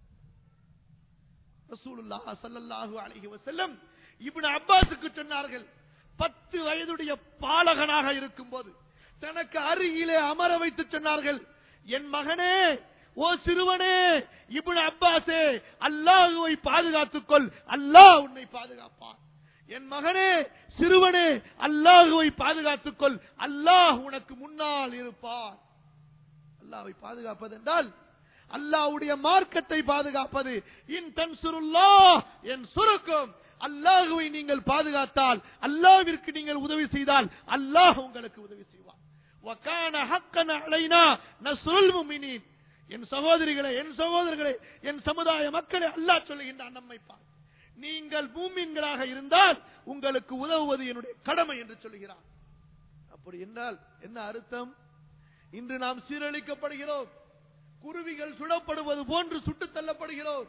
ரசூலுல்லாஹ் ஸல்லல்லாஹு அலைஹி வஸல்லம் இப்னு அப்பாஸுக்கு சொன்னார்கள் பத்து வயதுடைய பாலகனாக இருக்கும்போது தனக்கு அருகிலே அமர வைத்து சொன்னார்கள் என் மகனே ஓ சிறுவனே இப்னு அப்பாஸே அல்லாஹுவை பாதுகாத்துக்கொள் அல்லாஹ் உன்னை பாதுகாப்பான் என் மகனே சிறுவனே அல்லாஹுவை பாதுகாத்துக்கொள் அல்லாஹ் உனக்கு முன்னால் இருப்பான் அல்லாஹ்வை பாதுகாப்பது என்றால் அல்லாஹ்வுடைய மார்க்கத்தை பாதுகாப்பது இன் தன்சுருல்லா என் சுருக்கம் அல்லாஹுவை நீங்கள் பாதுகாத்தால் அல்லாஹ்விற்கு நீங்கள் உதவி செய்தால் அல்லாஹ் உங்களுக்கு உதவி செய்வார் வகான ஹக்கன அலைனா நஸ்ருல் முஃமினீன் என் சகோதரிகளே என் சகோதரர்களே என் சமுதாய மக்களே அல்லாஹ் சொல்லுகின்றான் நம்மை பார் நீங்கள் பூமின்களாக இருந்தால் உங்களுக்கு உதவுவது என்னுடைய கடமை என்று சொல்லுகிறார் அப்படி என்றால் என்ன அர்த்தம் இன்று நாம் சீரழிக்கப்படுகிறோம் குருவிகள் சுடப்படுவது போன்று சுட்டுத் தள்ளப்படுகிறோம்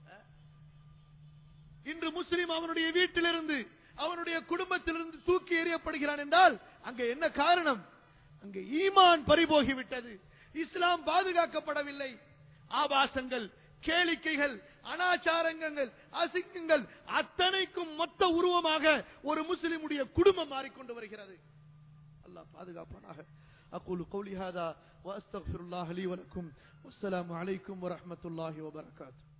இன்று முஸ்லிம் அவனுடைய வீட்டிலிருந்து அவனுடைய குடும்பத்திலிருந்து தூக்கி எறியப்படுகிறான் என்றால் அங்கே என்ன காரணம் அங்கே ஈமான் பறிபோகிவிட்டது இஸ்லாம் பாதுகாக்கப்படவில்லை ஆபாசங்கள் கேளிக்கைகள் அனாச்சாரங்கள் அசிங்கங்கள் அத்தனைக்கும் மொத்த உருவமாக ஒரு முஸ்லிமுடைய குடும்பம் மாறிக்கொண்டு வருகிறது அல்லாஹ் பாதுகாப்பானாக أقول قولي هذا وأستغفر الله لي ولكم والسلام عليكم ورحمة الله وبركاته